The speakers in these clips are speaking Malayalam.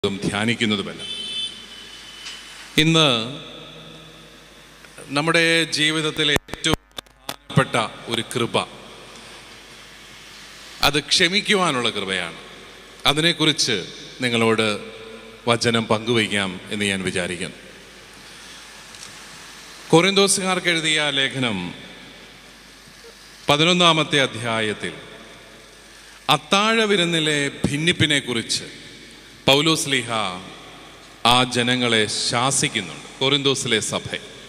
ഇതും ധ്യാനിക്കുന്നതുമല്ല ഇന്ന് നമ്മുടെ ജീവിതത്തിലെ ഏറ്റവും പ്രധാനപ്പെട്ട ഒരു കൃപ അത് ക്ഷമിക്കുവാനുള്ള കൃപയാണ് അതിനെക്കുറിച്ച് നിങ്ങളോട് വചനം പങ്കുവയ്ക്കാം എന്ന് ഞാൻ വിചാരിക്കുന്നു കൊറിന്തോസുകാർക്ക് എഴുതിയ ലേഖനം പതിനൊന്നാമത്തെ അധ്യായത്തിൽ അത്താഴ വിരുന്നിലെ ഭിന്നിപ്പിനെ കുറിച്ച് പൗലോസ്ലിഹ ആ ജനങ്ങളെ ശാസിക്കുന്നുണ്ട് കൊറിന്തോസിലെ സഭ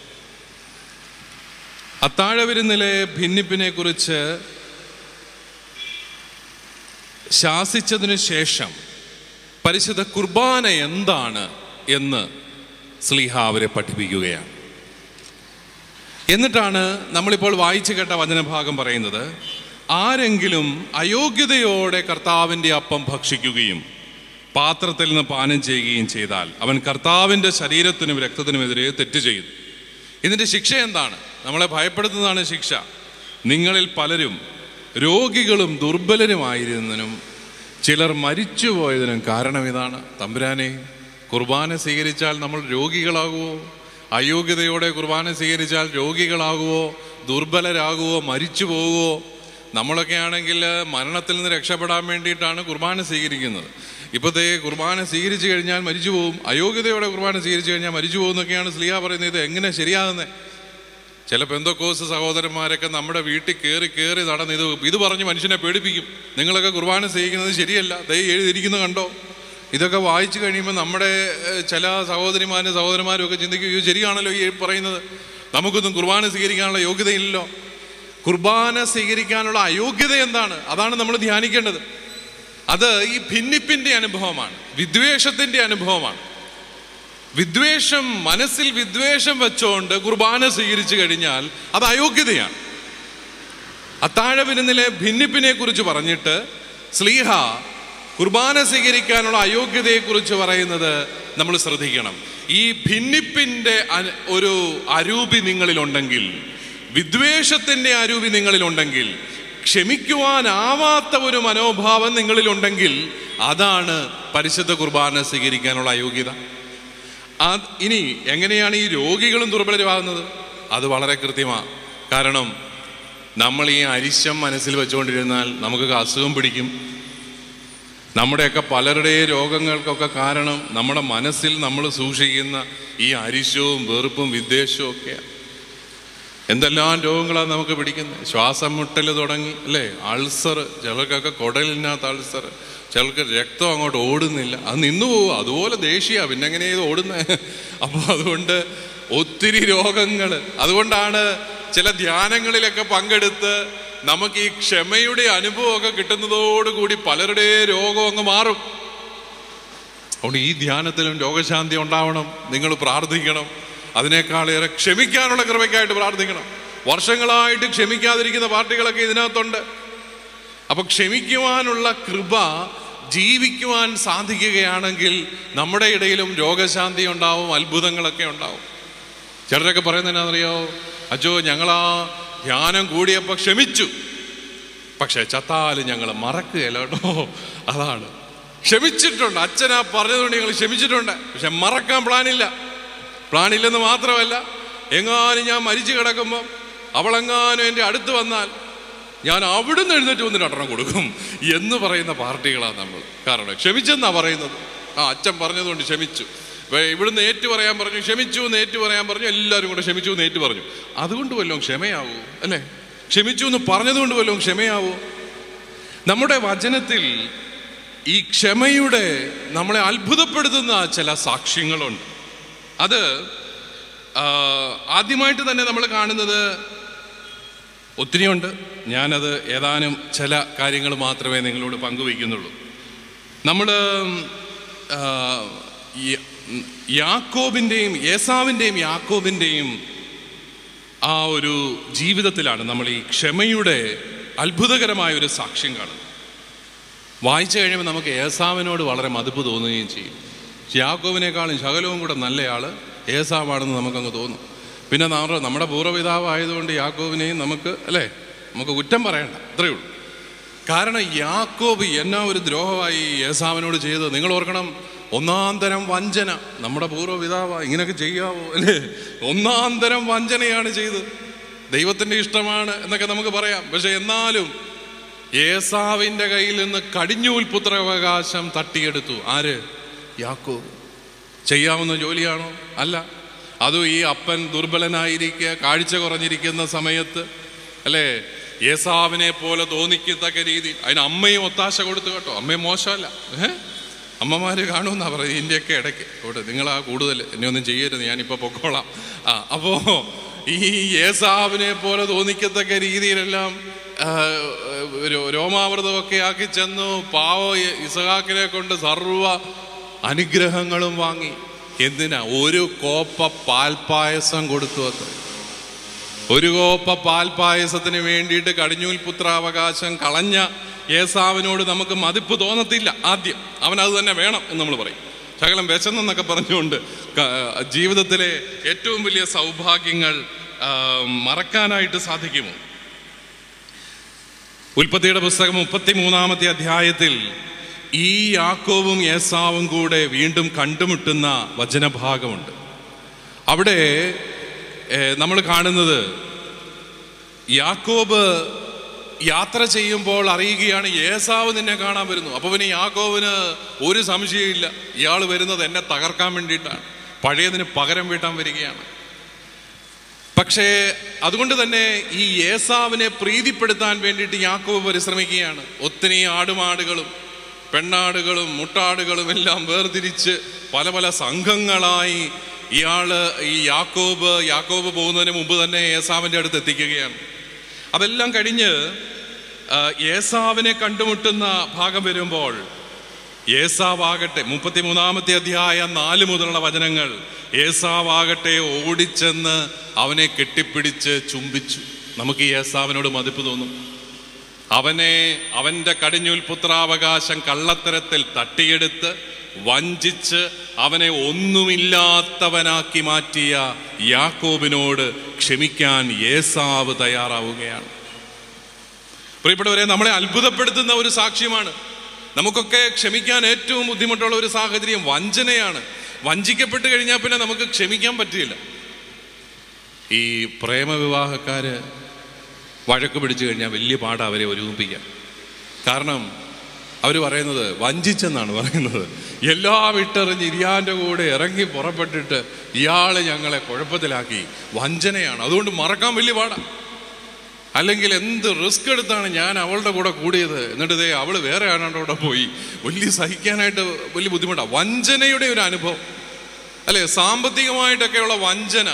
അത്താഴ വിരുന്നിലെ ഭിന്നിപ്പിനെ കുറിച്ച് ശാസിച്ചതിനു ശേഷം പരിശുദ്ധ കുർബാന എന്താണ് എന്ന് സ്ലിഹ അവരെ പഠിപ്പിക്കുകയാണ് എന്നിട്ടാണ് നമ്മളിപ്പോൾ വായിച്ചു കേട്ട വചനഭാഗം പറയുന്നത് ആരെങ്കിലും അയോഗ്യതയോടെ കർത്താവിൻ്റെ അപ്പം ഭക്ഷിക്കുകയും പാത്രത്തിൽ നിന്ന് പാനം ചെയ്യുകയും ചെയ്താൽ അവൻ കർത്താവിൻ്റെ ശരീരത്തിനും രക്തത്തിനുമെതിരെ തെറ്റ് ചെയ്തു ഇതിൻ്റെ ശിക്ഷ എന്താണ് നമ്മളെ ഭയപ്പെടുത്തുന്നതാണ് ശിക്ഷ നിങ്ങളിൽ പലരും രോഗികളും ദുർബലരുമായിരുന്നതിനും ചിലർ മരിച്ചുപോയതിനും കാരണം ഇതാണ് തമ്പുരാനെ കുർബാന സ്വീകരിച്ചാൽ നമ്മൾ രോഗികളാകുമോ അയോഗ്യതയോടെ കുർബാന സ്വീകരിച്ചാൽ രോഗികളാകുമോ ദുർബലരാകുമോ മരിച്ചു പോകുമോ നമ്മളൊക്കെ ആണെങ്കിൽ മരണത്തിൽ നിന്ന് രക്ഷപ്പെടാൻ വേണ്ടിയിട്ടാണ് കുർബാന സ്വീകരിക്കുന്നത് ഇപ്പോഴത്തെ കുർബാന സ്വീകരിച്ചു കഴിഞ്ഞാൽ മരിച്ചു പോകും അയോഗ്യതയോടെ കുർബാന സ്വീകരിച്ചു കഴിഞ്ഞാൽ മരിച്ചു പോകും എന്നൊക്കെയാണ് സ്ലിയ പറയുന്നത് ഇത് എങ്ങനെ ശരിയാകുന്നത് ചില പെന്തോക്കോസ് സഹോദരന്മാരൊക്കെ നമ്മുടെ വീട്ടിൽ കയറി കയറി നടന്ന് ഇത് ഇത് പറഞ്ഞ് മനുഷ്യനെ പേടിപ്പിക്കും നിങ്ങളൊക്കെ കുർബാന സ്വീകരിക്കുന്നത് ശരിയല്ല ദൈ എഴുതിയിരിക്കുന്നത് കണ്ടോ ഇതൊക്കെ വായിച്ചു കഴിയുമ്പോൾ നമ്മുടെ ഏഹ്, ചില സഹോദരിമാരും സഹോദരന്മാരും ഒക്കെ ചിന്തിക്കും ഇത് ശരിയാണല്ലോ ഈ പറയുന്നത് നമുക്കൊന്നും കുർബാന സ്വീകരിക്കാനുള്ള യോഗ്യതയില്ലല്ലോ കുർബാന സ്വീകരിക്കാനുള്ള അയോഗ്യത എന്താണ് അതാണ് നമ്മൾ ധ്യാനിക്കേണ്ടത് അത് ഈ ഭിന്നിപ്പിന്റെ അനുഭവമാണ് വിദ്വേഷത്തിന്റെ അനുഭവമാണ് വിദ്വേഷം മനസ്സിൽ വിദ്വേഷം വെച്ചുകൊണ്ട് കുർബാന സ്വീകരിച്ചു കഴിഞ്ഞാൽ അത് അയോഗ്യതയാണ് അത്താഴ വിരുന്നിലെ ഭിന്നിപ്പിനെ കുറിച്ച് പറഞ്ഞിട്ട് സ്ലീഹ കുർബാന സ്വീകരിക്കാനുള്ള അയോഗ്യതയെക്കുറിച്ച് പറയുന്നത് നമ്മൾ ശ്രദ്ധിക്കണം ഈ ഭിന്നിപ്പിന്റെ അന- ഒരു അരൂപി നിങ്ങളിലുണ്ടെങ്കിൽ വിദ്വേഷത്തിന്റെ അരൂപി നിങ്ങളിലുണ്ടെങ്കിൽ ക്ഷമിക്കുവാനാവാത്ത ഒരു മനോഭാവം നിങ്ങളിലുണ്ടെങ്കിൽ അതാണ് പരിശുദ്ധ കുർബാന സ്വീകരിക്കാനുള്ള അയോഗ്യത അത് ഇനി എങ്ങനെയാണ് ഈ രോഗികളും ദുർബലരുമാകുന്നത് അത് വളരെ കൃത്യമാണ് കാരണം നമ്മൾ ഈ അരിശം മനസ്സിൽ വെച്ചുകൊണ്ടിരുന്നാൽ നമുക്കൊക്കെ അസുഖം പിടിക്കും നമ്മുടെയൊക്കെ പലരുടെയും രോഗങ്ങൾക്കൊക്കെ കാരണം നമ്മുടെ മനസ്സിൽ നമ്മൾ സൂക്ഷിക്കുന്ന ഈ അരിശവും വെറുപ്പും വിദ്വേഷവും ഒക്കെയാണ് എന്തെല്ലാം രോഗങ്ങളാണ് നമുക്ക് പിടിക്കുന്നത് ശ്വാസം മുട്ടൽ തുടങ്ങി അല്ലേ അൾസർ ചിലർക്കൊക്കെ കുടലിനകത്ത് അൾസർ ചിലർക്ക് രക്തം അങ്ങോട്ട് ഓടുന്നില്ല അത് നിന്നു പോകും അതുപോലെ ദേഷ്യ പിന്നെ എങ്ങനെ ഇത് ഓടുന്നത് അപ്പോൾ അതുകൊണ്ട് ഒത്തിരി രോഗങ്ങൾ അതുകൊണ്ടാണ് ചില ധ്യാനങ്ങളിലൊക്കെ പങ്കെടുത്ത് നമുക്ക് ഈ ക്ഷമയുടെ അനുഭവമൊക്കെ കിട്ടുന്നതോടുകൂടി പലരുടെ രോഗം അങ്ങ് മാറും അതുകൊണ്ട് ഈ ധ്യാനത്തിലും രോഗശാന്തി ഉണ്ടാവണം നിങ്ങൾ പ്രാർത്ഥിക്കണം അതിനേക്കാളേറെ ക്ഷമിക്കാനുള്ള കൃപയ്ക്കായിട്ട് പ്രാർത്ഥിക്കണം വർഷങ്ങളായിട്ട് ക്ഷമിക്കാതിരിക്കുന്ന പാർട്ടികളൊക്കെ ഇതിനകത്തുണ്ട് അപ്പൊ ക്ഷമിക്കുവാനുള്ള കൃപ ജീവിക്കുവാൻ സാധിക്കുകയാണെങ്കിൽ നമ്മുടെ ഇടയിലും രോഗശാന്തി ഉണ്ടാവും അത്ഭുതങ്ങളൊക്കെ ഉണ്ടാവും ചിലരൊക്കെ പറയുന്നത് എന്നാണെന്നറിയോ അജോ ഞങ്ങളാ ധ്യാനം കൂടിയപ്പോൾ ക്ഷമിച്ചു പക്ഷെ ചത്താലും ഞങ്ങൾ മറക്കുകയല്ല കേട്ടോ അതാണ് ക്ഷമിച്ചിട്ടുണ്ട് അച്ഛനാ പറഞ്ഞതുകൊണ്ട് ഞങ്ങൾ ക്ഷമിച്ചിട്ടുണ്ട് പക്ഷെ മറക്കാൻ പ്ലാനില്ല പ്ലാനില്ലെന്ന് മാത്രമല്ല എങ്ങാനും ഞാൻ മരിച്ചു കിടക്കുമ്പോൾ അവളെങ്ങാനും എൻ്റെ അടുത്ത് വന്നാൽ ഞാൻ അവിടുന്ന് എഴുന്നേറ്റ് വന്നിട്ട് അട്ടണം കൊടുക്കും എന്ന് പറയുന്ന പാർട്ടികളാണ് നമ്മൾ കാരണം ക്ഷമിച്ചെന്നാ പറയുന്നത് ആ അച്ഛൻ പറഞ്ഞതുകൊണ്ട് ക്ഷമിച്ചു ഇപ്പൊ ഇവിടുന്ന് ഏറ്റു പറയാൻ പറഞ്ഞു ക്ഷമിച്ചു എന്ന് ഏറ്റു പറയാൻ പറഞ്ഞു എല്ലാവരും കൂടെ ക്ഷമിച്ചു എന്ന് ഏറ്റു പറഞ്ഞു അതുകൊണ്ട് വല്ലതും ക്ഷമയാവൂ അല്ലേ ക്ഷമിച്ചു എന്ന് പറഞ്ഞതുകൊണ്ട് വല്ലതും ക്ഷമയാവൂ നമ്മുടെ വചനത്തിൽ ഈ ക്ഷമയുടെ നമ്മളെ അത്ഭുതപ്പെടുത്തുന്ന ചില സാക്ഷ്യങ്ങളുണ്ട് അത് ആ, ആദ്യമായിട്ട് തന്നെ നമ്മൾ കാണുന്നത് ഒത്തിരിയുണ്ട് ഞാനത് ഏതാനും ചില കാര്യങ്ങൾ മാത്രമേ നിങ്ങളോട് പങ്കുവയ്ക്കുന്നുള്ളൂ നമ്മൾ യാക്കോബിൻ്റെയും ഏസാവിൻ്റെയും യാക്കോബിൻ്റെയും ആ ഒരു ജീവിതത്തിലാണ് നമ്മൾ ഈ ക്ഷമയുടെ അത്ഭുതകരമായ ഒരു സാക്ഷ്യം കാണുന്നത് വായിച്ചു കഴിയുമ്പോൾ നമുക്ക് ഏസാവിനോട് വളരെ മതിപ്പ് തോന്നുകയും ചെയ്യും യാക്കോബിനേക്കാളും ശകലവും കൂടെ നല്ലയാള് ഏസാവാണെന്ന് നമുക്കങ്ങ് തോന്നും പിന്നെ നമ്മുടെ നമ്മുടെ പൂർവ്വപിതാവ് ആയതുകൊണ്ട് യാക്കോബിനെയും നമുക്ക് അല്ലേ നമുക്ക് കുറ്റം പറയണ്ട അത്രയേ ഉള്ളൂ കാരണം യാക്കോബ് എന്നാ ഒരു ദ്രോഹമായി യേസാവിനോട് ചെയ്തത് നിങ്ങൾ ഓർക്കണം ഒന്നാം തരം വഞ്ചന നമ്മുടെ പൂർവ്വപിതാവ ഇങ്ങനെയൊക്കെ ചെയ്യാവോ അല്ലേ ഒന്നാം തരം വഞ്ചനയാണ് ചെയ്തത് ദൈവത്തിന്റെ ഇഷ്ടമാണ് എന്നൊക്കെ നമുക്ക് പറയാം പക്ഷെ എന്നാലും ഏസാവിന്റെ കയ്യിൽ നിന്ന് കടിഞ്ഞൂൽ പുത്രാവകാശം തട്ടിയെടുത്തു ആര് യാക്കോബ് ചെയ്യാവുന്ന ജോലിയാണോ അല്ല അതും ഈ അപ്പൻ ദുർബലനായിരിക്കുക കാഴ്ച കുറഞ്ഞിരിക്കുന്ന സമയത്ത് അല്ലേ ഏസാവിനെ പോലെ തോന്നിക്കത്തക്ക രീതിയിൽ അതിന് അമ്മയും ഒത്താശ കൊടുത്തു കേട്ടോ അമ്മയും മോശമല്ല ഏ അമ്മമാര് കാണുമെന്നാ പറയുന്നത് ഇതിൻ്റെയൊക്കെ ഇടയ്ക്ക് അവിടെ നിങ്ങളാ കൂടുതൽ എന്നെ ഒന്നും ചെയ്യരുത് ഞാനിപ്പോൾ പൊക്കോളാം ആ അപ്പോ ഈ ഏസാവിനെ പോലെ തോന്നിക്കത്തക്ക രീതിയിലെല്ലാം ആ, രോ- രോമാവൃതമൊക്കെ ആക്കി ചെന്നു പാവ ഇസഹാക്കിനെ കൊണ്ട് സർവ അനുഗ്രഹങ്ങളും വാങ്ങി എന്തിനാ ഒരു കോപ്പ പാൽപ്പായസം കൊടുത്തു അത്ര ഒരു കോപ്പ പാൽപ്പായസത്തിന് വേണ്ടിയിട്ട് കടിഞ്ഞൂൽ പുത്രാവകാശം കളഞ്ഞ ഏസാവിനോട് നമുക്ക് മതിപ്പ് തോന്നത്തില്ല ആദ്യം അവൻ അത് തന്നെ വേണം എന്ന് നമ്മൾ പറയും ശകലം വിശന്നെന്നൊക്കെ പറഞ്ഞുകൊണ്ട് ക- ജീവിതത്തിലെ ഏറ്റവും വലിയ സൗഭാഗ്യങ്ങൾ ആ, മറക്കാനായിട്ട് സാധിക്കുമോ ഉൽപ്പത്തിയുടെ പുസ്തകം മുപ്പത്തി മൂന്നാമത്തെ അധ്യായത്തിൽ ഈ യാക്കോവും ഏസാവും കൂടെ വീണ്ടും കണ്ടുമുട്ടുന്ന വചനഭാഗമുണ്ട് അവിടെ നമ്മൾ കാണുന്നത് യാക്കോബ് യാത്ര ചെയ്യുമ്പോൾ അറിയുകയാണ് ഏസാവ് നിന്നെ കാണാൻ വരുന്നു അപ്പൊ പിന്നെ യാക്കോവിന് ഒരു സംശയമില്ല ഇയാൾ വരുന്നത് എന്നെ തകർക്കാൻ വേണ്ടിയിട്ടാണ് പഴയതിന് പകരം വീട്ടാൻ വരികയാണ് പക്ഷേ അതുകൊണ്ട് തന്നെ ഈ ഏസാവിനെ പ്രീതിപ്പെടുത്താൻ വേണ്ടിയിട്ട് യാക്കോബ് പരിശ്രമിക്കുകയാണ് ഒത്തിരി ആടുമാടുകളും പെണ്ണാടുകളും മുട്ടാടുകളും എല്ലാം വേർതിരിച്ച് പല പല സംഘങ്ങളായി ഇയാള് ഈ യാക്കോബ് യാക്കോബ് പോകുന്നതിന് മുമ്പ് തന്നെ ഏസാവിൻ്റെ അടുത്ത് എത്തിക്കുകയാണ് അതെല്ലാം കഴിഞ്ഞ് ആ, ഏസാവിനെ കണ്ടുമുട്ടുന്ന ഭാഗം വരുമ്പോൾ ഏസാവാകട്ടെ മുപ്പത്തിമൂന്നാമത്തെ അധ്യായം നാല് മുതലുള്ള വചനങ്ങൾ ഏസാവാകട്ടെ ഓടിച്ചെന്ന് അവനെ കെട്ടിപ്പിടിച്ച് ചുംബിച്ചു നമുക്ക് ഈ ഏസാവിനോട് മതിപ്പ് തോന്നും അവനെ അവന്റെ കടിഞ്ഞൂൽ പുത്രാവകാശം കള്ളത്തരത്തിൽ തട്ടിയെടുത്ത് വഞ്ചിച്ച് അവനെ ഒന്നുമില്ലാത്തവനാക്കി മാറ്റിയ യാക്കോബിനോട് ക്ഷമിക്കാൻ ഏസാവ് തയ്യാറാവുകയാണ് പ്രിയപ്പെട്ടവരെ നമ്മളെ അത്ഭുതപ്പെടുത്തുന്ന ഒരു സാക്ഷ്യമാണ് നമുക്കൊക്കെ ക്ഷമിക്കാൻ ഏറ്റവും ബുദ്ധിമുട്ടുള്ള ഒരു സാഹചര്യം വഞ്ചനയാണ് വഞ്ചിക്കപ്പെട്ട് കഴിഞ്ഞാൽ പിന്നെ നമുക്ക് ക്ഷമിക്കാൻ പറ്റില്ല ഈ പ്രേമവിവാഹക്കാര് വഴക്ക് പിടിച്ചു കഴിഞ്ഞാൽ വലിയ പാടാ അവരെ ഒരുമിപ്പിക്കാൻ കാരണം അവർ പറയുന്നത് വഞ്ചിച്ചെന്നാണ് പറയുന്നത് എല്ലാം ഇട്ടെറിഞ്ഞ് ഇരിയാൻ്റെ കൂടെ ഇറങ്ങി പുറപ്പെട്ടിട്ട് ഇയാളെ ഞങ്ങളെ കുഴപ്പത്തിലാക്കി വഞ്ചനയാണ് അതുകൊണ്ട് മറക്കാൻ വലിയ പാടാ അല്ലെങ്കിൽ എന്ത് റിസ്ക് എടുത്താണ് ഞാൻ അവളുടെ കൂടെ കൂടിയത് എന്നിട്ട് ദേ അവള് വേറെ ആണാണ്ട് കൂടെ പോയി വലിയ സഹിക്കാനായിട്ട് വലിയ ബുദ്ധിമുട്ടാണ് വഞ്ചനയുടെ ഒരു അനുഭവം അല്ലെ സാമ്പത്തികമായിട്ടൊക്കെയുള്ള വഞ്ചന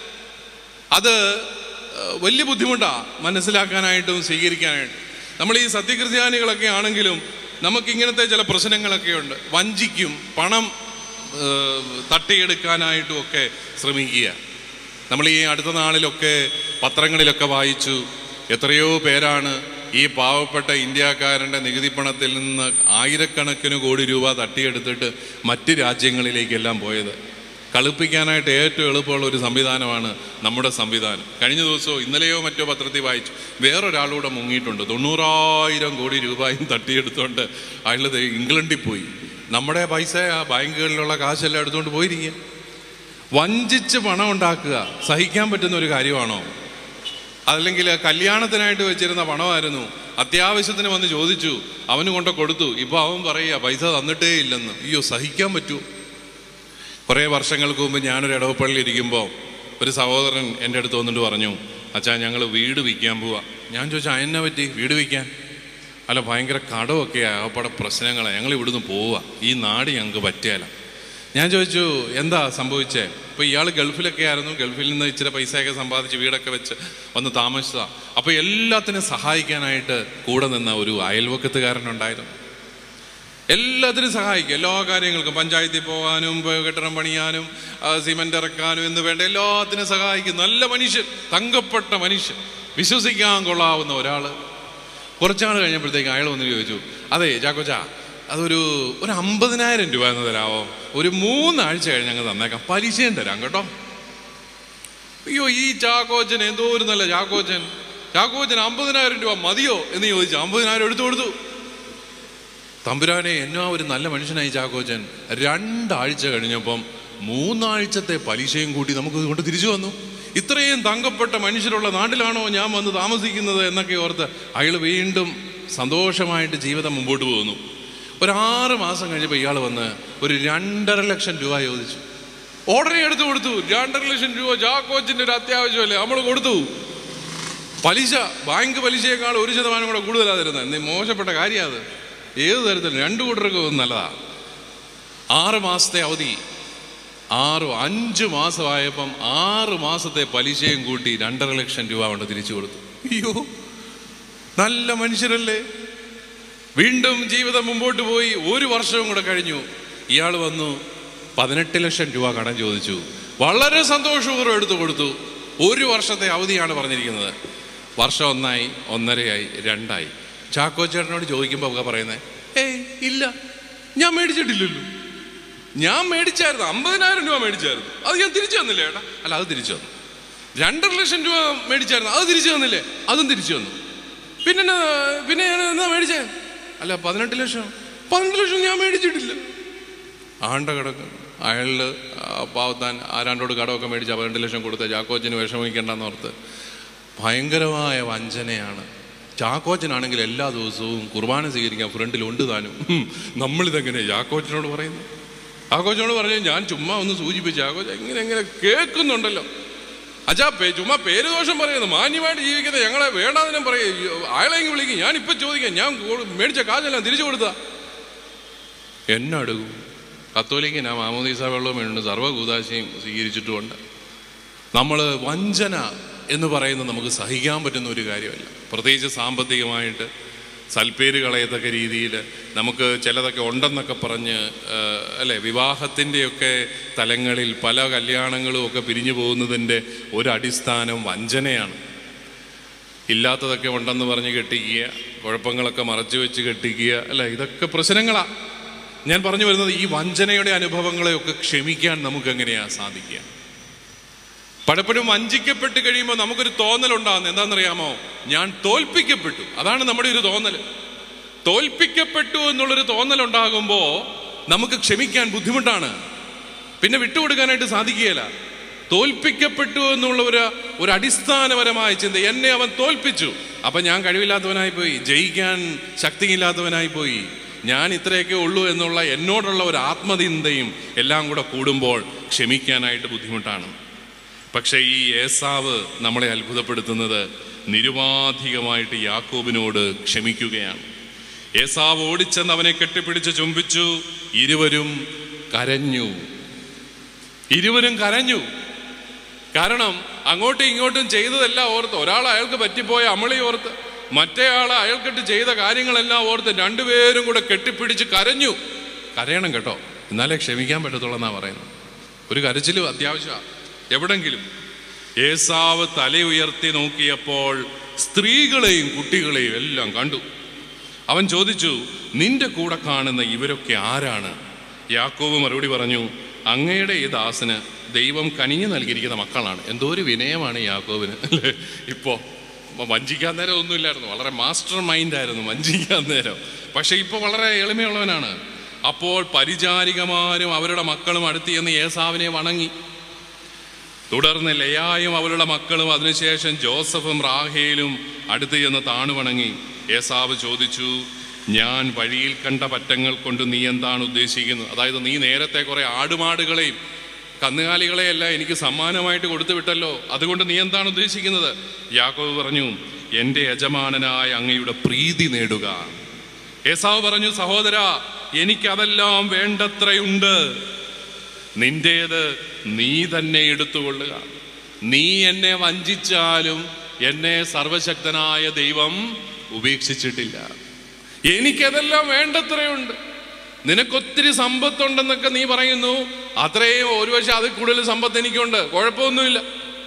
അത് ഏഹ്, വലിയ ബുദ്ധിമുട്ടാ മനസ്സിലാക്കാനായിട്ടും സ്വീകരിക്കാനായിട്ടും നമ്മൾ ഈ സത്യക്രിസ്ത്യാനികളൊക്കെ ആണെങ്കിലും നമുക്ക് ഇങ്ങനത്തെ ചില പ്രശ്നങ്ങളൊക്കെ ഉണ്ട് വഞ്ചിക്കും പണം ഏഹ്, തട്ടിയെടുക്കാനായിട്ടും ഒക്കെ ശ്രമിക്കുക നമ്മൾ ഈ അടുത്ത നാളിലൊക്കെ പത്രങ്ങളിലൊക്കെ വായിച്ചു എത്രയോ പേരാണ് ഈ പാവപ്പെട്ട ഇന്ത്യക്കാരൻ്റെ നികുതി പണത്തിൽ നിന്ന് ആയിരക്കണക്കിന് കോടി രൂപ തട്ടിയെടുത്തിട്ട് മറ്റ് രാജ്യങ്ങളിലേക്കെല്ലാം പോയത് കളിപ്പിക്കാനായിട്ട് ഏറ്റവും എളുപ്പമുള്ള ഒരു സംവിധാനമാണ് നമ്മുടെ സംവിധാനം കഴിഞ്ഞ ദിവസമോ ഇന്നലെയോ മറ്റോ പത്രത്തിൽ വായിച്ചു വേറൊരാളൂടെ മുങ്ങിയിട്ടുണ്ട് തൊണ്ണൂറായിരം കോടി രൂപയും തട്ടിയെടുത്തുകൊണ്ട് അയാൾ ദേ ഇംഗ്ലണ്ടിൽ പോയി നമ്മുടെ പൈസ ആ ബാങ്കുകളിലുള്ള കാശെല്ലാം എടുത്തുകൊണ്ട് പോയിരിക്കുക വഞ്ചിച്ച് പണം ഉണ്ടാക്കുക സഹിക്കാൻ പറ്റുന്ന ഒരു കാര്യമാണോ അല്ലെങ്കിൽ കല്യാണത്തിനായിട്ട് വെച്ചിരുന്ന പണമായിരുന്നു അത്യാവശ്യത്തിന് വന്ന് ചോദിച്ചു അവന് കൊണ്ട് കൊടുത്തു ഇപ്പൊ അവൻ പറയുക പൈസ തന്നിട്ടേ ഇല്ലെന്ന് അയ്യോ സഹിക്കാൻ പറ്റുമോ കുറേ വർഷങ്ങൾക്ക് മുമ്പ് ഞാനൊരു ഇടവപ്പള്ളിയിൽ ഇരിക്കുമ്പോൾ ഒരു സഹോദരൻ എൻ്റെ അടുത്ത് വന്നിട്ട് പറഞ്ഞു അച്ഛാ ഞങ്ങൾ വീട് വിൽക്കാൻ പോവാ ഞാൻ ചോദിച്ചു അതിനെ പറ്റി വീട് വിൽക്കാൻ അല്ല ഭയങ്കര കടമൊക്കെയാണ് അവിടെ പ്രശ്നങ്ങളാണ് ഞങ്ങൾ ഇവിടുന്ന് പോവുക ഈ നാട് ഞങ്ങൾക്ക് പറ്റിയാല ഞാൻ ചോദിച്ചു എന്താ സംഭവിച്ചേ ഇപ്പൊ ഇയാൾ ഗൾഫിലൊക്കെ ആയിരുന്നു ഗൾഫിൽ നിന്ന് ഇച്ചിരി പൈസയൊക്കെ സമ്പാദിച്ച് വീടൊക്കെ വെച്ച് വന്ന് താമസിച്ചതാ അപ്പൊ എല്ലാത്തിനും സഹായിക്കാനായിട്ട് കൂടെ നിന്ന ഒരു അയൽവക്കത്തുകാരനുണ്ടായിരുന്നു എല്ലാത്തിനും സഹായിക്കും എല്ലാ കാര്യങ്ങൾക്കും പഞ്ചായത്തിൽ പോകാനും പ- കെട്ടിടം പണിയാനും ആ, സിമന്റ് ഇറക്കാനും എന്ന് വേണ്ട എല്ലാത്തിനും സഹായിക്കും നല്ല മനുഷ്യൻ തങ്കപ്പെട്ട മനുഷ്യൻ വിശ്വസിക്കാൻ കൊള്ളാവുന്ന ഒരാള് കുറച്ചാൾ കഴിഞ്ഞപ്പോഴത്തേക്ക് അയാൾ വന്ന് ചോദിച്ചു അതെ ചാക്കോച്ചാ അതൊരു ഒരു അമ്പതിനായിരം രൂപ എന്ന് തരാമോ ഒരു മൂന്നാഴ്ച കഴിഞ്ഞ് ഞങ്ങൾ തന്നേക്കാം പലിശയും തരാം കേട്ടോ അയ്യോ ഈ ചാക്കോച്ചൻ എന്തോ ഒരു നല്ല ചാക്കോച്ചൻ ചാക്കോച്ചൻ അമ്പതിനായിരം രൂപ മതിയോ എന്ന് ചോദിച്ചു അമ്പതിനായിരം എടുത്തു കൊടുത്തു തമ്പുരാനെ എന്നാ ഒരു നല്ല മനുഷ്യനായി ചാക്കോച്ചൻ രണ്ടാഴ്ച കഴിഞ്ഞപ്പം മൂന്നാഴ്ചത്തെ പലിശയും കൂട്ടി നമുക്ക് കൊണ്ട് തിരിച്ചു വന്നു ഇത്രയും തങ്കപ്പെട്ട മനുഷ്യരുള്ള നാട്ടിലാണോ ഞാൻ വന്ന് താമസിക്കുന്നത് എന്നൊക്കെ ഓർത്ത് അയാൾ വീണ്ടും സന്തോഷമായിട്ട് ജീവിതം മുമ്പോട്ട് പോകുന്നു ഒരു ആറ് മാസം കഴിഞ്ഞപ്പോൾ ഇയാൾ വന്ന് ഒരു രണ്ടര ലക്ഷം രൂപ ചോദിച്ചു ഓർഡറെ എടുത്ത് കൊടുത്തു രണ്ടര ലക്ഷം രൂപ ജാക്കോച്ചിന്റെ ഒരു അത്യാവശ്യമല്ലേ നമ്മൾ കൊടുത്തു പലിശ ബാങ്ക് പലിശയേക്കാൾ ഒരു ശതമാനം കൂടെ കൂടുതലാണ് തരുന്നത് എന്ത് മോശപ്പെട്ട കാര്യമാണ് അത് ഏത് തരത്തിലും രണ്ടു കൂട്ടർക്ക് നല്ലതാ ആറ് മാസത്തെ അവധി ആറ് അഞ്ച് മാസമായപ്പം ആറ് മാസത്തെ പലിശയും കൂട്ടി രണ്ടര ലക്ഷം രൂപ കൊണ്ട് തിരിച്ചു കൊടുത്തു അയ്യോ നല്ല മനുഷ്യരല്ലേ വീണ്ടും ജീവിതം മുമ്പോട്ട് പോയി ഒരു വർഷവും കൂടെ കഴിഞ്ഞു ഇയാൾ വന്നു പതിനെട്ട് ലക്ഷം രൂപ കടം ചോദിച്ചു വളരെ സന്തോഷപൂർവ്വം എടുത്തു കൊടുത്തു ഒരു വർഷത്തെ അവധിയാണ് പറഞ്ഞിരിക്കുന്നത് വർഷം ഒന്നായി ഒന്നരയായി രണ്ടായി ചാക്കോ ചേട്ടനോട് ചോദിക്കുമ്പോൾ ഒക്കെ പറയുന്നത് ഏയ് ഇല്ല ഞാൻ മേടിച്ചിട്ടില്ലല്ലോ ഞാൻ മേടിച്ചായിരുന്നു അമ്പതിനായിരം രൂപ മേടിച്ചായിരുന്നു അത് ഞാൻ തിരിച്ചു തന്നില്ലേ ഏട്ടാ അല്ല അത് തിരിച്ചു തന്നു രണ്ടര ലക്ഷം രൂപ മേടിച്ചായിരുന്നു അത് തിരിച്ചു തന്നില്ലേ അതും തിരിച്ചു തന്നു പിന്നെ എന്നാ പിന്നെ ഞാൻ എന്നാ മേടിച്ചേ അല്ല പതിനെട്ട് ലക്ഷം പതിനെട്ട് ലക്ഷം ഞാൻ മേടിച്ചിട്ടില്ല ആണ്ട കിടക്കും അയാളില് പാവത്താൻ ആരാണ്ടോട് കടമൊക്കെ മേടിച്ച് പതിനെട്ട് ലക്ഷം കൊടുത്ത ചാക്കോച്ചന് വിഷമിക്കേണ്ടെന്ന് ഓർത്ത് ഭയങ്കരമായ വഞ്ചനയാണ് ചാക്കോച്ചനാണെങ്കിൽ എല്ലാ ദിവസവും കുർബാന സ്വീകരിക്കാൻ ഫ്രണ്ടിലുണ്ട് താനും ഹും, നമ്മളിതെങ്ങനെ ചാക്കോച്ചനോട് പറയുന്നു ചാക്കോച്ചനോട് പറഞ്ഞു ഞാൻ ചുമ്മാ ഒന്ന് സൂചിപ്പിച്ചു ചാക്കോച്ച ഇങ്ങനെ ഇങ്ങനെ കേൾക്കുന്നുണ്ടല്ലോ അച്ഛാ പേ ചുമ്മാ പേര് ദോഷം പറയുന്നു മാന്യമായിട്ട് ജീവിക്കുന്ന ഞങ്ങളെ വേണ്ടാതിനും പറയും അയാളെങ്കിൽ വിളിക്കും ഞാൻ ഇപ്പൊ ചോദിക്കാം ഞാൻ കൊ- മേടിച്ച കാശെല്ലാം തിരിച്ചു കൊടുത്താ എന്നെ അടുക്കും കത്തോലിക്ക് ഞാൻ മാമോദീസ വെള്ളവും വേണ്ട സർവ്വകൂതാശയും സ്വീകരിച്ചിട്ടുമുണ്ട് നമ്മൾ വഞ്ചന എന്ന് പറയുന്നത് നമുക്ക് സഹിക്കാൻ പറ്റുന്ന ഒരു കാര്യമല്ല പ്രത്യേകിച്ച് സാമ്പത്തികമായിട്ട് സൽപ്പേര് കളയത്തക്ക രീതിയിൽ നമുക്ക് ചിലതൊക്കെ ഉണ്ടെന്നൊക്കെ പറഞ്ഞ് ആ, അല്ലേ വിവാഹത്തിൻ്റെയൊക്കെ തലങ്ങളിൽ പല കല്യാണങ്ങളും ഒക്കെ പിരിഞ്ഞു പോകുന്നതിൻ്റെ ഒരു അടിസ്ഥാനം വഞ്ചനയാണ് ഇല്ലാത്തതൊക്കെ ഉണ്ടെന്ന് പറഞ്ഞ് കെട്ടിക്കുക കുഴപ്പങ്ങളൊക്കെ മറച്ചു വെച്ച് കെട്ടിക്കുക അല്ല ഇതൊക്കെ പ്രശ്നങ്ങളാണ് ഞാൻ പറഞ്ഞു വരുന്നത് ഈ വഞ്ചനയുടെ അനുഭവങ്ങളെയൊക്കെ ക്ഷമിക്കാൻ നമുക്ക് എങ്ങനെയാ സാധിക്കുക പലപ്പോഴും വഞ്ചിക്കപ്പെട്ട് കഴിയുമ്പോൾ നമുക്കൊരു തോന്നലുണ്ടാകുന്നത് എന്താണെന്നറിയാമോ ഞാൻ തോൽപ്പിക്കപ്പെട്ടു അതാണ് നമ്മുടെ ഒരു തോന്നൽ തോൽപ്പിക്കപ്പെട്ടു എന്നുള്ളൊരു തോന്നലുണ്ടാകുമ്പോൾ നമുക്ക് ക്ഷമിക്കാൻ ബുദ്ധിമുട്ടാണ് പിന്നെ വിട്ടുകൊടുക്കാനായിട്ട് സാധിക്കുകയില്ല തോൽപ്പിക്കപ്പെട്ടു എന്നുള്ള ഒരു ഒരു അടിസ്ഥാനപരമായ ചിന്ത എന്നെ അവൻ തോൽപ്പിച്ചു അപ്പൊ ഞാൻ കഴിവില്ലാത്തവനായി പോയി ജയിക്കാൻ ശക്തിയില്ലാത്തവനായി പോയി ഞാൻ ഇത്രയൊക്കെ ഉള്ളൂ എന്നുള്ള എന്നോടുള്ള ഒരു ആത്മചിന്തയും എല്ലാം കൂടെ കൂടുമ്പോൾ ക്ഷമിക്കാനായിട്ട് ബുദ്ധിമുട്ടാണ് പക്ഷേ ഈ ഏസാവ് നമ്മളെ അത്ഭുതപ്പെടുത്തുന്നത് നിരുപാധികമായിട്ട് യാക്കോബിനോട് ക്ഷമിക്കുകയാണ് ഏസാവ് ഓടിച്ചെന്ന് അവനെ കെട്ടിപ്പിടിച്ച് ചുംബിച്ചു ഇരുവരും കരഞ്ഞു ഇരുവരും കരഞ്ഞു കാരണം അങ്ങോട്ടും ഇങ്ങോട്ടും ചെയ്തതെല്ലാം ഓർത്ത് ഒരാൾ അയാൾക്ക് പറ്റിപ്പോയ അമളി ഓർത്ത് മറ്റേ ആൾ അയാൾക്കിട്ട് ചെയ്ത കാര്യങ്ങളെല്ലാം ഓർത്ത് രണ്ടുപേരും കൂടെ കെട്ടിപ്പിടിച്ച് കരഞ്ഞു കരയണം കേട്ടോ എന്നാലേ ക്ഷമിക്കാൻ പറ്റത്തുള്ളൂ എന്നാ പറയുന്നത് ഒരു കരച്ചിലും അത്യാവശ്യമാണ് എവിടെങ്കിലും ഏസാവ് തല ഉയർത്തി നോക്കിയപ്പോൾ സ്ത്രീകളെയും കുട്ടികളെയും എല്ലാം കണ്ടു അവൻ ചോദിച്ചു നിന്റെ കൂടെ കാണുന്ന ഇവരൊക്കെ ആരാണ് യാക്കോബ് മറുപടി പറഞ്ഞു അങ്ങയുടെ ഈ ദാസന് ദൈവം കനിഞ്ഞു നൽകിയിരിക്കുന്ന മക്കളാണ് എന്തോ ഒരു വിനയമാണ് യാക്കോബിന് അല്ലേ ഇപ്പോ മ- വഞ്ചിക്കാൻ നേരം ഒന്നുമില്ലായിരുന്നു വളരെ മാസ്റ്റർ മൈൻഡ് ആയിരുന്നു വഞ്ചിക്കാൻ നേരം പക്ഷെ ഇപ്പൊ വളരെ എളിമയുള്ളവനാണ് അപ്പോൾ പരിചാരികമാരും അവരുടെ മക്കളും അടുത്ത് ചെന്ന് ഏസാവിനെ വണങ്ങി തുടർന്ന് ലയായും അവളുടെ മക്കളും അതിനുശേഷം ജോസഫും റാഹേലും അടുത്ത് ചെന്ന് താണുവണങ്ങി ഏസാവ് ചോദിച്ചു ഞാൻ വഴിയിൽ കണ്ട പറ്റങ്ങൾ കൊണ്ട് നീ എന്താണ് ഉദ്ദേശിക്കുന്നത് അതായത് നീ നേരത്തെ കുറെ ആടുമാടുകളെയും കന്നുകാലികളെയെല്ലാം എനിക്ക് സമ്മാനമായിട്ട് കൊടുത്തു വിട്ടല്ലോ അതുകൊണ്ട് നീ എന്താണ് ഉദ്ദേശിക്കുന്നത് യാക്കോബ് പറഞ്ഞു എൻ്റെ യജമാനനായ അങ്ങയുടെ പ്രീതി നേടുക ഏസാവ് പറഞ്ഞു സഹോദര എനിക്കതെല്ലാം വേണ്ടത്രയുണ്ട് നിന്റേത് നീ തന്നെ എടുത്തുകൊള്ളുക നീ എന്നെ വഞ്ചിച്ചാലും എന്നെ സർവശക്തനായ ദൈവം ഉപേക്ഷിച്ചിട്ടില്ല എനിക്കതെല്ലാം വേണ്ടത്രയുണ്ട് നിനക്കൊത്തിരി സമ്പത്തുണ്ടെന്നൊക്കെ നീ പറയുന്നു അത്രയും ഒരുപക്ഷെ അതിൽ കൂടുതൽ സമ്പത്ത് എനിക്കുണ്ട് കുഴപ്പമൊന്നുമില്ല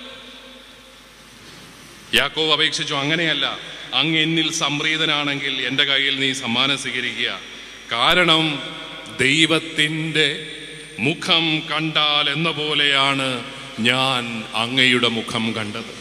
യാക്കോവ് അപേക്ഷിച്ചു അങ്ങനെയല്ല അങ്ങ് എന്നിൽ സംപ്രീതനാണെങ്കിൽ എൻ്റെ കയ്യിൽ നീ സമ്മാനം സ്വീകരിക്കുക കാരണം ദൈവത്തിൻ്റെ മുഖം കണ്ടാൽ എന്ന പോലെയാണ് ഞാൻ അങ്ങയുടെ മുഖം കണ്ടത്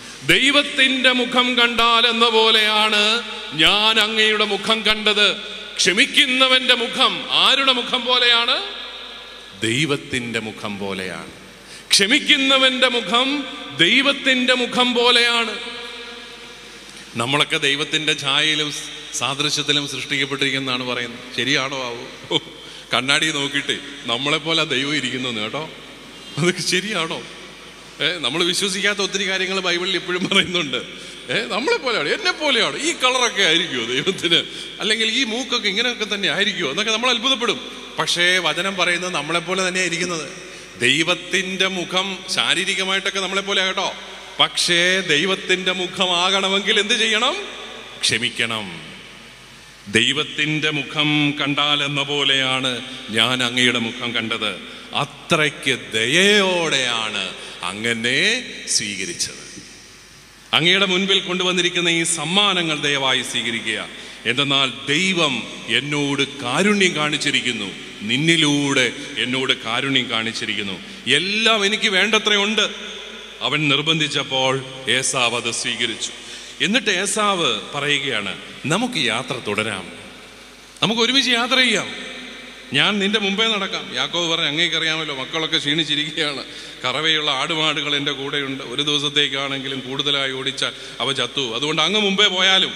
ദൈവത്തിൻ്റെ മുഖം കണ്ടാൽ എന്ന പോലെയാണ് ഞാൻ അങ്ങയുടെ മുഖം കണ്ടത് ക്ഷമിക്കുന്നവന്റെ മുഖം ആരുടെ മുഖം പോലെയാണ് ദൈവത്തിന്റെ മുഖം പോലെയാണ് ക്ഷമിക്കുന്നവന്റെ മുഖം ദൈവത്തിന്റെ മുഖം പോലെയാണ് നമ്മളൊക്കെ ദൈവത്തിന്റെ ഛായയിലും സാദൃശ്യത്തിലും സൃഷ്ടിക്കപ്പെട്ടിരിക്കുന്നതാണ് പറയുന്നത് ശരിയാണോ ആവോ ഓ, കണ്ണാടി നോക്കിയിട്ട് നമ്മളെ പോലെ ദൈവം ഇരിക്കുന്നു കേട്ടോ അതൊക്കെ ശരിയാണോ ഏ നമ്മൾ വിശ്വസിക്കാത്ത ഒത്തിരി കാര്യങ്ങൾ ബൈബിളിൽ എപ്പോഴും പറയുന്നുണ്ട് ഏ നമ്മളെ പോലെയാണ് എന്നെ പോലെയാണ് ഈ കളറൊക്കെ ആയിരിക്കുമോ ദൈവത്തിന് അല്ലെങ്കിൽ ഈ മൂക്കൊക്കെ ഇങ്ങനെയൊക്കെ തന്നെ ആയിരിക്കുമോ എന്നൊക്കെ നമ്മൾ അത്ഭുതപ്പെടും പക്ഷേ വചനം പറയുന്നത് നമ്മളെ പോലെ തന്നെയാണ് ഇരിക്കുന്നത് ദൈവത്തിന്റെ മുഖം ശാരീരികമായിട്ടൊക്കെ നമ്മളെ പോലെ കേട്ടോ പക്ഷേ ദൈവത്തിന്റെ മുഖമാകണമെങ്കിൽ എന്ത് ചെയ്യണം ക്ഷമിക്കണം ദൈവത്തിന്റെ മുഖം കണ്ടാൽ എന്ന പോലെയാണ് ഞാൻ അങ്ങയുടെ മുഖം കണ്ടത് അത്രയ്ക്ക് ദയയോടെയാണ് അങ്ങനെ സ്വീകരിച്ചത് അങ്ങയുടെ മുൻപിൽ കൊണ്ടുവന്നിരിക്കുന്ന ഈ സമ്മാനങ്ങൾ ദയവായി സ്വീകരിക്കുക എന്തെന്നാൽ ദൈവം എന്നോട് കാരുണ്യം കാണിച്ചിരിക്കുന്നു നിന്നിലൂടെ എന്നോട് കാരുണ്യം കാണിച്ചിരിക്കുന്നു എല്ലാം എനിക്ക് വേണ്ടത്രയുണ്ട് അവൻ നിർബന്ധിച്ചപ്പോൾ ഏസാവ് അത് സ്വീകരിച്ചു എന്നിട്ട് ഏസാവ് പറയുകയാണ് നമുക്ക് യാത്ര തുടരാം നമുക്ക് ഒരുമിച്ച് യാത്ര ചെയ്യാം ഞാൻ നിന്റെ മുമ്പേ നടക്കാം യാക്കോവ് പറഞ്ഞ് അങ്ങേക്കറിയാമല്ലോ മക്കളൊക്കെ ക്ഷീണിച്ചിരിക്കുകയാണ് കറവയുള്ള ആടുമാടുകൾ എൻ്റെ കൂടെയുണ്ട് ഒരു ദിവസത്തേക്കാണെങ്കിലും കൂടുതലായി ഓടിച്ചാൽ അവ ചത്തു അതുകൊണ്ട് അങ്ങ് മുമ്പേ പോയാലും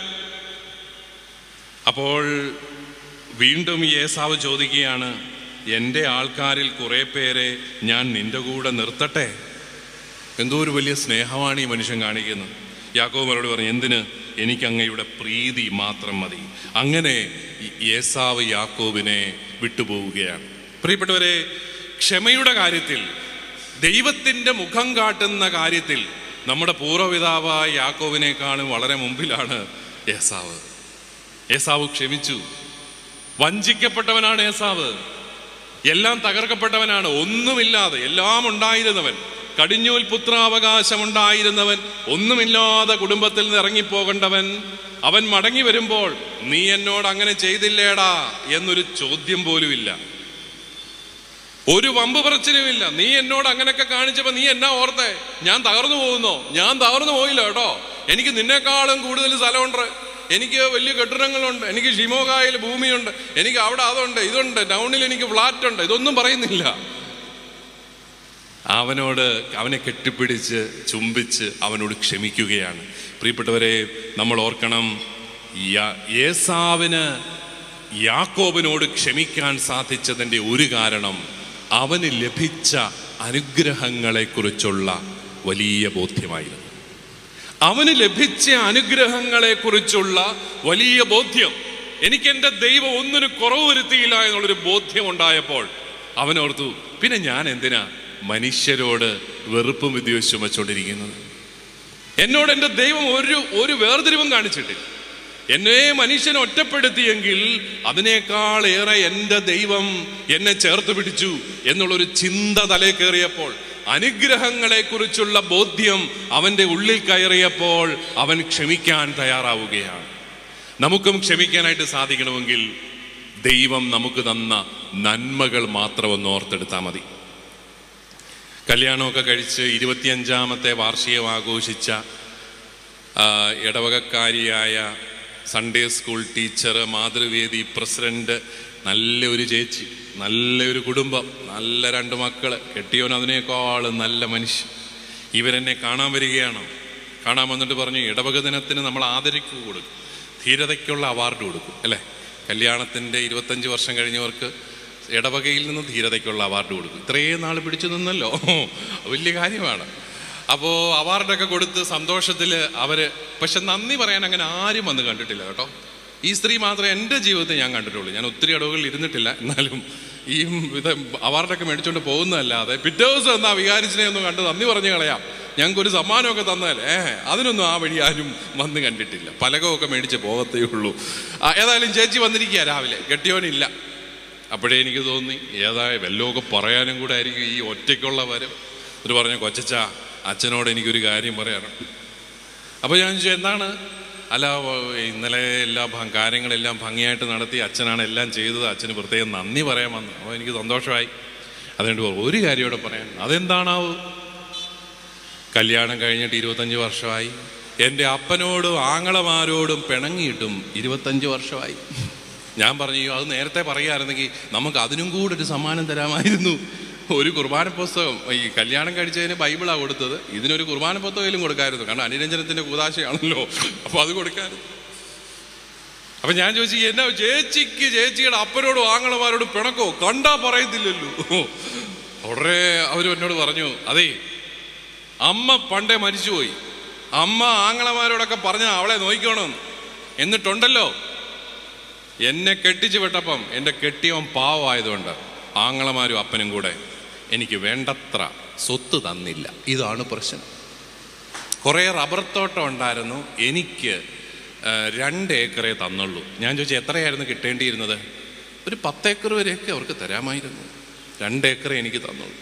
അപ്പോൾ വീണ്ടും ഈ ഏസാവ് ചോദിക്കുകയാണ് എൻ്റെ ആൾക്കാരിൽ കുറെ പേരെ ഞാൻ നിന്റെ കൂടെ നിർത്തട്ടെ എന്തോ ഒരു വലിയ സ്നേഹമാണ് ഈ മനുഷ്യൻ കാണിക്കുന്നത് യാക്കോബ് അവരോട് പറഞ്ഞു എന്തിന് എനിക്ക് അങ്ങയുടെ പ്രീതി മാത്രം മതി അങ്ങനെ ഈ ഏസാവ് യാക്കോബിനെ വിട്ടുപോവുകയാണ് പ്രിയപ്പെട്ടവരെ ക്ഷമയുടെ കാര്യത്തിൽ ദൈവത്തിൻ്റെ മുഖം കാട്ടുന്ന കാര്യത്തിൽ നമ്മുടെ പൂർവ്വപിതാവായ യാക്കോബിനേക്കാളും വളരെ മുമ്പിലാണ് ഏസാവ് ഏസാവ് ക്ഷമിച്ചു വഞ്ചിക്കപ്പെട്ടവനാണ് ഏസാവ് എല്ലാം തകർക്കപ്പെട്ടവനാണ് ഒന്നുമില്ലാതെ എല്ലാം ഉണ്ടായിരുന്നവൻ കടിഞ്ഞൂൽ പുത്രാവകാശം ഉണ്ടായിരുന്നവൻ ഒന്നുമില്ലാതെ കുടുംബത്തിൽ നിന്ന് ഇറങ്ങിപ്പോകേണ്ടവൻ അവൻ മടങ്ങി വരുമ്പോൾ നീ എന്നോട് അങ്ങനെ ചെയ്തില്ലേടാ എന്നൊരു ചോദ്യം പോലുമില്ല ഒരു വമ്പ് പറച്ചിലുമില്ല നീ എന്നോട് അങ്ങനെയൊക്കെ കാണിച്ചപ്പോ നീ എന്നാ ഓർത്തേ ഞാൻ തകർന്നു പോകുന്നോ ഞാൻ തകർന്നു പോയില്ല കേട്ടോ എനിക്ക് നിന്നെക്കാളും കൂടുതൽ സ്ഥലമുണ്ട് എനിക്ക് വലിയ കെട്ടിടങ്ങളുണ്ട് എനിക്ക് ഷിമോഗായിൽ ഭൂമിയുണ്ട് എനിക്ക് അവിടെ അതുണ്ട് ഇതുണ്ട് ടൗണിൽ എനിക്ക് ഫ്ലാറ്റ് ഉണ്ട് ഇതൊന്നും പറയുന്നില്ല അവനോട് അവനെ കെട്ടിപ്പിടിച്ച് ചുംബിച്ച് അവനോട് ക്ഷമിക്കുകയാണ് പ്രിയപ്പെട്ടവരെ നമ്മൾ ഓർക്കണം യാ- ഏസാവിന് യാക്കോബിനോട് ക്ഷമിക്കാൻ സാധിച്ചതിൻ്റെ ഒരു കാരണം അവന് ലഭിച്ച അനുഗ്രഹങ്ങളെക്കുറിച്ചുള്ള വലിയ ബോധ്യമായിരുന്നു അവന് ലഭിച്ച അനുഗ്രഹങ്ങളെക്കുറിച്ചുള്ള വലിയ ബോധ്യം എനിക്ക് എൻ്റെ ദൈവം ഒന്നിനും കുറവ് വരുത്തിയില്ല എന്നുള്ളൊരു ബോധ്യം ഉണ്ടായപ്പോൾ അവനോർത്തു പിന്നെ ഞാൻ എന്തിനാ മനുഷ്യരോട് വെറുപ്പും വിദ്വേഷവും വെച്ചുകൊണ്ടിരിക്കുന്നത് എന്നോട് എൻ്റെ ദൈവം ഒരു ഒരു വേർതിരിവും കാണിച്ചിട്ടില്ല എന്നെ മനുഷ്യനെ ഒറ്റപ്പെടുത്തിയെങ്കിൽ അതിനേക്കാൾ ഏറെ എൻ്റെ ദൈവം എന്നെ ചേർത്ത് പിടിച്ചു എന്നുള്ളൊരു ചിന്ത തലേ കയറിയപ്പോൾ അനുഗ്രഹങ്ങളെ കുറിച്ചുള്ള ബോധ്യം അവൻ്റെ ഉള്ളിൽ കയറിയപ്പോൾ അവൻ ക്ഷമിക്കാൻ തയ്യാറാവുകയാണ് നമുക്കും ക്ഷമിക്കാനായിട്ട് സാധിക്കണമെങ്കിൽ ദൈവം നമുക്ക് തന്ന നന്മകൾ മാത്രം ഒന്ന് ഓർത്തെടുത്താൽ മതി കല്യാണമൊക്കെ കഴിച്ച് ഇരുപത്തിയഞ്ചാമത്തെ വാർഷികം ആഘോഷിച്ച ആ, ഇടവകക്കാരിയായ Sunday school teacher Mathruvedi president നല്ല ഒരു ചേച്ചി നല്ല ഒരു കുടുംബം നല്ല രണ്ട് മക്കള് കെട്ടിയോൻ അതിനേക്കാളും നല്ല മനുഷ്യൻ ഇവരെന്നെ കാണാൻ വരികയാണ് കാണാൻ വന്നിട്ട് പറഞ്ഞു ഇടവക ദിനത്തിന് നമ്മൾ ആദരിക്കുക കൊടുക്കും ധീരതയ്ക്കുള്ള അവാർഡ് കൊടുക്കും അല്ലേ കല്യാണത്തിൻ്റെ ഇരുപത്തഞ്ച് വർഷം കഴിഞ്ഞവർക്ക് ഇടവകയിൽ നിന്ന് ധീരതയ്ക്കുള്ള അവാർഡ് കൊടുക്കും ഇത്രയും നാൾ പിടിച്ചു നിന്നല്ലോ വലിയ കാര്യമാണ് അപ്പോൾ അവാർഡൊക്കെ കൊടുത്ത് സന്തോഷത്തിൽ അവർ പക്ഷെ നന്ദി പറയാൻ അങ്ങനെ ആരും വന്ന് കണ്ടിട്ടില്ല കേട്ടോ ഈ സ്ത്രീ മാത്രമേ എൻ്റെ ജീവിതത്തിൽ ഞാൻ കണ്ടിട്ടുള്ളൂ ഞാൻ ഒത്തിരി ഇടവുകളിൽ ഇരുന്നിട്ടില്ല എന്നാലും ഈ ഇത് അവാർഡൊക്കെ മേടിച്ചുകൊണ്ട് പോകുന്നതല്ലാതെ പിറ്റേ ദിവസം എന്നാ വികാരിച്ചിനെ ഒന്ന് കണ്ട് നന്ദി പറഞ്ഞു കളയാം ഞങ്ങൾക്ക് ഒരു സമ്മാനമൊക്കെ തന്നാൽ ഏ അതിനൊന്നും ആ വഴി ആരും വന്ന് കണ്ടിട്ടില്ല പലകമൊക്കെ മേടിച്ച് പോകത്തേ ഉള്ളൂ ആ, ഏതായാലും ചേച്ചി വന്നിരിക്കുക രാവിലെ കെട്ടിയോനില്ല അപ്പോഴേ എനിക്ക് തോന്നി ഏതായ വല്ലതൊക്കെ പറയാനും കൂടെ ആയിരിക്കും ഈ ഒറ്റയ്ക്കുള്ള വരം ഒരു പറഞ്ഞു കൊച്ചച്ച അച്ഛനോട് എനിക്കൊരു കാര്യം പറയാനുണ്ട് അപ്പോൾ ഞാൻ ചോദിച്ചു എന്താണ് അല്ല ഓ, ഇന്നലെ എല്ലാ ഭ- കാര്യങ്ങളെല്ലാം ഭംഗിയായിട്ട് നടത്തി അച്ഛനാണ് എല്ലാം ചെയ്തത് അച്ഛന് പ്രത്യേകം നന്ദി പറയാൻ വന്നു അപ്പോൾ എനിക്ക് സന്തോഷമായി അതുകൊണ്ട് പറഞ്ഞു, ഒരു കാര്യം ഇവിടെ പറയാൻ അതെന്താണാവൂ കല്യാണം കഴിഞ്ഞിട്ട് ഇരുപത്തഞ്ച് വർഷമായി എൻ്റെ അപ്പനോടും ആങ്ങളമാരോടും പിണങ്ങിയിട്ടും ഇരുപത്തഞ്ച് വർഷമായി ഞാൻ പറഞ്ഞു "അയ്യോ, അത് നേരത്തെ പറയുമായിരുന്നെങ്കിൽ നമുക്ക് അതിനും കൂടെ ഒരു സമ്മാനം തരാമായിരുന്നു ഒരു കുർബാന പുസ്തകം ഈ കല്യാണം കഴിച്ചതിന് ബൈബിളാണ് കൊടുത്തത് ഇതിനൊരു കുർബാന പുസ്തകയിലും കൊടുക്കായിരുന്നു കാരണം അനുരഞ്ജനത്തിന്റെ കൂതാശയാണല്ലോ അപ്പോൾ അത് കൊടുക്കായിരുന്നു അപ്പൊ ഞാൻ ചോദിച്ചു എന്നാ ചേച്ചിക്ക് ചേച്ചിയുടെ അപ്പനോടും ആങ്ങളമാരോടും പിണക്കോ കണ്ടാ പറയത്തില്ലല്ലോ ഉടനെ അവർ എന്നോട് പറഞ്ഞു അതേ അമ്മ പണ്ടേ മരിച്ചുപോയി അമ്മ ആങ്ങളമാരോടൊക്കെ പറഞ്ഞ അവളെ നോക്കിക്കോണമെന്ന് എന്നിട്ടുണ്ടല്ലോ എന്നെ കെട്ടിച്ചു വിട്ടപ്പം എൻ്റെ കെട്ടിയവൻ പാവമായതുകൊണ്ട് ആങ്ങളമാരും അപ്പനും കൂടെ എനിക്ക് വേണ്ടത്ര സ്വത്ത് തന്നില്ല ഇതാണ് പ്രശ്നം കുറേ റബ്ബർ തോട്ടം ഉണ്ടായിരുന്നു എനിക്ക് ആ, രണ്ട് ഏക്കറേ തന്നുള്ളൂ ഞാൻ ചോദിച്ചു എത്രയായിരുന്നു കിട്ടേണ്ടിയിരുന്നത് ഒരു പത്തേക്കർ വരെയൊക്കെ അവർക്ക് തരാമായിരുന്നു രണ്ട് ഏക്കറേ എനിക്ക് തന്നുള്ളൂ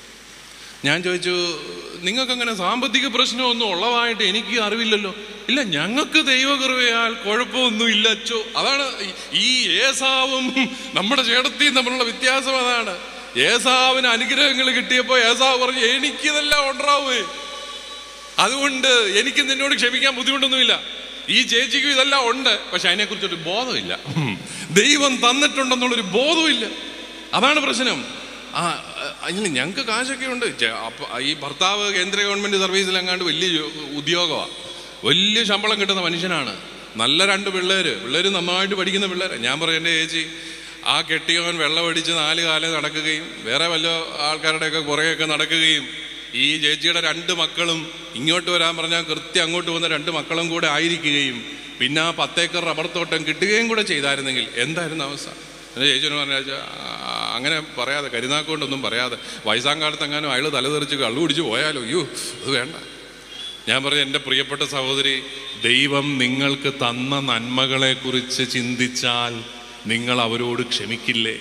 ഞാൻ ചോദിച്ചു നിങ്ങൾക്ക് അങ്ങനെ സാമ്പത്തിക പ്രശ്നമൊന്നും ഉള്ളതായിട്ട് എനിക്ക് അറിവില്ലല്ലോ ഇല്ല ഞങ്ങൾക്ക് ദൈവകൃപയാൽ കുഴപ്പമൊന്നും ഇല്ല അച്ചോ അതാണ് ഈ- ഈ ഏസാവും നമ്മുടെ ചേട്ടത്തിയും തമ്മിലുള്ള വ്യത്യാസം അതാണ് ഏസാവിന് അനുഗ്രഹങ്ങൾ കിട്ടിയപ്പോൾ ഏസാവ് പറഞ്ഞു എനിക്കിതെല്ലാം ഉണ്ടാവേ അതുകൊണ്ട് എനിക്ക് നിന്നോട് ക്ഷമിക്കാൻ ബുദ്ധിമുട്ടൊന്നുമില്ല ഈ ചേച്ചിക്കും ഇതെല്ലാം ഉണ്ട് പക്ഷെ അതിനെക്കുറിച്ചൊരു ബോധമില്ല ഉം. ദൈവം തന്നിട്ടുണ്ടെന്നുള്ളൊരു ബോധമില്ല അതാണ് പ്രശ്നം ആ അതിന് ഞങ്ങൾക്ക് കാശൊക്കെ ഉണ്ട് ചെ- അപ്പ- ഈ ഭർത്താവ് കേന്ദ്ര ഗവൺമെന്റ് സർവീസിൽ എങ്ങാണ്ട് വലിയ ജോ- ഉദ്യോഗമാണ് വലിയ ശമ്പളം കിട്ടുന്ന മനുഷ്യനാണ് നല്ല രണ്ട് പിള്ളേര് പിള്ളേര് നന്നായിട്ട് പഠിക്കുന്ന പിള്ളേര് ഞാൻ പറഞ്ഞു എൻ്റെ ചേച്ചി ആ കെട്ടിയവൻ വെള്ളമടിച്ച് നാല് കാലം നടക്കുകയും വേറെ വല്ല ആൾക്കാരുടെയൊക്കെ പുറകെയൊക്കെ നടക്കുകയും ഈ ചേച്ചിയുടെ രണ്ട് മക്കളും ഇങ്ങോട്ട് വരാൻ പറഞ്ഞാൽ കൃത്യം അങ്ങോട്ട് വന്ന രണ്ട് മക്കളും കൂടെ ആയിരിക്കുകയും പിന്നെ ആ പത്തേക്കർ റബ്ബർ തോട്ടം കിട്ടുകയും കൂടെ ചെയ്തായിരുന്നെങ്കിൽ എന്തായിരുന്നു അവസ്ഥ എൻ്റെ ചേച്ചിയോട് പറഞ്ഞ അങ്ങനെ പറയാതെ കരുനാക്കൊണ്ടൊന്നും പറയാതെ വയസ്സാം കാലത്ത് എങ്ങാനും അയാൾ തലതെറിച്ച് കള്ളു കുടിച്ച് പോയാലോ അയ്യോ അത് വേണ്ട ഞാൻ പറഞ്ഞു എൻ്റെ പ്രിയപ്പെട്ട സഹോദരി ദൈവം നിങ്ങൾക്ക് തന്ന നന്മകളെക്കുറിച്ച് ചിന്തിച്ചാൽ നിങ്ങൾ അവരോട് ക്ഷമിക്കില്ലേ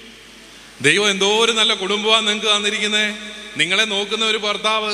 ദൈവം എന്തോ ഒരു നല്ല കുടുംബമാണ് നിങ്ങൾക്ക് തന്നിരിക്കുന്നത് നിങ്ങളെ നോക്കുന്ന ഒരു ഭർത്താവ്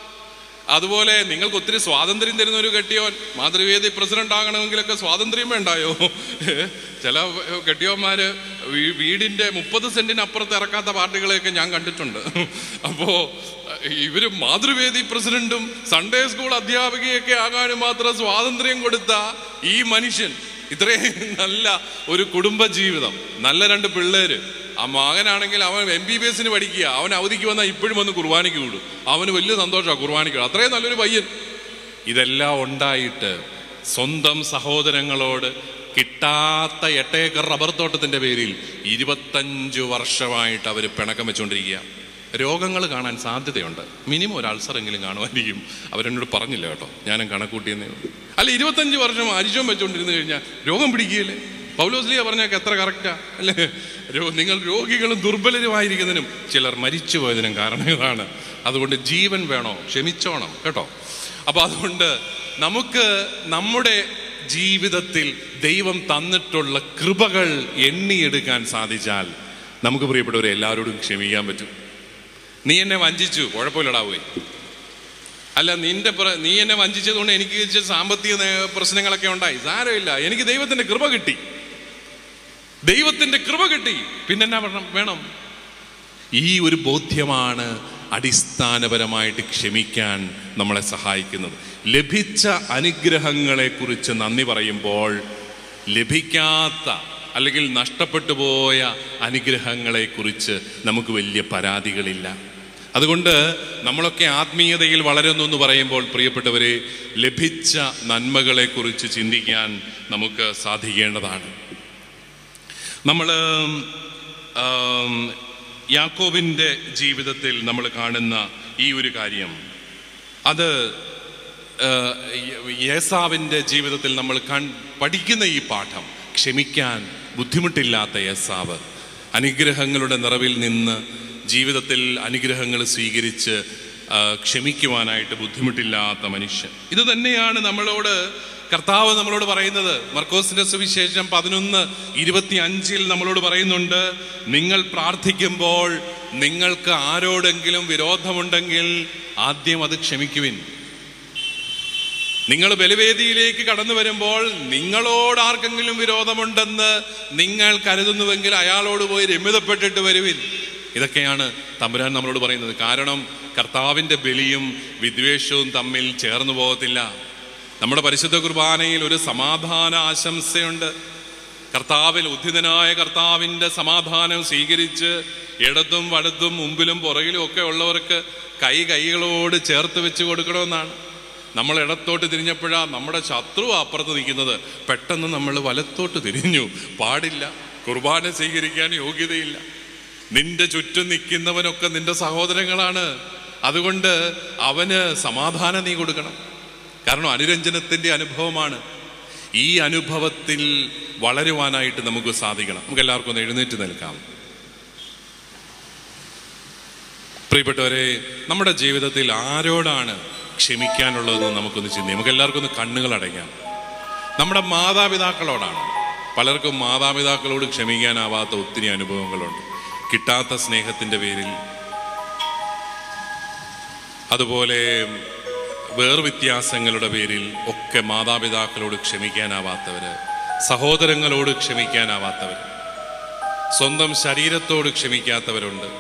അതുപോലെ നിങ്ങൾക്ക് ഒത്തിരി സ്വാതന്ത്ര്യം തരുന്ന ഒരു കെട്ടിയോൻ മാതൃവേദി പ്രസിഡന്റ് ആകണമെങ്കിലൊക്കെ സ്വാതന്ത്ര്യം വേണ്ടായോ ചില കെട്ടിയോന്മാര് വീ- വീടിന്റെ മുപ്പത് സെന്റിന് അപ്പുറത്ത് ഇറക്കാത്ത പാർട്ടികളെയൊക്കെ ഞാൻ കണ്ടിട്ടുണ്ട് അപ്പോ ഇവര് മാതൃവേദി പ്രസിഡന്റും സൺഡേ സ്കൂൾ അധ്യാപികയൊക്കെ ആകാനും മാത്രം സ്വാതന്ത്ര്യം കൊടുത്ത ഈ മനുഷ്യൻ ഇത്രയും നല്ല ഒരു കുടുംബ ജീവിതം നല്ല രണ്ട് പിള്ളേര് ആ മകനാണെങ്കിൽ അവൻ എം ബി ബി എസിന് പഠിക്കുക അവൻ അവധിക്ക് വന്നാൽ ഇപ്പോഴും വന്ന് കുർബാനയ്ക്ക് വിടും അവന് വലിയ സന്തോഷമാണ് കുർബാനയ്ക്ക് വിടും അത്രയും നല്ലൊരു പയ്യൻ ഇതെല്ലാം ഉണ്ടായിട്ട് സ്വന്തം സഹോദരങ്ങളോട് കിട്ടാത്ത എട്ടേക്കർ റബ്ബർ തോട്ടത്തിന്റെ പേരിൽ ഇരുപത്തഞ്ചു വർഷമായിട്ട് അവർ പിണക്കം വെച്ചുകൊണ്ടിരിക്കുക രോഗങ്ങൾ കാണാൻ സാധ്യതയുണ്ട് മിനിമം ഒരു അൾസറെങ്കിലും കാണുമായിരിക്കും അവരെന്നോട് പറഞ്ഞില്ല കേട്ടോ ഞാനും കണക്കൂട്ടിയെന്നേ ഉള്ളൂ അല്ല ഇരുപത്തഞ്ച് വർഷം അരിശം വെച്ചുകൊണ്ടിരുന്നു കഴിഞ്ഞാൽ രോഗം പിടിക്കുകയില്ലേ പൗലോസ്ലിയ പറഞ്ഞൊക്കെ എത്ര കറക്റ്റാ അല്ലേ രോ- നിങ്ങൾ രോഗികളും ദുർബലരുമായിരിക്കുന്നതിനും ചിലർ മരിച്ചു പോയതിനും കാരണം ഇതാണ് അതുകൊണ്ട് ജീവൻ വേണോ ക്ഷമിച്ചോണം കേട്ടോ അപ്പൊ അതുകൊണ്ട് നമുക്ക് നമ്മുടെ ജീവിതത്തിൽ ദൈവം തന്നിട്ടുള്ള കൃപകൾ എണ്ണിയെടുക്കാൻ സാധിച്ചാൽ നമുക്ക് പ്രിയപ്പെട്ടവരെ എല്ലാവരോടും ക്ഷമിക്കാൻ പറ്റും നീ എന്നെ വഞ്ചിച്ചു കുഴപ്പമില്ലടാ പോയി അല്ല നിന്റെ പ്ര- നീ എന്നെ വഞ്ചിച്ചതുകൊണ്ട് എനിക്ക് ഇച്ചിരി സാമ്പത്തിക നേ- പ്രശ്നങ്ങളൊക്കെ ഉണ്ടായി സാരമില്ല എനിക്ക് ദൈവത്തിന്റെ കൃപ കിട്ടി ദൈവത്തിന്റെ കൃപ കിട്ടി പിന്നെ എന്നാ വേണം വേണം ഈ ഒരു ബോധ്യമാണ് അടിസ്ഥാനപരമായിട്ട് ക്ഷമിക്കാൻ നമ്മളെ സഹായിക്കുന്നത് ലഭിച്ച അനുഗ്രഹങ്ങളെ കുറിച്ച് നന്ദി പറയുമ്പോൾ ലഭിക്കാത്ത അല്ലെങ്കിൽ നഷ്ടപ്പെട്ടു പോയ അനുഗ്രഹങ്ങളെ കുറിച്ച് നമുക്ക് വലിയ പരാതികളില്ല അതുകൊണ്ട് നമ്മളൊക്കെ ആത്മീയതയിൽ വളരുന്നു എന്ന് പറയുമ്പോൾ പ്രിയപ്പെട്ടവരെ ലഭിച്ച നന്മകളെ കുറിച്ച് ചിന്തിക്കാൻ നമുക്ക് സാധിക്കേണ്ടതാണ് നമ്മൾ യാക്കോബിൻ്റെ ജീവിതത്തിൽ നമ്മൾ കാണുന്ന ഈ ഒരു കാര്യം അത് ആഹ്, യേസാവിൻ്റെ ജീവിതത്തിൽ നമ്മൾ കൺ പഠിക്കുന്ന ഈ പാഠം ക്ഷമിക്കാൻ ബുദ്ധിമുട്ടില്ലാത്ത യേസാവ് അനുഗ്രഹങ്ങളുടെ നിറവിൽ നിന്ന് ജീവിതത്തിൽ അനുഗ്രഹങ്ങൾ സ്വീകരിച്ച് ആഹ്, ക്ഷമിക്കുവാനായിട്ട് ബുദ്ധിമുട്ടില്ലാത്ത മനുഷ്യൻ ഇത് തന്നെയാണ് നമ്മളോട് കർത്താവ് നമ്മളോട് പറയുന്നത് മർക്കോസിന്റെ സുവിശേഷം പതിനൊന്ന് ഇരുപത്തി അഞ്ചിൽ നമ്മളോട് പറയുന്നുണ്ട് നിങ്ങൾ പ്രാർത്ഥിക്കുമ്പോൾ നിങ്ങൾക്ക് ആരോടെങ്കിലും വിരോധമുണ്ടെങ്കിൽ ആദ്യം അത് ക്ഷമിക്കുവിൻ നിങ്ങൾ ബലിവേദിയിലേക്ക് കടന്നു വരുമ്പോൾ നിങ്ങളോട് ആർക്കെങ്കിലും വിരോധമുണ്ടെന്ന് നിങ്ങൾ കരുതുന്നുവെങ്കിൽ അയാളോട് പോയി രമ്യതപ്പെട്ടിട്ട് വരുവിൻ ഇതൊക്കെയാണ് തമ്പുരാൻ നമ്മളോട് പറയുന്നത് കാരണം കർത്താവിൻ്റെ ബലിയും വിദ്വേഷവും തമ്മിൽ ചേർന്നു പോകത്തില്ല നമ്മുടെ പരിശുദ്ധ കുർബാനയിൽ ഒരു സമാധാന ആശംസയുണ്ട് കർത്താവിൽ ഉദ്ധിതനായ കർത്താവിൻ്റെ സമാധാനം സ്വീകരിച്ച് ഇടത്തും വലത്തും മുമ്പിലും പുറകിലും ഒക്കെ ഉള്ളവർക്ക് കൈ കൈകളോട് ചേർത്ത് വെച്ച് കൊടുക്കണമെന്നാണ് നമ്മൾ ഇടത്തോട്ട് തിരിഞ്ഞപ്പോഴാ നമ്മുടെ ശത്രു അപ്പുറത്ത് നിൽക്കുന്നത് പെട്ടെന്ന് നമ്മൾ വലത്തോട്ട് തിരിഞ്ഞു പാടില്ല കുർബാന സ്വീകരിക്കാൻ യോഗ്യതയില്ല നിന്റെ ചുറ്റും നിൽക്കുന്നവനൊക്കെ നിന്റെ സഹോദരങ്ങളാണ് അതുകൊണ്ട് അവന് സമാധാനം നീ കൊടുക്കണം കാരണം അനുരഞ്ജനത്തിന്റെ അനുഭവമാണ് ഈ അനുഭവത്തിൽ വളരുവാനായിട്ട് നമുക്ക് സാധിക്കണം നമുക്ക് എല്ലാവർക്കും ഒന്ന് എഴുന്നേറ്റ് നിൽക്കാം പ്രിയപ്പെട്ടവരെ നമ്മുടെ ജീവിതത്തിൽ ആരോടാണ് ക്ഷമിക്കാനുള്ളതെന്ന് നമുക്കൊന്ന് ചിന്തി നമുക്ക് എല്ലാവർക്കും ഒന്ന് കണ്ണുകൾ അടയ്ക്കാം നമ്മുടെ മാതാപിതാക്കളോടാണ് പലർക്കും മാതാപിതാക്കളോട് ക്ഷമിക്കാനാവാത്ത ഒത്തിരി അനുഭവങ്ങളുണ്ട് കിട്ടാത്ത സ്നേഹത്തിൻ്റെ പേരിൽ അതുപോലെ വേർവ്യത്യാസങ്ങളുടെ പേരിൽ ഒക്കെ മാതാപിതാക്കളോട് ക്ഷമിക്കാനാവാത്തവര് സഹോദരങ്ങളോട് ക്ഷമിക്കാനാവാത്തവർ സ്വന്തം ശരീരത്തോട് ക്ഷമിക്കാത്തവരുണ്ട്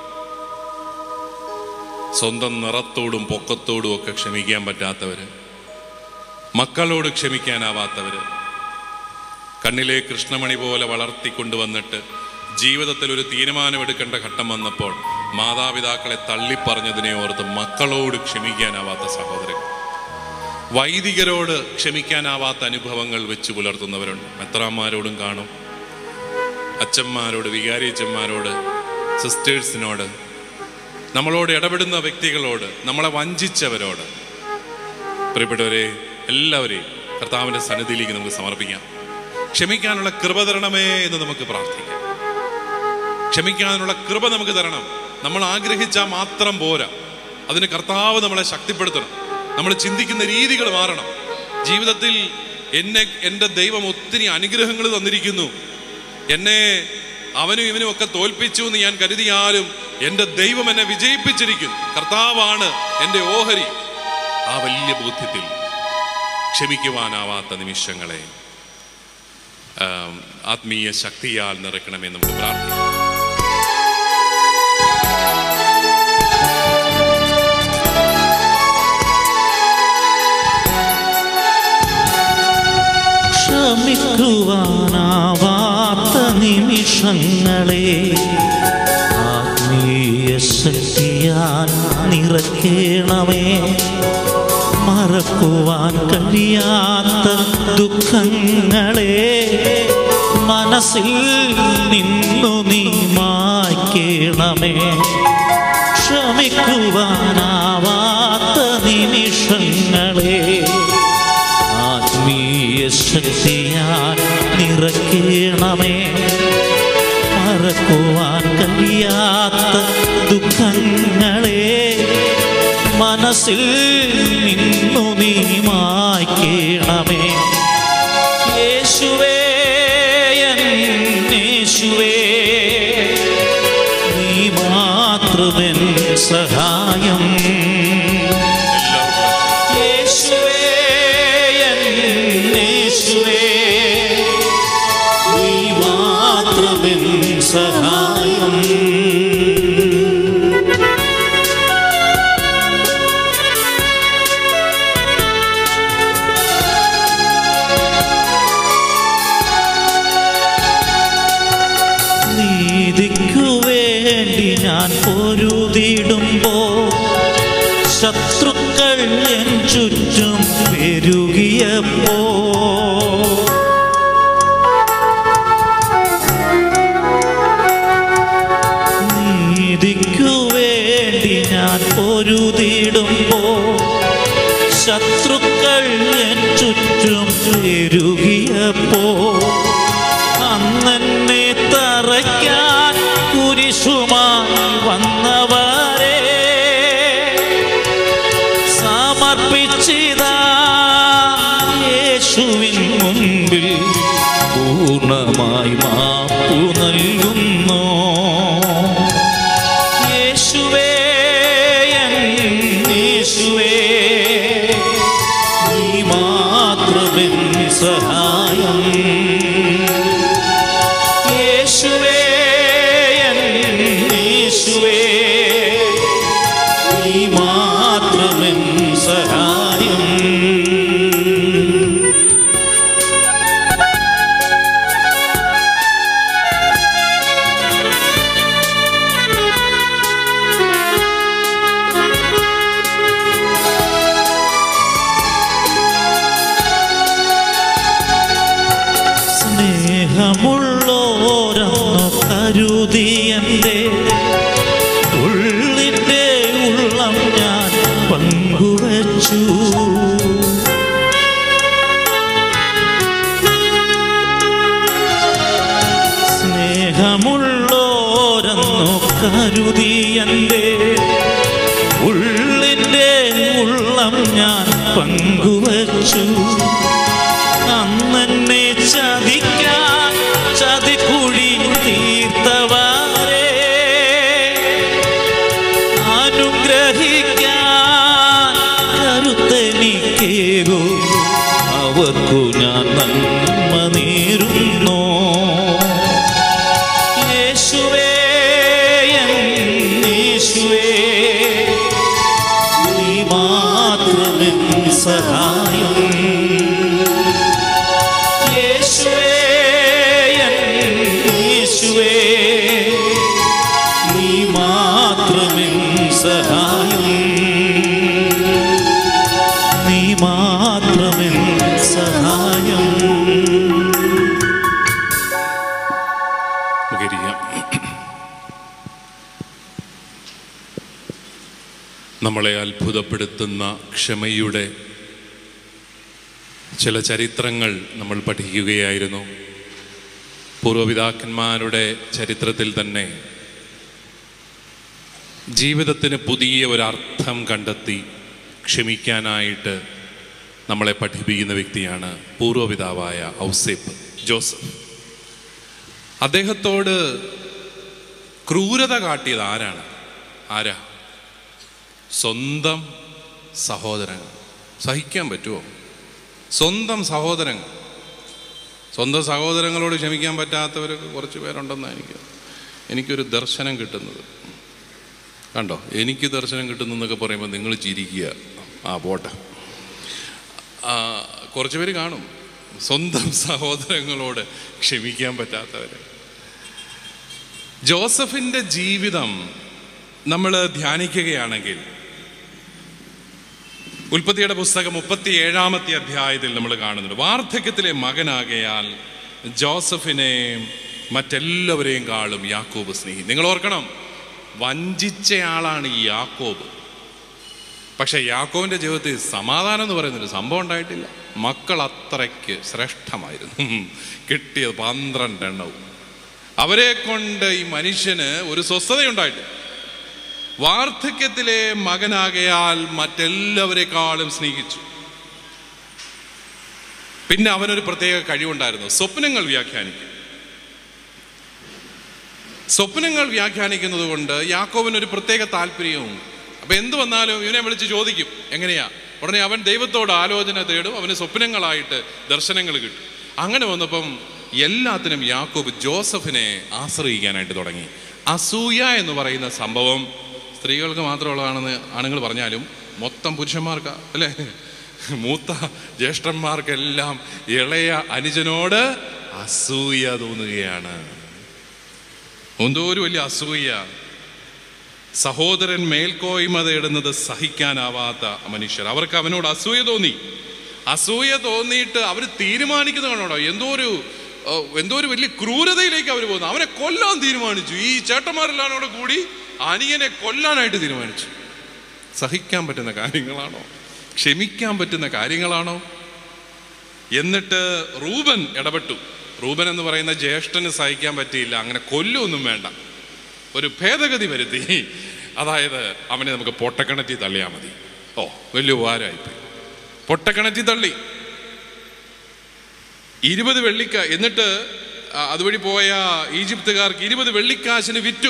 സ്വന്തം നിറത്തോടും പൊക്കത്തോടും ഒക്കെ ക്ഷമിക്കാൻ പറ്റാത്തവര് മക്കളോട് ക്ഷമിക്കാനാവാത്തവര് കണ്ണിലെ കൃഷ്ണമണി പോലെ വളർത്തിക്കൊണ്ടുവന്നിട്ട് ജീവിതത്തിൽ ഒരു തീരുമാനമെടുക്കേണ്ട ഘട്ടം വന്നപ്പോൾ മാതാപിതാക്കളെ തള്ളിപ്പറഞ്ഞതിനെ ഓർത്ത് മക്കളോട് ക്ഷമിക്കാനാവാത്ത സഹോദരൻ വൈദികരോട് ക്ഷമിക്കാനാവാത്ത അനുഭവങ്ങൾ വെച്ച് പുലർത്തുന്നവരുണ്ട് മെത്രാന്മാരോടും കാണും അച്ഛന്മാരോട് വികാരിയച്ഛന്മാരോട് സിസ്റ്റേഴ്സിനോട് നമ്മളോട് ഇടപെടുന്ന വ്യക്തികളോട് നമ്മളെ വഞ്ചിച്ചവരോട് പ്രിയപ്പെട്ടവരെ എല്ലാവരെയും കർത്താവിൻ്റെ സന്നിധിയിലേക്ക് നമുക്ക് സമർപ്പിക്കാം ക്ഷമിക്കാനുള്ള കൃപ തരണമേ എന്ന് നമുക്ക് പ്രാർത്ഥിക്കാം ക്ഷമിക്കാനുള്ള കൃപ നമുക്ക് തരണം നമ്മൾ ആഗ്രഹിച്ചാൽ മാത്രം പോരാ അതിന് കർത്താവ് നമ്മളെ ശക്തിപ്പെടുത്തണം നമ്മൾ ചിന്തിക്കുന്ന രീതികൾ മാറണം ജീവിതത്തിൽ എന്നെ എൻ്റെ ദൈവം ഒത്തിരി അനുഗ്രഹങ്ങൾ തന്നിരിക്കുന്നു എന്നെ അവനും ഇവനും ഒക്കെ തോൽപ്പിച്ചു എന്ന് ഞാൻ കരുതിയാലും എൻ്റെ ദൈവം എന്നെ വിജയിപ്പിച്ചിരിക്കുന്നു കർത്താവാണ് എൻ്റെ ഓഹരി ആ വലിയ ബോധ്യത്തിൽ ക്ഷമിക്കുവാനാവാത്ത നിമിഷങ്ങളെ ആം, ആത്മീയ ശക്തിയാൽ നിറയ്ക്കണമേ നമുക്ക് പ്രാർത്ഥിക്കാം ക്ഷമിക്കുവാനാവാത്ത നിമിഷങ്ങളെ ആത്മീയ ശക്തിയാൽ നിറയ്ക്കണമേ മറക്കുവാൻ കഴിയാത്ത ദുഃഖങ്ങളെ മനസ്സിൽ നിന്നു നീ മായ്ക്കണമേ ക്ഷമിക്കുവാനാവാത്ത നിമിഷങ്ങളെ ആത്മീയ ശക്തിയാൽ നിറയ്ക്കണമേ മറക്കുവാൻ കഴിയാത്ത ദുഃഖങ്ങളെ മനസ്സിൽ നിന്നു നീ മായ്ക്കണമേ യേശുവേ എൻ യേശുവേ നീ മാത്രമെൻ സഹായം എല്ലാവർക്കും യേശുവേ എൻ യേശുവേ നീ മാത്രമെൻ സഹായം നീതിക്കു വേണ്ടി ഞാൻ പൊരുതിടുമ്പോ ശത്രുക്കൾ എൻ ചുറ്റും പെരുകിയപ്പോ നീതിക്കു വേണ്ടി ഞാൻ പൊരുതിടുമ്പോ ശത്രുക്കൾ എൻ ചുറ്റും പെരുകിയപ്പോ അന്നെന്നെ തറയ്ക്കാൻ കുരിശുമായി വന്നവരെ സമർപ്പിച്ചിതാ യേശുവിൻ മുൻപിൽ പൂർണ്ണമായി മാപ്പു നൽകുന്നു യേശുവേ എൻ യേശുവേ നീ മാത്രമെൻ സഹായം യേശുവേ എൻ യേശുവേ നീ മാത്രമെൻ സഹായം എൻ്റെ ഉള്ളിൻ്റെ ഉള്ളം ഞാൻ പങ്കുവച്ചു അന്നെന്നെ ചതിക്കാൻ ചതിക്കുഴി തീർത്തവരെ അനുഗ്രഹിക്കാൻ കരുത്തെനിക്കേകോ അവർക്കു ഞാൻ നന്മ നേരുന്നു യേശുവേ എൻ യേശുവേ നീ മാത്രമെൻ സഹായം യേശുവേ എൻ യേശുവേ നീ മാത്രമെൻ സഹായം നീ മാത്രമെൻ സഹായം നമുക്കിരിക്കാം നമ്മളെ അത്ഭുതപ്പെടുത്തുന്ന ക്ഷമയുടെ ചില ചരിത്രങ്ങൾ നമ്മൾ പഠിക്കുകയായിരുന്നു പൂർവപിതാക്കന്മാരുടെ ചരിത്രത്തിൽ തന്നെ ജീവിതത്തിന് പുതിയ ഒരർത്ഥം കണ്ടെത്തി ക്ഷമിക്കാനായിട്ട് നമ്മളെ പഠിപ്പിക്കുന്ന വ്യക്തിയാണ് പൂർവപിതാവായ ഔസേപ്പ് ജോസഫ് അദ്ദേഹത്തോട് ക്രൂരത കാട്ടിയത് ആരാണ് ആരാ സ്വന്തം സഹോദരങ്ങൾ സഹിക്കാൻ പറ്റുമോ സ്വന്തം സഹോദരങ്ങൾ സ്വന്തം സഹോദരങ്ങളോട് ക്ഷമിക്കാൻ പറ്റാത്തവർ കുറച്ച് പേരുണ്ടെന്നാണ് എനിക്ക് എനിക്കൊരു ദർശനം കിട്ടുന്നത് കണ്ടോ എനിക്ക് ദർശനം കിട്ടുന്നു എന്നൊക്കെ പറയുമ്പോൾ നിങ്ങൾ ചിരിക്കുക ആ പോട്ടെ ആ, കുറച്ച് പേര് കാണും സ്വന്തം സഹോദരങ്ങളോട് ക്ഷമിക്കാൻ പറ്റാത്തവര് ജോസഫിന്റെ ജീവിതം നമ്മൾ ധ്യാനിക്കുകയാണെങ്കിൽ ഉൽപ്പത്തിയുടെ പുസ്തകം മുപ്പത്തി ഏഴാമത്തെ അധ്യായത്തിൽ നമ്മൾ കാണുന്നുണ്ട് വാർദ്ധക്യത്തിലെ മകനാകയാൽ ജോസഫിനെ മറ്റെല്ലാവരെയും കാളും യാക്കോബ് സ്നേഹി നിങ്ങൾ ഓർക്കണം വഞ്ചിച്ചയാളാണ് ഈ യാക്കോബ് പക്ഷെ യാക്കോവിന്റെ ജീവിതത്തിൽ സമാധാനം എന്ന് പറയുന്നൊരു സംഭവം ഉണ്ടായിട്ടില്ല മക്കൾ അത്രയ്ക്ക് ശ്രേഷ്ഠമായിരുന്നു കിട്ടിയത് പന്ത്രണ്ട് എണ്ണവും അവരെ കൊണ്ട് ഈ മനുഷ്യന് ഒരു സ്വസ്ഥതയുണ്ടായിട്ടില്ല വാർദ്ധക്യത്തിലെ മകനാകയാൽ മറ്റെല്ലാവരെക്കാളും സ്നേഹിച്ചു പിന്നെ അവനൊരു പ്രത്യേക കഴിവുണ്ടായിരുന്നു സ്വപ്നങ്ങൾ വ്യാഖ്യാനിക്കും സ്വപ്നങ്ങൾ വ്യാഖ്യാനിക്കുന്നത് കൊണ്ട് യാക്കോവിന് ഒരു പ്രത്യേക താല്പര്യവും അപ്പൊ എന്ത് വന്നാലും ഇവനെ വിളിച്ച് ചോദിക്കും എങ്ങനെയാ ഉടനെ അവൻ ദൈവത്തോട് ആലോചന തേടും അവന് സ്വപ്നങ്ങളായിട്ട് ദർശനങ്ങൾ കിട്ടും അങ്ങനെ വന്നപ്പം എല്ലാത്തിനും യാക്കോബ് ജോസഫിനെ ആശ്രയിക്കാനായിട്ട് തുടങ്ങി അസൂയ എന്ന് പറയുന്ന സംഭവം സ്ത്രീകൾക്ക് മാത്രമുള്ളതാണെന്ന് ആണുങ്ങൾ പറഞ്ഞാലും മൊത്തം പുരുഷന്മാർക്കാ അല്ലേ മൂത്ത ജ്യേഷ്ഠന്മാർക്കെല്ലാം ഇളയ അനുജനോട് അസൂയ തോന്നുകയാണ് എന്തോ ഒരു വലിയ അസൂയ സഹോദരൻ മേൽക്കോയ്മ തേടുന്നത് സഹിക്കാനാവാത്ത മനുഷ്യർ അവർക്ക് അവനോട് അസൂയ തോന്നി അസൂയ തോന്നിയിട്ട് അവർ തീരുമാനിക്കുന്നത് കണ്ടോ എന്തോ ഒരു ഏഹ്, എന്തോ ഒരു വലിയ ക്രൂരതയിലേക്ക് അവർ പോകുന്നു അവനെ കൊല്ലാൻ തീരുമാനിച്ചു ഈ ചേട്ടന്മാരെല്ലാം കൂടെ കൂടി അനിയനെ കൊല്ലാനായിട്ട് തീരുമാനിച്ചു സഹിക്കാൻ പറ്റുന്ന കാര്യങ്ങളാണോ ക്ഷമിക്കാൻ പറ്റുന്ന കാര്യങ്ങളാണോ എന്നിട്ട് റൂബൻ ഇടപെട്ടു റൂബൻ എന്ന് പറയുന്ന ജ്യേഷ്ഠന് സഹിക്കാൻ പറ്റിയില്ല അങ്ങനെ കൊല്ലൊന്നും വേണ്ട ഒരു ഭേദഗതി വരുത്തി അതായത് അവനെ നമുക്ക് പൊട്ടക്കിണറ്റി തള്ളിയാൽ മതി ഓ വലിയ ഉപകാരമായിപ്പോയി പൊട്ടക്കിണറ്റി തള്ളി ഇരുപത് വെള്ളിക്ക എന്നിട്ട് ആ, അതുവഴി പോയ ഈജിപ്തുകാർക്ക് ഇരുപത് വെള്ളിക്കാശിന് വിറ്റു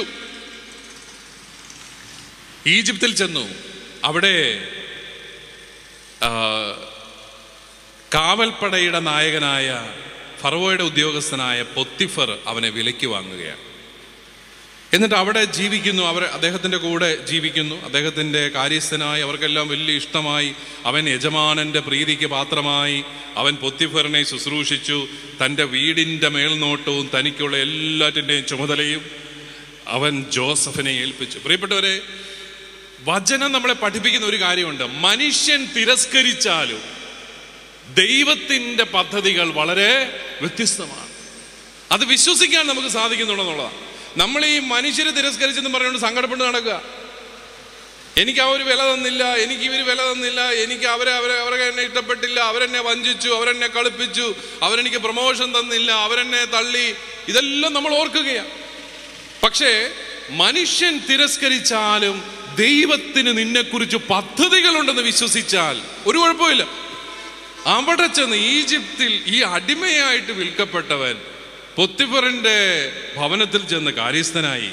ഈജിപ്തിൽ ചെന്നു അവിടെ ആ, കാവൽപ്പടയുടെ നായകനായ ഫറവോയുടെ ഉദ്യോഗസ്ഥനായ പൊത്തിഫർ അവനെ വിലയ്ക്ക് വാങ്ങുകയാണ് എന്നിട്ട് അവിടെ ജീവിക്കുന്നു അവർ അദ്ദേഹത്തിൻ്റെ കൂടെ ജീവിക്കുന്നു അദ്ദേഹത്തിൻ്റെ കാര്യസ്ഥനായി അവർക്കെല്ലാം വലിയ ഇഷ്ടമായി അവൻ യജമാനൻ്റെ പ്രീതിക്ക് പാത്രമായി അവൻ പൊത്തിഫറിനെ ശുശ്രൂഷിച്ചു തൻ്റെ വീടിൻ്റെ മേൽനോട്ടവും തനിക്കുള്ള എല്ലാറ്റിൻ്റെയും ചുമതലയും അവൻ ജോസഫിനെ ഏൽപ്പിച്ചു പ്രിയപ്പെട്ടവരെ വചനം നമ്മളെ പഠിപ്പിക്കുന്ന ഒരു കാര്യമുണ്ട് മനുഷ്യൻ തിരസ്കരിച്ചാലും ദൈവത്തിൻ്റെ പദ്ധതികൾ വളരെ വ്യത്യസ്തമാണ് അത് വിശ്വസിക്കാൻ നമുക്ക് സാധിക്കുന്നുള്ളതാണ് നമ്മൾ ഈ മനുഷ്യരെ തിരസ്കരിച്ചെന്ന് പറഞ്ഞുകൊണ്ട് സങ്കടപ്പെട്ട് നടക്കുക എനിക്ക് ആ ഒരു വില തന്നില്ല എനിക്ക് ഇവർ വില തന്നില്ല എനിക്ക് അവരെ അവരെ അവരെ എന്നെ ഇഷ്ടപ്പെട്ടില്ല അവരെന്നെ വഞ്ചിച്ചു അവരെന്നെ കളിപ്പിച്ചു അവരെനിക്ക് പ്രൊമോഷൻ തന്നില്ല അവരെന്നെ തള്ളി ഇതെല്ലാം നമ്മൾ ഓർക്കുകയാണ് പക്ഷേ മനുഷ്യൻ തിരസ്കരിച്ചാലും ദൈവത്തിന് നിന്നെക്കുറിച്ച് പദ്ധതികളുണ്ടെന്ന് വിശ്വസിച്ചാൽ ഒരു കുഴപ്പമില്ല അവിടെ ചെന്ന് ഈജിപ്തിൽ ഈ അടിമയായിട്ട് വിൽക്കപ്പെട്ടവൻ പൊത്തിഫറിന്റെ ഭവനത്തിൽ ചെന്ന് കാര്യസ്ഥനായി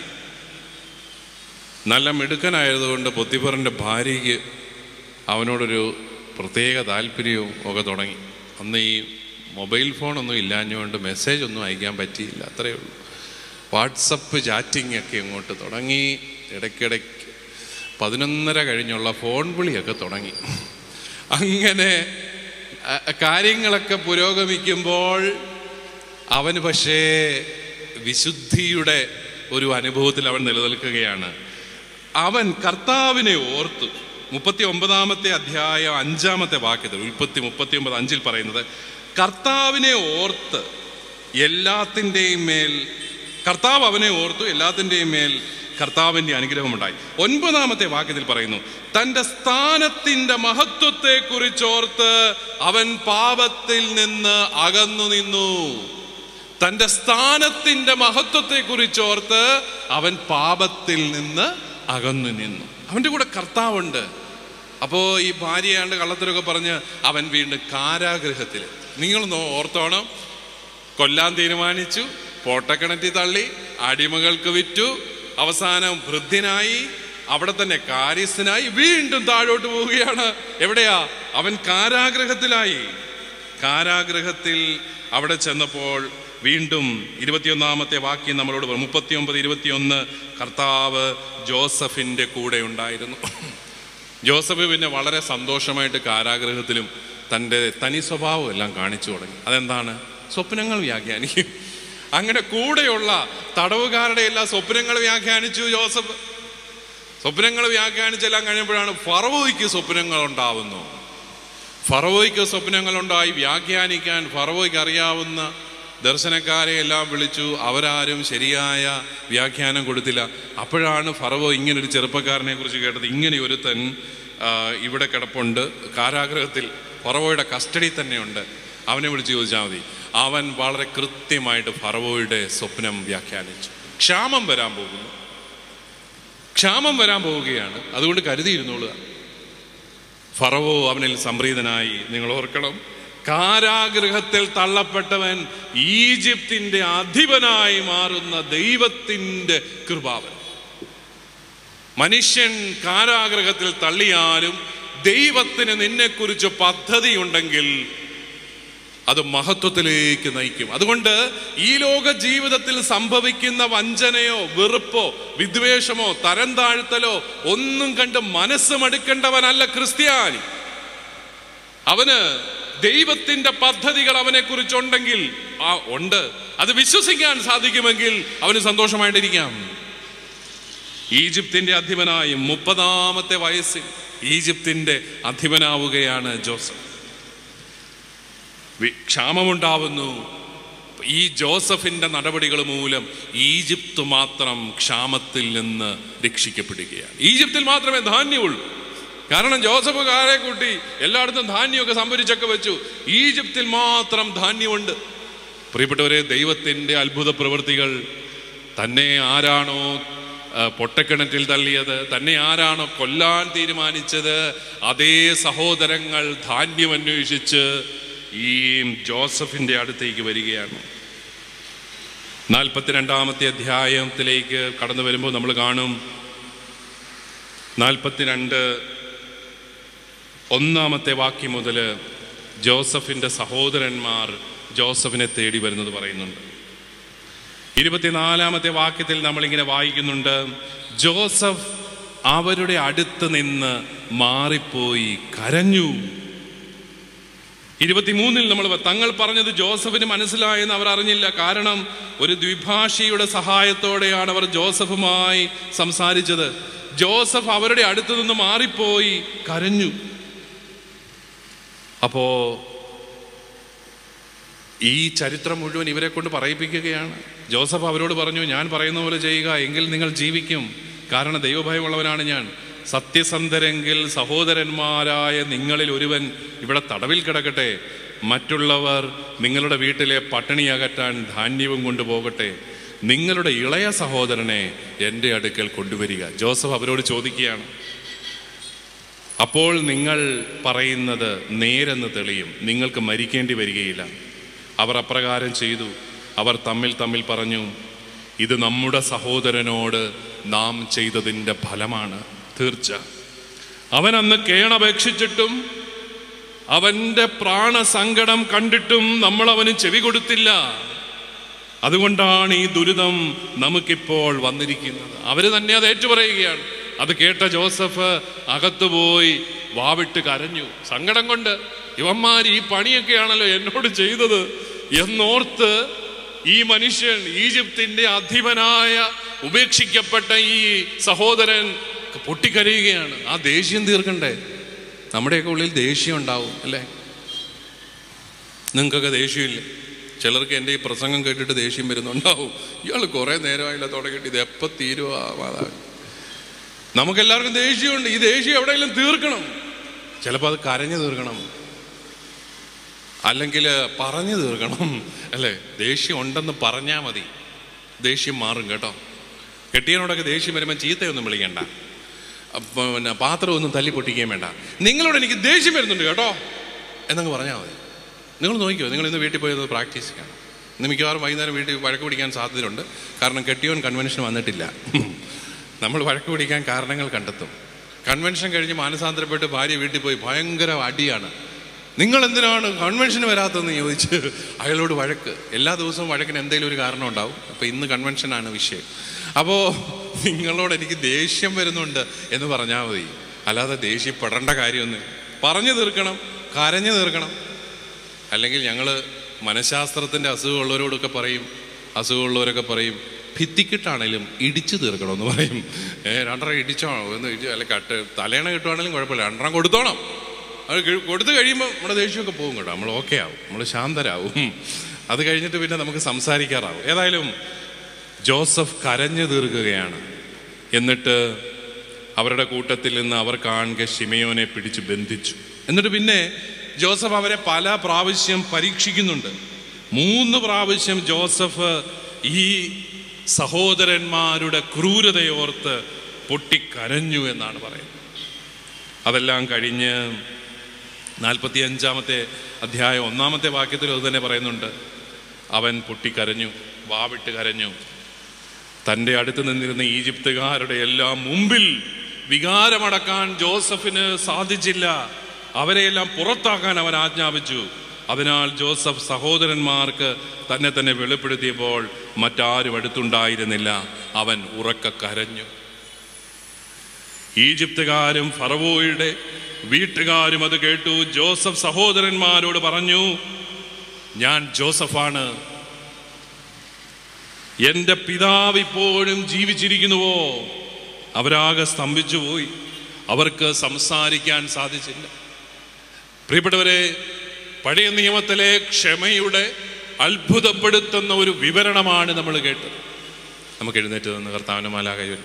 നല്ല മിടുക്കനായതുകൊണ്ട് പൊത്തിഫറിന്റെ ഭാര്യയ്ക്ക് അവനോടൊരു പ്രത്യേക താല്പര്യവും ഒക്കെ തുടങ്ങി അന്ന് ഈ മൊബൈൽ ഫോണൊന്നും ഇല്ലാഞ്ഞുകൊണ്ട് മെസ്സേജ് ഒന്നും അയക്കാൻ പറ്റിയില്ല അത്രയേ ഉള്ളൂ വാട്സപ്പ് ചാറ്റിംഗ് ഒക്കെ ഇങ്ങോട്ട് തുടങ്ങി ഇടയ്ക്കിടയ്ക്ക് പതിനൊന്നര കഴിഞ്ഞുള്ള ഫോൺ വിളിയൊക്കെ തുടങ്ങി അങ്ങനെ അ, കാര്യങ്ങളൊക്കെ പുരോഗമിക്കുമ്പോൾ അവന് പക്ഷേ വിശുദ്ധിയുടെ ഒരു അനുഭവത്തിൽ അവൻ നിലനിൽക്കുകയാണ് അവൻ കർത്താവിനെ ഓർത്തു മുപ്പത്തി ഒമ്പതാമത്തെ അധ്യായം അഞ്ചാമത്തെ വാക്യത്തിൽ ഉൽപ്പത്തി മുപ്പത്തി ഒമ്പത് അഞ്ചിൽ പറയുന്നത് കർത്താവിനെ ഓർത്ത് എല്ലാത്തിൻ്റെയും മേൽ കർത്താവ് അവനെ ഓർത്തു എല്ലാത്തിൻ്റെയും മേൽ കർത്താവിൻ്റെ അനുഗ്രഹമുണ്ടായി ഒൻപതാമത്തെ വാക്യത്തിൽ പറയുന്നു തൻ്റെ സ്ഥാനത്തിൻ്റെ മഹത്വത്തെ കുറിച്ചോർത്ത് അവൻ പാപത്തിൽ നിന്ന് അകന്നു നിന്നു തൻ്റെ സ്ഥാനത്തിൻ്റെ മഹത്വത്തെ കുറിച്ചോർത്ത് അവൻ പാപത്തിൽ നിന്ന് അകന്നു നിന്നു അവൻ്റെ കൂടെ കർത്താവുണ്ട് അപ്പോൾ ഈ ഭാര്യയാണ്ട് കള്ളത്തരൊക്കെ പറഞ്ഞ് അവൻ വീണ്ടും കാരാഗൃഹത്തിൽ നിങ്ങളൊന്ന് ഓർത്തോണം കൊല്ലാൻ തീരുമാനിച്ചു പോട്ടക്കിണറ്റിൽ തള്ളി അടിമകൾക്ക് വിറ്റു അവസാനം വൃദ്ധിനായി അവിടെ തന്നെ കാര്യസ്ഥനായി വീണ്ടും താഴോട്ട് പോവുകയാണ് എവിടെയാ അവൻ കാരാഗ്രഹത്തിലായി കാരാഗ്രഹത്തിൽ അവിടെ ചെന്നപ്പോൾ വീണ്ടും ഇരുപത്തിയൊന്നാമത്തെ വാക്യം നമ്മളോട് പറഞ്ഞു മുപ്പത്തിയൊമ്പത് ഇരുപത്തിയൊന്ന് കർത്താവ് ജോസഫിന്റെ കൂടെ ഉണ്ടായിരുന്നു ജോസഫ് പിന്നെ വളരെ സന്തോഷമായിട്ട് കാരാഗ്രഹത്തിലും തൻ്റെ തനി സ്വഭാവം എല്ലാം കാണിച്ചു തുടങ്ങി അതെന്താണ് സ്വപ്നങ്ങൾ വ്യാഖ്യാനിക്കും അങ്ങനെ കൂടെയുള്ള തടവുകാരുടെ എല്ലാ സ്വപ്നങ്ങൾ വ്യാഖ്യാനിച്ചു ജോസഫ് സ്വപ്നങ്ങൾ വ്യാഖ്യാനിച്ചെല്ലാം കഴിഞ്ഞപ്പോഴാണ് ഫറവോയ്ക്ക് സ്വപ്നങ്ങൾ ഉണ്ടാവുന്നു ഫറവോയ്ക്ക് സ്വപ്നങ്ങളുണ്ടായി വ്യാഖ്യാനിക്കാൻ ഫറവോയ്ക്ക് അറിയാവുന്ന ദർശനക്കാരെ എല്ലാം വിളിച്ചു അവരാരും ശരിയായ വ്യാഖ്യാനം കൊടുത്തില്ല അപ്പോഴാണ് ഫറവോ ഇങ്ങനൊരു ചെറുപ്പക്കാരനെ കുറിച്ച് കേട്ടത് ഇങ്ങനെ ഒരുത്തൻ ആ, ഇവിടെ കിടപ്പുണ്ട് കാരാഗ്രഹത്തിൽ ഫറവോയുടെ കസ്റ്റഡി തന്നെയുണ്ട് അവനെ വിളിച്ച് ചോദിച്ചാൽ മതി അവൻ വളരെ കൃത്യമായിട്ട് ഫറവോയുടെ സ്വപ്നം വ്യാഖ്യാനിച്ചു ക്ഷാമം വരാൻ പോകുന്നു ക്ഷാമം വരാൻ പോവുകയാണ് അതുകൊണ്ട് കരുതിയിരുന്നോളുക ഫറവോ അവനിൽ സംപ്രീതനായി നിങ്ങൾ ഓർക്കണം കാരാഗൃഹത്തിൽ തള്ളപ്പെട്ടവൻ ഈജിപ്തിന്റെ അധിപനായി മാറുന്ന ദൈവത്തിന്റെ കൃപാവൻ മനുഷ്യൻ കാരാഗൃഹത്തിൽ തള്ളിയാലും ദൈവത്തിന് നിന്നെക്കുറിച്ച് പദ്ധതിയുണ്ടെങ്കിൽ അത് മഹത്വത്തിലേക്ക് നയിക്കും അതുകൊണ്ട് ഈ ലോക ജീവിതത്തിൽ സംഭവിക്കുന്ന വഞ്ചനയോ വെറുപ്പോ വിദ്വേഷമോ തരം താഴ്ത്തലോ ഒന്നും കണ്ട് മനസ്സ് മടുക്കേണ്ടവനല്ല ക്രിസ്ത്യാനി അവന് ദൈവത്തിന്റെ പദ്ധതികൾ അവനെ കുറിച്ചുണ്ടെങ്കിൽ ആ ഉണ്ട് അത് വിശ്വസിക്കാൻ സാധിക്കുമെങ്കിൽ അവന് സന്തോഷമായിട്ടിരിക്കാം ഈജിപ്തിന്റെ അധിപനായി മുപ്പതാമത്തെ വയസ്സിൽ ഈജിപ്തിന്റെ അധിപനാവുകയാണ് ജോസഫ് വി- ക്ഷാമമുണ്ടാവുന്നു ഈ ജോസഫിന്റെ നടപടികൾ മൂലം ഈജിപ്ത് മാത്രം ക്ഷാമത്തിൽ നിന്ന് രക്ഷിക്കപ്പെടുകയാണ് ഈജിപ്തിൽ മാത്രമേ ധാന്യമുള്ളൂ കാരണം ജോസഫ് കാരെ കൂട്ടി എല്ലായിടത്തും ധാന്യമൊക്കെ സംഭരിച്ചൊക്കെ വെച്ചു ഈജിപ്തിൽ മാത്രം ധാന്യമുണ്ട് പ്രിയപ്പെട്ടവരെ ദൈവത്തിന്റെ അത്ഭുത പ്രവൃത്തികൾ തന്നെ ആരാണോ ആ, പൊട്ടക്കിണറ്റിൽ തള്ളിയത് തന്നെ ആരാണോ കൊല്ലാൻ തീരുമാനിച്ചത് അതേ സഹോദരങ്ങൾ ധാന്യം അന്വേഷിച്ച് ഈ ജോസഫിന്റെ അടുത്തേക്ക് വരികയാണ് നാൽപ്പത്തിരണ്ടാമത്തെ അധ്യായത്തിലേക്ക് കടന്നു വരുമ്പോൾ നമ്മൾ കാണും നാൽപ്പത്തിരണ്ട് ഒന്നാമത്തെ വാക്യം മുതൽ ജോസഫിന്റെ സഹോദരന്മാർ ജോസഫിനെ തേടി വരുന്നത് പറയുന്നുണ്ട് ഇരുപത്തിനാലാമത്തെ വാക്യത്തിൽ നമ്മളിങ്ങനെ വായിക്കുന്നുണ്ട് ജോസഫ് അവരുടെ അടുത്ത് നിന്ന് മാറിപ്പോയി കരഞ്ഞു ഇരുപത്തിമൂന്നിൽ നമ്മൾ പ- തങ്ങൾ പറഞ്ഞത് ജോസഫിന് മനസ്സിലായെന്ന് അവർ അറിഞ്ഞില്ല കാരണം ഒരു ദ്വിഭാഷിയുടെ സഹായത്തോടെയാണ് അവർ ജോസഫുമായി സംസാരിച്ചത് ജോസഫ് അവരുടെ അടുത്ത് നിന്ന് മാറിപ്പോയി കരഞ്ഞു അപ്പോ ഈ ചരിത്രം മുഴുവൻ ഇവരെ കൊണ്ട് പറയിപ്പിക്കുകയാണ് ജോസഫ് അവരോട് പറഞ്ഞു ഞാൻ പറയുന്ന പോലെ ചെയ്യുക എങ്കിൽ നിങ്ങൾ ജീവിക്കും കാരണം ദൈവഭയമുള്ളവനാണ് ഞാൻ സത്യസന്ധരെങ്കിൽ സഹോദരന്മാരായ നിങ്ങളിൽ ഒരുവൻ ഇവിടെ തടവിൽ കിടക്കട്ടെ മറ്റുള്ളവർ നിങ്ങളുടെ വീട്ടിലെ പട്ടിണി അകറ്റാൻ ധാന്യവും കൊണ്ടുപോകട്ടെ നിങ്ങളുടെ ഇളയ സഹോദരനെ എൻ്റെ അടുക്കൽ കൊണ്ടുവരിക ജോസഫ് അവരോട് ചോദിക്കുകയാണ് അപ്പോൾ നിങ്ങൾ പറയുന്നത് നേരെന്ന് തെളിയും നിങ്ങൾക്ക് മരിക്കേണ്ടി വരികയില്ല അവർ അപ്രകാരം ചെയ്തു അവർ തമ്മിൽ തമ്മിൽ പറഞ്ഞു ഇത് നമ്മുടെ സഹോദരനോട് നാം ചെയ്തതിൻ്റെ ഫലമാണ് തീർച്ച അവൻ അന്ന് കേണപേക്ഷിച്ചിട്ടും അവന്റെ പ്രാണസങ്കടം കണ്ടിട്ടും നമ്മൾ അവന് ചെവി കൊടുത്തില്ല അതുകൊണ്ടാണ് ഈ ദുരിതം നമുക്കിപ്പോൾ വന്നിരിക്കുന്നത് അവര് തന്നെ അത് ഏറ്റുപറയുകയാണ് അത് കേട്ട ജോസഫ് അകത്തുപോയി വാവിട്ട് കരഞ്ഞു സങ്കടം കൊണ്ട് ഇവന്മാർ ഈ പണിയൊക്കെയാണല്ലോ എന്നോട് ചെയ്തത് എന്നോർത്ത് ഈ മനുഷ്യൻ ഈജിപ്തിന്റെ അധിപനായ ഉപേക്ഷിക്കപ്പെട്ട ഈ സഹോദരൻ പൊട്ടിക്കരയുകയാണ് ആ ദേഷ്യം തീർക്കണ്ടേ നമ്മുടെയൊക്കെ ഉള്ളിൽ ദേഷ്യം ഉണ്ടാവും അല്ലേ നിങ്ങൾക്കൊക്കെ ദേഷ്യമില്ലേ ചിലർക്ക് എൻ്റെ ഈ പ്രസംഗം കേട്ടിട്ട് ദേഷ്യം വരുന്നുണ്ടാവും ഇയാൾ കുറേ നേരമായില്ല തുടങ്ങിയിട്ട് ഇത് എപ്പോൾ തീരുവാ മാതാവ് നമുക്കെല്ലാവർക്കും ദേഷ്യമുണ്ട് ഈ ദേഷ്യം എവിടെയെങ്കിലും തീർക്കണം ചിലപ്പോൾ അത് കരഞ്ഞു തീർക്കണം അല്ലെങ്കിൽ പറഞ്ഞു തീർക്കണം അല്ലേ ദേഷ്യം ഉണ്ടെന്ന് പറഞ്ഞാൽ മതി ദേഷ്യം മാറും കേട്ടോ കെട്ടിയനോടൊക്കെ ദേഷ്യം വരുമ്പോൾ ചീത്തയൊന്നും വിളിക്കണ്ട അപ്പൊ പിന്നെ പാത്രമൊന്നും തല്ലി പൊട്ടിക്കുകയും വേണ്ട നിങ്ങളോട് എനിക്ക് ദേഷ്യം വരുന്നുണ്ട് കേട്ടോ എന്നങ്ങ് പറഞ്ഞാൽ മതി നിങ്ങൾ നോക്കിയോ നിങ്ങൾ ഇന്ന് വീട്ടിൽ പോയി പ്രാക്ടീസ് ചെയ്യണം ഇന്ന് മിക്കവാറും വൈകുന്നേരം വീട്ടിൽ വഴക്ക് പിടിക്കാൻ സാധ്യതയുണ്ട് കാരണം കെട്ടിയോൻ കൺവെൻഷൻ വന്നിട്ടില്ല നമ്മൾ വഴക്ക് പിടിക്കാൻ കാരണങ്ങൾ കണ്ടെത്തും കൺവെൻഷൻ കഴിഞ്ഞ് മാനസാന്തരപ്പെട്ട് ഭാര്യ വീട്ടിൽ പോയി ഭയങ്കര അടിയാണ് നിങ്ങൾ എന്തിനാണ് കൺവെൻഷന് വരാത്തതെന്ന് ചോദിച്ച് അയാളോട് വഴക്ക് എല്ലാ ദിവസവും വഴക്കിന് എന്തെങ്കിലും ഒരു കാരണം ഉണ്ടാവും അപ്പോൾ ഇന്ന് കൺവെൻഷനാണ് വിഷയം അപ്പോൾ നിങ്ങളോട് എനിക്ക് ദേഷ്യം വരുന്നുണ്ട് എന്ന് പറഞ്ഞാൽ മതി അല്ലാതെ ദേഷ്യപ്പെടേണ്ട കാര്യമൊന്നും പറഞ്ഞു തീർക്കണം കരഞ്ഞു തീർക്കണം അല്ലെങ്കിൽ ഞങ്ങൾ മനഃശാസ്ത്രത്തിൻ്റെ അസുഖമുള്ളവരോടൊക്കെ പറയും അസുഖമുള്ളവരൊക്കെ പറയും ഭിത്തിക്കിട്ടാണേലും ഇടിച്ചു തീർക്കണമെന്ന് പറയും ഏ രണ്ടെണ്ണം ഇടിച്ചോ എന്ന് ഇടിച്ചു അല്ലെ കട്ട് തലേണ കിട്ടുവാണെങ്കിലും കുഴപ്പമില്ല രണ്ടെണ്ണം കൊടുത്തോണം അത് കഴി- കൊടുത്തു കഴിയുമ്പോൾ നമ്മുടെ ദേഷ്യമൊക്കെ പോകും കേട്ടോ നമ്മൾ ഓക്കെ ആവും നമ്മൾ ശാന്തരാവും അത് കഴിഞ്ഞിട്ട് പിന്നെ നമുക്ക് സംസാരിക്കാറാവും ഏതായാലും ജോസഫ് കരഞ്ഞു തീർക്കുകയാണ് എന്നിട്ട് അവരുടെ കൂട്ടത്തിൽ നിന്ന് അവർ കാണുക ഷിമയോനെ പിടിച്ച് ബന്ധിച്ചു എന്നിട്ട് പിന്നെ ജോസഫ് അവരെ പല പ്രാവശ്യം പരീക്ഷിക്കുന്നുണ്ട് മൂന്ന് പ്രാവശ്യം ജോസഫ് ഈ സഹോദരന്മാരുടെ ക്രൂരതയോർത്ത് പൊട്ടിക്കരഞ്ഞു എന്നാണ് പറയുന്നത് അതെല്ലാം കഴിഞ്ഞ് നാൽപ്പത്തി അഞ്ചാമത്തെ അധ്യായം ഒന്നാമത്തെ വാക്യത്തിൽ അത് തന്നെ പറയുന്നുണ്ട് അവൻ പൊട്ടിക്കരഞ്ഞു വാവിട്ട് കരഞ്ഞു തൻ്റെ അടുത്ത് നിന്നിരുന്ന ഈജിപ്തുകാരുടെ എല്ലാം മുമ്പിൽ വികാരമടക്കാൻ ജോസഫിന് സാധിച്ചില്ല അവരെയെല്ലാം പുറത്താക്കാൻ അവൻ ആജ്ഞാപിച്ചു അതിനാൽ ജോസഫ് സഹോദരന്മാർക്ക് തന്നെ തന്നെ വെളിപ്പെടുത്തിയപ്പോൾ മറ്റാരും അടുത്തുണ്ടായിരുന്നില്ല അവൻ ഉറക്ക കരഞ്ഞു ഈജിപ്തുകാരും ഫറവോയുടെ വീട്ടുകാരും അത് കേട്ടു ജോസഫ് സഹോദരന്മാരോട് പറഞ്ഞു ഞാൻ ജോസഫാണ് എന്റെ പിതാവ് ഇപ്പോഴും ജീവിച്ചിരിക്കുന്നുവോ അവരാകെ സ്തംഭിച്ചു പോയി അവർക്ക് സംസാരിക്കാൻ സാധിച്ചില്ല പ്രിയപ്പെട്ടവരെ പഴയ നിയമത്തിലെ ക്ഷമയുടെ അത്ഭുതപ്പെടുത്തുന്ന ഒരു വിവരണമാണ് നമ്മൾ കേട്ടത് നമുക്ക് എഴുന്നേറ്റ് നിന്ന് കർത്താവിന്റെ മാല കൈവരും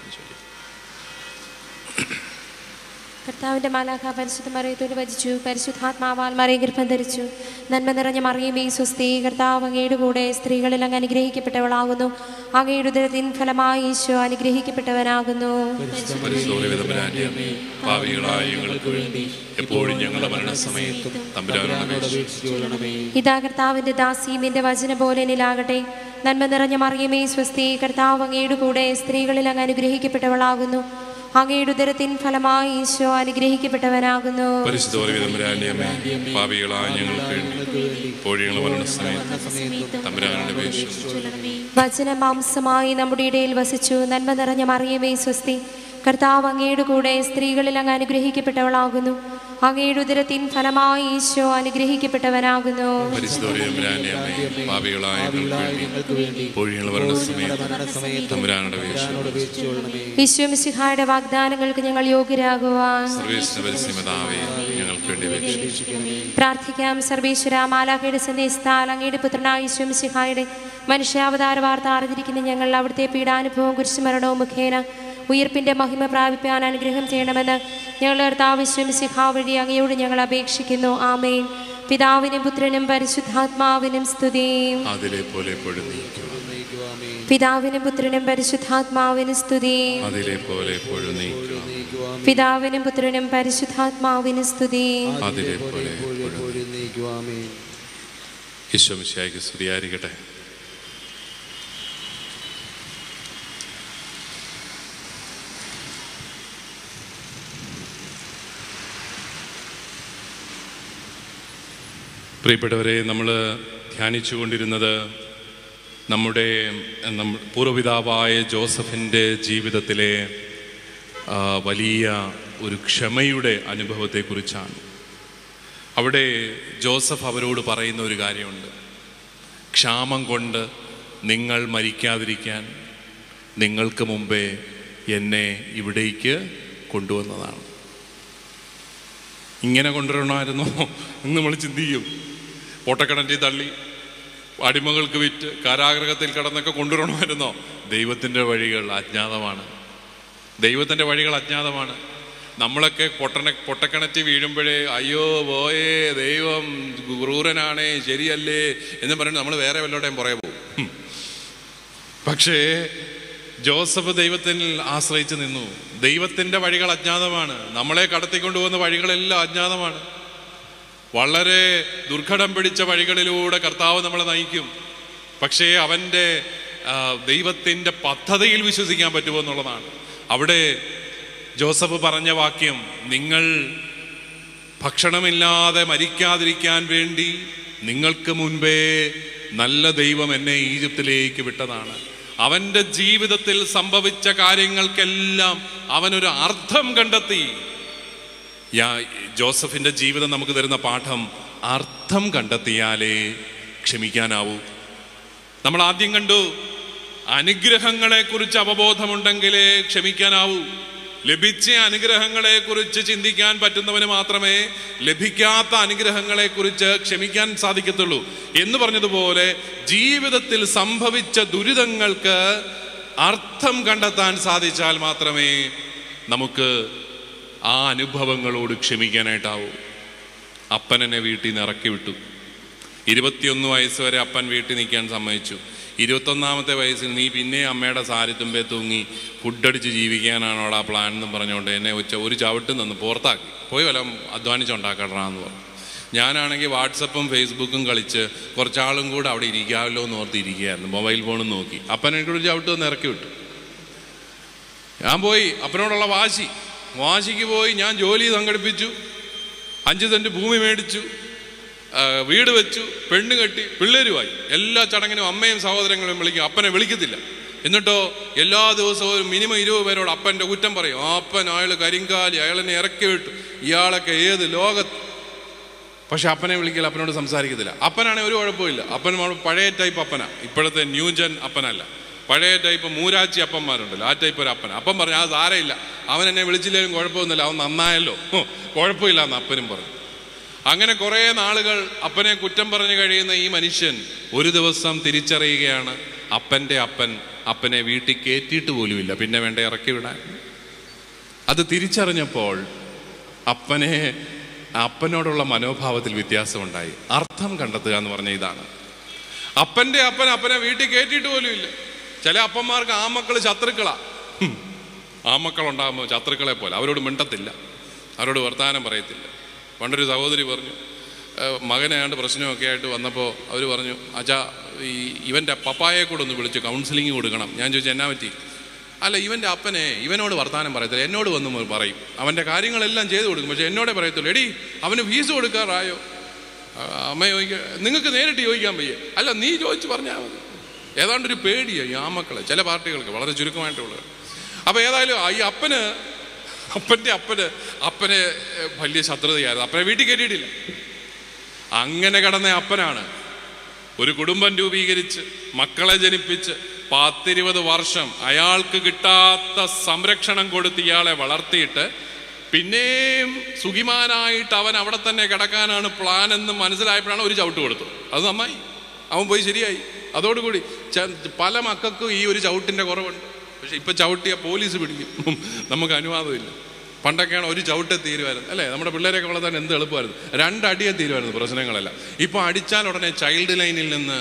കർത്താവിന്റെ മാലാഖ പരിശുദ്ധ മറിയത്തോട് വചിച്ചു പരിശുദ്ധാത്മാവാൽ മറിയ ഗർഭം ധരിച്ചു നന്മ നിറഞ്ഞ മറിയമേ സുസ്ഥി കർത്താവ് അങ്ങയുടെ കൂടെ സ്ത്രീകളിൽ അങ്ങ് അനുഗ്രഹിക്കപ്പെട്ടവളാകുന്നു അങ്ങയുടെ ഉദരത്തിൻ ഫലമായി ഈശോ അനുഗ്രഹിക്കപ്പെട്ടവനാകുന്നു പരിശോധന ഭാവികളായ ഞങ്ങൾക്ക് വേണ്ടി എപ്പോഴും ഞങ്ങളുടെ മരണസമയത്തും തമ്പുരാനോട് അപേക്ഷിച്ചു ഇതാ കർത്താവിന്റെ ദാസി നിന്റെ വചന പോലെ നിലാകട്ടെ നന്മ നിറഞ്ഞ മറിയമേ സ്വസ്തി കർത്താവ് അങ്ങയുടെ കൂടെ സ്ത്രീകളിൽ അങ്ങ് അനുഗ്രഹിക്കപ്പെട്ടവളാകുന്നു അങ്ങയുടെ ഉദരത്തിൻ ഫലമായി ഈശോ അനുഗ്രഹിക്കപ്പെട്ടവനാകുന്നു പരിശുദ്ധ തമ്പുരാന്റെ അമ്മ ഭാവികളായ ഞങ്ങൾക്ക് വേണ്ടി എപ്പോഴും ഞങ്ങളുടെ മരണസമയത്തും തമ്പുരാനോട് അപേക്ഷിച്ചു വചന മാംസമായി നമ്മുടെ ഇടയിൽ വസിച്ചു നന്മ നിറഞ്ഞ മറിയമേ സ്വസ്തി കർത്താവ് അങ്ങയുടെ കൂടെ സ്ത്രീകളിൽ അങ്ങ് അനുഗ്രഹിക്കപ്പെട്ടവളാകുന്നു അങ്ങയുടെ ഉദരത്തിൻ ഫലമായി ഈശോ അനുഗ്രഹിക്കപ്പെട്ടവനാകുന്നു പരിശുദ്ധ തമ്പുരാന്റെ അമ്മ ഭാവികളായ ഞങ്ങൾക്ക് വേണ്ടി എപ്പോഴും ഞങ്ങളുടെ മരണസമയത്തും തമ്പുരാനോട് അപേക്ഷിച്ചു ഈശോ മിശിഹായുടെ വാഗ്ദാനങ്ങൾക്ക് ഞങ്ങൾ യോഗ്യരാകുവാൻ സർവേശ്വര പരിസമതാവേ ഞങ്ങൾക്ക് വേണ്ടി അപേക്ഷിച്ചു പ്രാർത്ഥിക്കാം സർവേശ്വര മാലാഖയുടെ സന്ദേശത്താൽ അങ്ങയുടെ പുത്രനായ ഈശോ മിശിഹായുടെ മനുഷ്യാവതാര വാർത്ത അറിഞ്ഞിരിക്കുന്ന ഞങ്ങൾ അവിടുത്തെ പീഡാനുഭവവും കുരിശുമരണവും മുഖേന ഉയർപ്പിന്റെ മഹിമ പ്രാപിപ്പാൻ അനുഗ്രഹം ചെയ്യണമെന്ന് ഞങ്ങളുടെ കർത്താവ് ഈശോ മിശിഹ വഴി അങ്ങയോട് ഞങ്ങൾ അപേക്ഷിക്കുന്നു ആമേൻ പിതാവിനും പുത്രനും പരിശുദ്ധാത്മാവിനും സ്തുതിയും അതിലെ പോലെ എപ്പോഴും നീക്കുക പിതാവിനും പുത്രനും പരിശുദ്ധാത്മാവിനും സ്തുതി അതിലെ പോലെ എപ്പോഴും നീക്കുക പിതാവിനും പുത്രനും പരിശുദ്ധാത്മാവിനും സ്തുതി അതിലെ പോലെ എപ്പോഴും നീക്കുവാമേ ഈശോമിശിയായിക്ക് സ്തുതിയായിരിക്കട്ടെ പ്രിയപ്പെട്ടവരെ നമ്മൾ ധ്യാനിച്ചു കൊണ്ടിരുന്നത് നമ്മുടെ നമ്മ പൂർവ്വപിതാവായ ജോസഫിൻ്റെ ജീവിതത്തിലെ ആ, വലിയ ഒരു ക്ഷമയുടെ അനുഭവത്തെക്കുറിച്ചാണ് അവിടെ ജോസഫ് അവരോട് പറയുന്ന ഒരു കാര്യമുണ്ട് ക്ഷാമം കൊണ്ട് നിങ്ങൾ മരിക്കാതിരിക്കാൻ നിങ്ങൾക്ക് മുമ്പേ എന്നെ ഇവിടേക്ക് കൊണ്ടുവന്നതാണ് ഇങ്ങനെ കൊണ്ടുവരണമായിരുന്നോ എന്ന് നമ്മൾ ചിന്തിക്കും പൊട്ടക്കിണറ്റിൽ തള്ളി അടിമകൾക്ക് വിറ്റ് കാരാഗ്രഹത്തിൽ കിടന്നൊക്കെ കൊണ്ടുവരണമായിരുന്നോ ദൈവത്തിൻ്റെ വഴികൾ അജ്ഞാതമാണ് ദൈവത്തിൻ്റെ വഴികൾ അജ്ഞാതമാണ് നമ്മളൊക്കെ പൊട്ടണ പൊട്ടക്കിണറ്റി വീഴുമ്പോഴേ അയ്യോ പോയേ ദൈവം ക്രൂരനാണേ ശരിയല്ലേ എന്ന് പറഞ്ഞ് നമ്മൾ വേറെ വല്ലോടെയും പുറകെ പോകും ഹും. പക്ഷേ ജോസഫ് ദൈവത്തിൽ ആശ്രയിച്ച് നിന്നു ദൈവത്തിൻ്റെ വഴികൾ അജ്ഞാതമാണ് നമ്മളെ കടത്തിക്കൊണ്ടുപോകുന്ന വഴികളെല്ലാം അജ്ഞാതമാണ് വളരെ ദുർഘടം പിടിച്ച വഴികളിലൂടെ കർത്താവ് നമ്മളെ നയിക്കും പക്ഷേ അവൻ്റെ ആ, ദൈവത്തിൻ്റെ പദ്ധതിയിൽ വിശ്വസിക്കാൻ പറ്റുമോ എന്നുള്ളതാണ് അവിടെ ജോസഫ് പറഞ്ഞ വാക്യം നിങ്ങൾ ഭക്ഷണമില്ലാതെ മരിക്കാതിരിക്കാൻ വേണ്ടി നിങ്ങൾക്ക് മുൻപേ നല്ല ദൈവം എന്നെ ഈജിപ്തിലേക്ക് വിട്ടതാണ് അവൻ്റെ ജീവിതത്തിൽ സംഭവിച്ച കാര്യങ്ങൾക്കെല്ലാം അവനൊരു അർത്ഥം കണ്ടെത്തി യാ- ജോസഫിന്റെ ജീവിതം നമുക്ക് തരുന്ന പാഠം അർത്ഥം കണ്ടെത്തിയാലേ ക്ഷമിക്കാനാവൂ നമ്മൾ ആദ്യം കണ്ടു അനുഗ്രഹങ്ങളെ കുറിച്ച് അവബോധമുണ്ടെങ്കിലേ ക്ഷമിക്കാനാവൂ ലഭിച്ച അനുഗ്രഹങ്ങളെ കുറിച്ച് ചിന്തിക്കാൻ പറ്റുന്നവന് മാത്രമേ ലഭിക്കാത്ത അനുഗ്രഹങ്ങളെ കുറിച്ച് ക്ഷമിക്കാൻ സാധിക്കത്തുള്ളൂ എന്ന് പറഞ്ഞതുപോലെ ജീവിതത്തിൽ സംഭവിച്ച ദുരിതങ്ങൾക്ക് അർത്ഥം കണ്ടെത്താൻ സാധിച്ചാൽ മാത്രമേ നമുക്ക് ആ അനുഭവങ്ങളോട് ക്ഷമിക്കാനായിട്ടാവൂ അപ്പൻ എന്നെ വീട്ടിൽ നിന്ന് ഇറക്കി വിട്ടു ഇരുപത്തിയൊന്ന് വയസ്സ് വരെ അപ്പൻ വീട്ടിൽ നിൽക്കാൻ സമ്മതിച്ചു ഇരുപത്തൊന്നാമത്തെ വയസ്സിൽ നീ പിന്നെ അമ്മയുടെ സാരിത്തുമ്പേ തൂങ്ങി ഫുഡടിച്ച് ജീവിക്കാനാണോടാ പ്ലാൻ എന്ന് പറഞ്ഞുകൊണ്ട് എന്നെ ഉച്ച ഒരു ചവിട്ട് നിന്ന് പുറത്താക്കി പോയി വല്ല അധ്വാനിച്ചുണ്ടാക്കടാന്ന് പറഞ്ഞു ഞാനാണെങ്കിൽ വാട്സപ്പും ഫേസ്ബുക്കും കളിച്ച് കുറച്ചാളും കൂടെ അവിടെ ഇരിക്കാമല്ലോ എന്ന് ഓർത്ത് ഇരിക്കുകയായിരുന്നു മൊബൈൽ ഫോണും നോക്കി അപ്പൻ എനിക്കൊരു ചവിട്ട് ഒന്ന് ഇറക്കി വിട്ടു ഞാൻ പോയി അപ്പനോടുള്ള വാശി വാശിക്ക് പോയി ഞാൻ ജോലി സംഘടിപ്പിച്ചു അഞ്ച് സെന്റ് ഭൂമി മേടിച്ചു ആ, വീട് വെച്ചു പെണ്ണ് കെട്ടി പിള്ളേരുമായി എല്ലാ ചടങ്ങിനും അമ്മയും സഹോദരങ്ങളും വിളിക്കും അപ്പനെ വിളിക്കത്തില്ല എന്നിട്ടോ എല്ലാ ദിവസവും ഒരു മിനിമം ഇരുപത് പേരോട് അപ്പൻ്റെ കുറ്റം പറയും ആ അപ്പൻ അയാൾ കരിങ്കാലി അയാളെന്നെ ഇറക്കി വിട്ടു ഇയാളൊക്കെ ഏത് ലോകത്ത് പക്ഷെ അപ്പനെ വിളിക്കില്ല അപ്പനോട് സംസാരിക്കത്തില്ല അപ്പനാണെങ്കിൽ ഒരു കുഴപ്പമില്ല അപ്പൻ നമ്മൾ പഴയ ടൈപ്പ് അപ്പനാ ഇപ്പോഴത്തെ ന്യൂജൻ അപ്പനല്ല പഴയ ടൈപ്പ് മൂരാച്ചി അപ്പന്മാരുണ്ടല്ലോ ആ ടൈപ്പ് ഒരു അപ്പന അപ്പം പറഞ്ഞു ആ സാരമില്ല അവൻ എന്നെ വിളിച്ചില്ലെങ്കിലും കുഴപ്പമൊന്നുമില്ല അവൻ നന്നായല്ലോ ഹോ, കുഴപ്പമില്ല എന്ന് അപ്പനും പറഞ്ഞു അങ്ങനെ കുറേ നാളുകൾ അപ്പനെ കുറ്റം പറഞ്ഞു കഴിയുന്ന ഈ മനുഷ്യൻ ഒരു ദിവസം തിരിച്ചറിയുകയാണ് അപ്പൻ്റെ അപ്പൻ അപ്പനെ വീട്ടിൽ കയറ്റിയിട്ട് പോലുമില്ല പിന്നെ വേണ്ട ഇറക്കി വിടാൻ അത് തിരിച്ചറിഞ്ഞപ്പോൾ അപ്പനെ അപ്പനോടുള്ള മനോഭാവത്തിൽ വ്യത്യാസമുണ്ടായി അർത്ഥം കണ്ടെത്തുക എന്ന് പറഞ്ഞ ഇതാണ് അപ്പന്റെ അപ്പൻ അപ്പനെ വീട്ടിൽ കയറ്റിയിട്ട് പോലും ഇല്ല ചില അപ്പന്മാർക്ക് ആ മക്കൾ ശത്രുക്കളാ ഹും. ആ മക്കളുണ്ടാകുമ്പോൾ ശത്രുക്കളെ പോലെ അവരോട് മിണ്ടത്തില്ല അവരോട് വർത്തമാനം പറയത്തില്ല പണ്ടൊരു സഹോദരി പറഞ്ഞു "ഏഹ്, മകനാണ്ട് പ്രശ്നമൊക്കെ ആയിട്ട് വന്നപ്പോൾ അവർ പറഞ്ഞു അച്ഛാ ഈ ഇവൻ്റെ പപ്പായെ കൂടെ ഒന്ന് വിളിച്ച് കൗൺസിലിംഗ് കൊടുക്കണം ഞാൻ ചോദിച്ചു എന്നാ പറ്റി അല്ല ഇവൻ്റെ അപ്പനെ ഇവനോട് വർത്തമാനം പറയത്തില്ല എന്നോട് വന്ന് മ- പറയും അവൻ്റെ കാര്യങ്ങളെല്ലാം ചെയ്തു കൊടുക്കും പക്ഷെ എന്നോടേ പറയത്തുള്ളൂ എടി അവന് ഫീസ് കൊടുക്കാറായോ ആ, അമ്മ ചോദിക്കുക നിങ്ങൾക്ക് നേരിട്ട് ചോദിക്കാൻ വയ്യ അല്ല നീ ചോദിച്ച് പറഞ്ഞാൽ മതി ഏതാണ്ടൊരു പേടിയാ ഈ ആ മക്കളെ ചില പാർട്ടികൾക്ക് വളരെ ചുരുക്കമായിട്ടുള്ളത് അപ്പോൾ ഏതായാലും ആ ഈ അപ്പന് അപ്പൻ്റെ അപ്പന് അപ്പനെ ഏഹ്, വലിയ ശത്രുതയായിരുന്നു അപ്പനെ വീട്ടിൽ കയറ്റിയിട്ടില്ല അങ്ങനെ കടന്ന അപ്പനാണ് ഒരു കുടുംബം രൂപീകരിച്ച് മക്കളെ ജനിപ്പിച്ച് പത്തിരുപത് വർഷം അയാൾക്ക് കിട്ടാത്ത സംരക്ഷണം കൊടുത്ത് ഇയാളെ വളർത്തിയിട്ട് പിന്നെയും സുഖിമാനായിട്ട് അവൻ അവിടെ തന്നെ കിടക്കാനാണ് പ്ലാൻ എന്ന് മനസ്സിലായപ്പോഴാണ് ഒരു ചവിട്ട് കൊടുത്തു അത് നന്നായി അവൻ പോയി ശരിയായി അതോടുകൂടി ച- പല മക്കൾക്കും ഈ ഒരു ചവിട്ടിൻ്റെ കുറവുണ്ട് പക്ഷെ ഇപ്പം ചവിട്ടിയ പോലീസ് പിടിക്കും നമുക്ക് അനുവാദമില്ല പണ്ടൊക്കെയാണ് ഒരു ചവിട്ടെ തീരുമായിരുന്നു അല്ലേ നമ്മുടെ പിള്ളേരെയൊക്കെ വളർത്താൻ എന്ത് എളുപ്പമായിരുന്നു രണ്ടടിയെ തീരുമായിരുന്നു പ്രശ്നങ്ങളെല്ലാം ഇപ്പോൾ അടിച്ചാൽ ഉടനെ ചൈൽഡ് ലൈനിൽ നിന്ന്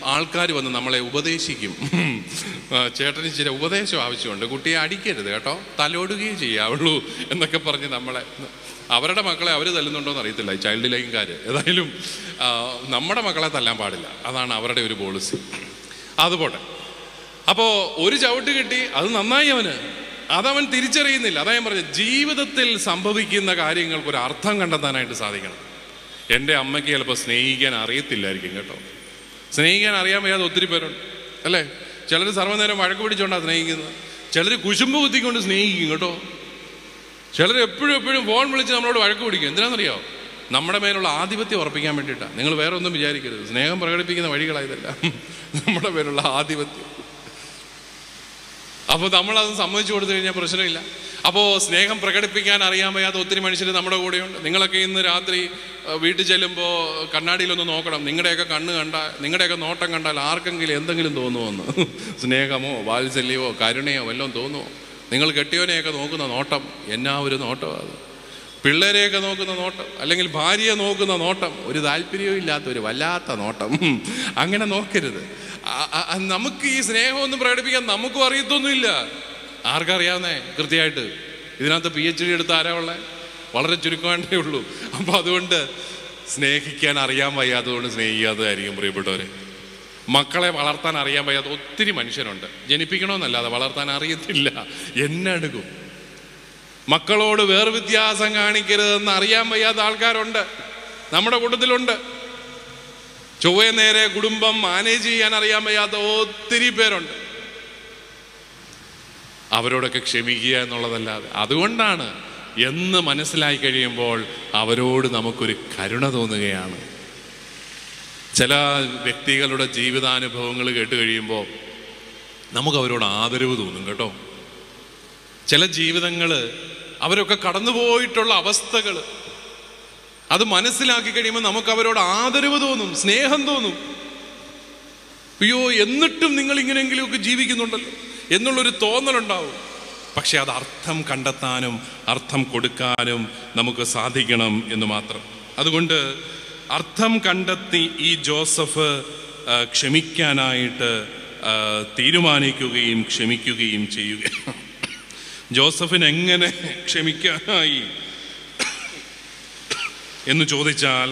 ആൾക്കാർ വന്ന് നമ്മളെ ഉപദേശിക്കും ആ, ചേട്ടന് ചില ഉപദേശം ആവശ്യമുണ്ട് കുട്ടിയെ അടിക്കരുത് കേട്ടോ തലോടുകയും ചെയ്യാവുള്ളൂ എന്നൊക്കെ പറഞ്ഞ് നമ്മളെ അവരുടെ മക്കളെ അവർ തല്ലുന്നുണ്ടോ എന്ന് അറിയത്തില്ല ഈ ചൈൽഡ് ലൈൻകാർ ഏതായാലും ആ, നമ്മുടെ മക്കളെ തല്ലാൻ പാടില്ല അതാണ് അവരുടെ ഒരു പോളിസി അതുപോട്ടെ അപ്പോൾ ഒരു ചവിട്ട് കിട്ടി അത് നന്നായി അവന് അതവൻ തിരിച്ചറിയുന്നില്ല അതാ ഞാൻ പറഞ്ഞത് ജീവിതത്തിൽ സംഭവിക്കുന്ന കാര്യങ്ങൾക്ക് ഒരു അർത്ഥം കണ്ടെത്താനായിട്ട് സാധിക്കണം എൻ്റെ അമ്മയ്ക്ക് ചിലപ്പോൾ സ്നേഹിക്കാൻ അറിയത്തില്ലായിരിക്കും കേട്ടോ സ്നേഹിക്കാൻ അറിയാൻ വയ്യാതെ ഒത്തിരി പേരുണ്ട് അല്ലേ ചിലർ സർവ്വനേരം വഴക്ക് പിടിച്ചുകൊണ്ടാണ് സ്നേഹിക്കുന്നത് ചിലർ കുശുമ്പ് കുത്തിക്കൊണ്ട് സ്നേഹിക്കും കേട്ടോ ചിലർ എപ്പോഴും എപ്പോഴും ഫോൺ വിളിച്ച് നമ്മളോട് വഴക്ക് പിടിക്കും എന്തിനാണെന്നറിയോ നമ്മുടെ മേലുള്ള ആധിപത്യം ഉറപ്പിക്കാൻ വേണ്ടിയിട്ടാണ് നിങ്ങൾ വേറെ ഒന്നും വിചാരിക്കരുത് സ്നേഹം പ്രകടിപ്പിക്കുന്ന വഴികളായതല്ല നമ്മുടെ പേരുള്ള ആധിപത്യം അപ്പോൾ നമ്മളത് സമ്മതിച്ചു കൊടുത്തു കഴിഞ്ഞാൽ പ്രശ്നമില്ല അപ്പോൾ സ്നേഹം പ്രകടിപ്പിക്കാൻ അറിയാൻ വയ്യാത്ത ഒത്തിരി മനുഷ്യർ നമ്മുടെ കൂടെയുണ്ട് നിങ്ങളൊക്കെ ഇന്ന് രാത്രി അഹ്, വീട്ടിൽ ചെല്ലുമ്പോൾ കണ്ണാടിയിലൊന്ന് നോക്കണം നിങ്ങളുടെയൊക്കെ കണ്ണ് കണ്ടാൽ നിങ്ങളുടെയൊക്കെ നോട്ടം കണ്ടാൽ ആർക്കെങ്കിലും എന്തെങ്കിലും തോന്നുമെന്ന് സ്നേഹമോ വാത്സല്യമോ കരുണയോ വല്ലതും തോന്നുമോ നിങ്ങൾ കെട്ടിയവനെയൊക്കെ നോക്കുന്ന നോട്ടം എന്നാ ഒരു നോട്ടം അത് പിള്ളേരെയൊക്കെ നോക്കുന്ന നോട്ടം അല്ലെങ്കിൽ ഭാര്യയെ നോക്കുന്ന നോട്ടം ഒരു താല്പര്യവും ഇല്ലാത്ത ഒരു വല്ലാത്ത നോട്ടം അങ്ങനെ നോക്കരുത് ആ- ആ- ആ നമുക്ക് ഈ സ്നേഹമൊന്നും പ്രകടിപ്പിക്കാൻ നമുക്കും അറിയത്തൊന്നുമില്ല ആർക്കറിയാവുന്നേ കൃത്യമായിട്ട് ഇതിനകത്ത് പി എച്ച് ഡി എടുത്ത ആരാ ഉള്ളേ വളരെ ചുരുക്കമായിട്ടേ ഉള്ളൂ അപ്പോൾ അതുകൊണ്ട് സ്നേഹിക്കാൻ അറിയാൻ വയ്യാത്തതുകൊണ്ട് സ്നേഹിക്കാത്തതായിരിക്കും പ്രിയപ്പെട്ടവരെ മക്കളെ വളർത്താൻ അറിയാൻ വയ്യാത്ത ഒത്തിരി മനുഷ്യരുണ്ട് ജനിപ്പിക്കണമെന്നല്ലാതെ വളർത്താൻ അറിയത്തില്ല എന്നെടുക്കും മക്കളോട് വേർവ്യത്യാസം കാണിക്കരുതെന്ന് അറിയാൻ വയ്യാത്ത ആൾക്കാരുണ്ട് നമ്മുടെ കൂട്ടത്തിലുണ്ട് ചൊവ്വേ നേരെ കുടുംബം മാനേജ് ചെയ്യാൻ അറിയാൻ വയ്യാത്ത ഒത്തിരി പേരുണ്ട് അവരോടൊക്കെ ക്ഷമിക്കുക എന്നുള്ളതല്ലാതെ അതുകൊണ്ടാണ് എന്ന് മനസ്സിലായി കഴിയുമ്പോൾ അവരോട് നമുക്കൊരു കരുണ തോന്നുകയാണ് ചില വ്യക്തികളുടെ ജീവിതാനുഭവങ്ങൾ കേട്ട് കഴിയുമ്പോൾ നമുക്ക് അവരോട് ആദരവ് തോന്നും കേട്ടോ ചില ജീവിതങ്ങൾ അവരൊക്കെ കടന്നുപോയിട്ടുള്ള അവസ്ഥകൾ അത് മനസ്സിലാക്കി കഴിയുമ്പോൾ നമുക്ക് അവരോട് ആദരവ് തോന്നും സ്നേഹം തോന്നും അയ്യോ എന്നിട്ടും നിങ്ങൾ ഇങ്ങനെയെങ്കിലുമൊക്കെ ജീവിക്കുന്നുണ്ടല്ലോ എന്നുള്ളൊരു തോന്നലുണ്ടാവും പക്ഷെ അത് അർത്ഥം കണ്ടെത്താനും അർത്ഥം കൊടുക്കാനും നമുക്ക് സാധിക്കണം എന്ന് മാത്രം അതുകൊണ്ട് അർത്ഥം കണ്ടെത്തി ഈ ജോസഫ് ആ, ക്ഷമിക്കാനായിട്ട് ആ, തീരുമാനിക്കുകയും ക്ഷമിക്കുകയും ചെയ്യുക ജോസഫിന് എങ്ങനെ ക്ഷമിക്കാനായി എന്ന് ചോദിച്ചാൽ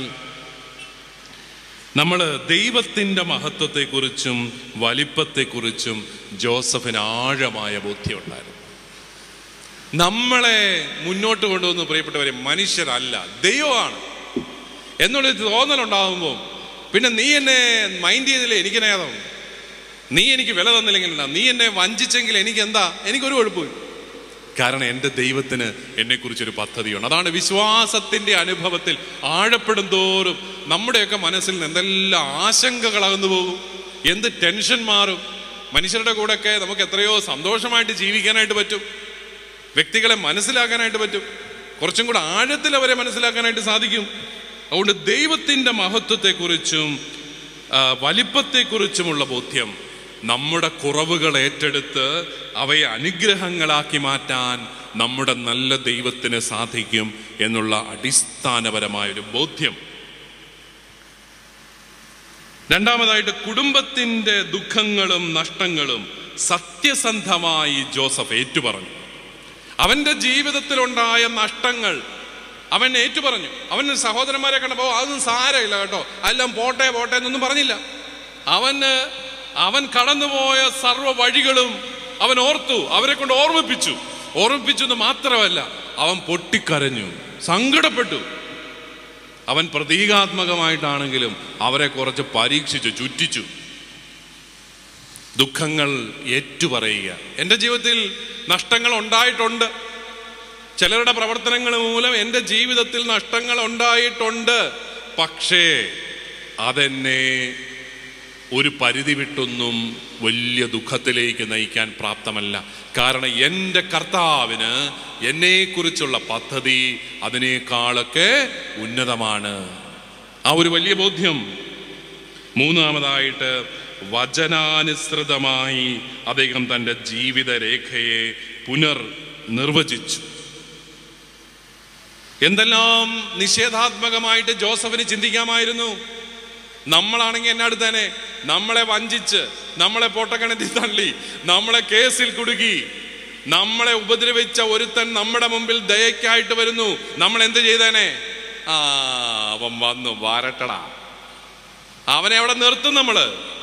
നമ്മൾ ദൈവത്തിൻ്റെ മഹത്വത്തെക്കുറിച്ചും വലിപ്പത്തെക്കുറിച്ചും ജോസഫിന് ആഴമായ ബോധ്യമുണ്ടായിരുന്നു നമ്മളെ മുന്നോട്ട് കൊണ്ടുവന്ന് പ്രിയപ്പെട്ടവരെ മനുഷ്യരല്ല ദൈവമാണ് എന്നുള്ളൊരു തോന്നലുണ്ടാകുമ്പോൾ പിന്നെ നീ എന്നെ മൈൻഡ് ചെയ്തില്ലേ എനിക്ക് നേതം നീ എനിക്ക് വില തന്നില്ലെങ്കിൽ എന്താ നീ എന്നെ വഞ്ചിച്ചെങ്കിൽ എനിക്ക് എന്താ എനിക്കൊരു കുഴപ്പമില്ല കാരണം എൻ്റെ ദൈവത്തിന് എന്നെക്കുറിച്ചൊരു പദ്ധതിയുണ്ട് അതാണ് വിശ്വാസത്തിൻ്റെ അനുഭവത്തിൽ ആഴപ്പെടും തോറും നമ്മുടെയൊക്കെ മനസ്സിൽ നിന്ന് എന്തെല്ലാം ആശങ്കകൾ അകന്നു പോകും എന്ത് ടെൻഷൻ മാറും മനുഷ്യരുടെ കൂടെയൊക്കെ നമുക്ക് എത്രയോ സന്തോഷമായിട്ട് ജീവിക്കാനായിട്ട് പറ്റും വ്യക്തികളെ മനസ്സിലാക്കാനായിട്ട് പറ്റും കുറച്ചും കൂടെ ആഴത്തിൽ അവരെ മനസ്സിലാക്കാനായിട്ട് സാധിക്കും അതുകൊണ്ട് ദൈവത്തിൻ്റെ മഹത്വത്തെക്കുറിച്ചും ആ, വലിപ്പത്തെക്കുറിച്ചുമുള്ള ബോധ്യം നമ്മുടെ കുറവുകൾ ഏറ്റെടുത്ത് അവയെ അനുഗ്രഹങ്ങളാക്കി മാറ്റാൻ നമ്മുടെ നല്ല ദൈവത്തിന് സാധിക്കും എന്നുള്ള അടിസ്ഥാനപരമായൊരു ബോധ്യം രണ്ടാമതായിട്ട് കുടുംബത്തിന്റെ ദുഃഖങ്ങളും നഷ്ടങ്ങളും സത്യസന്ധമായി ജോസഫ് ഏറ്റുപറഞ്ഞു അവന്റെ ജീവിതത്തിലുണ്ടായ നഷ്ടങ്ങൾ അവൻ ഏറ്റുപറഞ്ഞു അവൻ സഹോദരന്മാരെ കണ്ടപ്പോൾ അതൊന്നും സാരമില്ല കേട്ടോ എല്ലാം പോട്ടെ പോട്ടെ എന്നൊന്നും പറഞ്ഞില്ല അവന് അവൻ കടന്നുപോയ സർവ്വ വഴികളും അവൻ ഓർത്തു അവരെ കൊണ്ട് ഓർമ്മിപ്പിച്ചു ഓർമ്മിപ്പിച്ചു എന്ന് മാത്രമല്ല അവൻ പൊട്ടിക്കരഞ്ഞു സങ്കടപ്പെട്ടു അവൻ പ്രതീകാത്മകമായിട്ടാണെങ്കിലും അവരെ കുറച്ച് പരീക്ഷിച്ചു ചുറ്റിച്ചു ദുഃഖങ്ങൾ ഏറ്റുപറയുക എൻ്റെ ജീവിതത്തിൽ നഷ്ടങ്ങൾ ഉണ്ടായിട്ടുണ്ട് ചിലരുടെ പ്രവർത്തനങ്ങൾ മൂലം എൻ്റെ ജീവിതത്തിൽ നഷ്ടങ്ങൾ ഉണ്ടായിട്ടുണ്ട് പക്ഷേ അതെന്നെ ഒരു പരിധി വിട്ടൊന്നും വലിയ ദുഃഖത്തിലേക്ക് നയിക്കാൻ പ്രാപ്തമല്ല കാരണം എൻ്റെ കർത്താവിന് എന്നെക്കുറിച്ചുള്ള പദ്ധതി അതിനേക്കാളൊക്കെ ഉന്നതമാണ് ആ ഒരു വലിയ ബോധ്യം മൂന്നാമതായിട്ട് വചനാനുസൃതമായി അദ്ദേഹം തൻ്റെ ജീവിത രേഖയെ പുനർ നിർവചിച്ചു എന്തെല്ലാം നിഷേധാത്മകമായിട്ട് ജോസഫിന് ചിന്തിക്കാമായിരുന്നു നമ്മളാണെങ്കിൽ എന്നെ അടുത്തേനെ നമ്മളെ വഞ്ചിച്ച് നമ്മളെ പൊട്ടക്കിണറ്റിൽ തള്ളി നമ്മളെ കേസിൽ കുടുക്കി നമ്മളെ ഉപദ്രവിച്ച ഒരുത്തൻ നമ്മുടെ മുമ്പിൽ ദയക്കായിട്ട് വരുന്നു നമ്മൾ എന്ത് ചെയ്തേനെ ആ അവൻ വന്നു വാരട്ടടാ അവനെ അവിടെ നിർത്തും നമ്മള്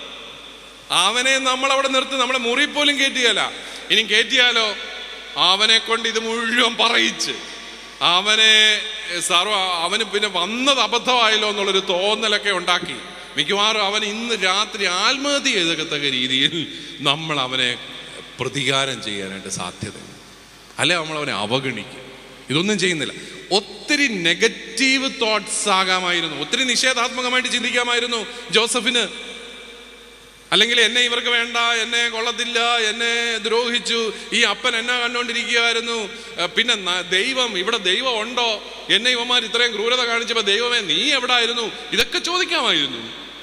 അവനെ നമ്മൾ അവിടെ നിർത്തും നമ്മളെ മുറി പോലും കയറ്റിയല്ല ഇനി കയറ്റിയാലോ അവനെ കൊണ്ട് ഇത് മുഴുവൻ പറയിച്ച് അവനെ സർവ അവന് പിന്നെ വന്നത് അബദ്ധമായല്ലോ എന്നുള്ളൊരു തോന്നലൊക്കെ ഉണ്ടാക്കി മിക്കവാറും അവൻ ഇന്ന് രാത്രി ആത്മഹത്യ ചെയ്തക്കത്തക്ക രീതിയിൽ നമ്മൾ അവനെ പ്രതികാരം ചെയ്യാനായിട്ട് സാധ്യതയുണ്ട് അല്ലെ നമ്മൾ അവനെ അവഗണിക്കും ഇതൊന്നും ചെയ്യുന്നില്ല ഒത്തിരി നെഗറ്റീവ് തോട്ട്സ് ആകാമായിരുന്നു ഒത്തിരി നിഷേധാത്മകമായിട്ട് ചിന്തിക്കാമായിരുന്നു ജോസഫിന് അല്ലെങ്കിൽ എന്നെ ഇവർക്ക് വേണ്ട എന്നെ കൊള്ളത്തില്ല എന്നെ ദ്രോഹിച്ചു ഈ അപ്പൻ എന്നെ കണ്ടുകൊണ്ടിരിക്കുകയായിരുന്നു ഏർ പിന്നെ ന- ദൈവം ഇവിടെ ദൈവം ഉണ്ടോ എന്നെ ഇവന്മാർ ഇത്രയും ക്രൂരത കാണിച്ചപ്പോൾ ദൈവമേ നീ എവിടായിരുന്നു ഇതൊക്കെ ചോദിക്കാമായിരുന്നു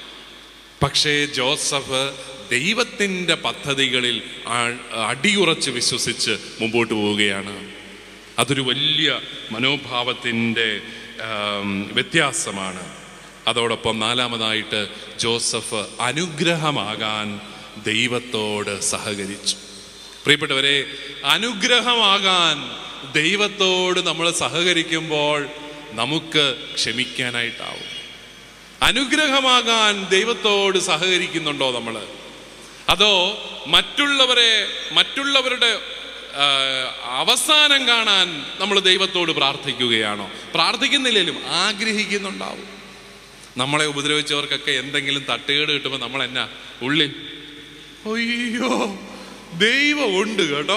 പക്ഷേ ജോസഫ് ദൈവത്തിൻ്റെ പദ്ധതികളിൽ ആ- അടിയുറച്ച് വിശ്വസിച്ച് മുമ്പോട്ട് പോവുകയാണ് അതൊരു വലിയ മനോഭാവത്തിൻ്റെ ആം, വ്യത്യാസമാണ് അതോടൊപ്പം നാലാമതായിട്ട് ജോസഫ് അനുഗ്രഹമാകാൻ ദൈവത്തോട് സഹകരിച്ചു പ്രിയപ്പെട്ടവരെ അനുഗ്രഹമാകാൻ ദൈവത്തോട് നമ്മൾ സഹകരിക്കുമ്പോൾ നമുക്ക് ക്ഷമിക്കാനായിട്ടാവും അനുഗ്രഹമാകാൻ ദൈവത്തോട് സഹകരിക്കുന്നുണ്ടോ നമ്മൾ അതോ മറ്റുള്ളവരെ മറ്റുള്ളവരുടെ ആ, അവസാനം കാണാൻ നമ്മൾ ദൈവത്തോട് പ്രാർത്ഥിക്കുകയാണോ പ്രാർത്ഥിക്കുന്നില്ലെങ്കിലും ആഗ്രഹിക്കുന്നുണ്ടാവും നമ്മളെ ഉപദ്രവിച്ചവർക്കൊക്കെ എന്തെങ്കിലും തട്ടുകേട് കിട്ടുമ്പോൾ നമ്മൾ എന്നാ ഉള്ളിൽ അയ്യോ ദൈവം ഉണ്ട് കേട്ടോ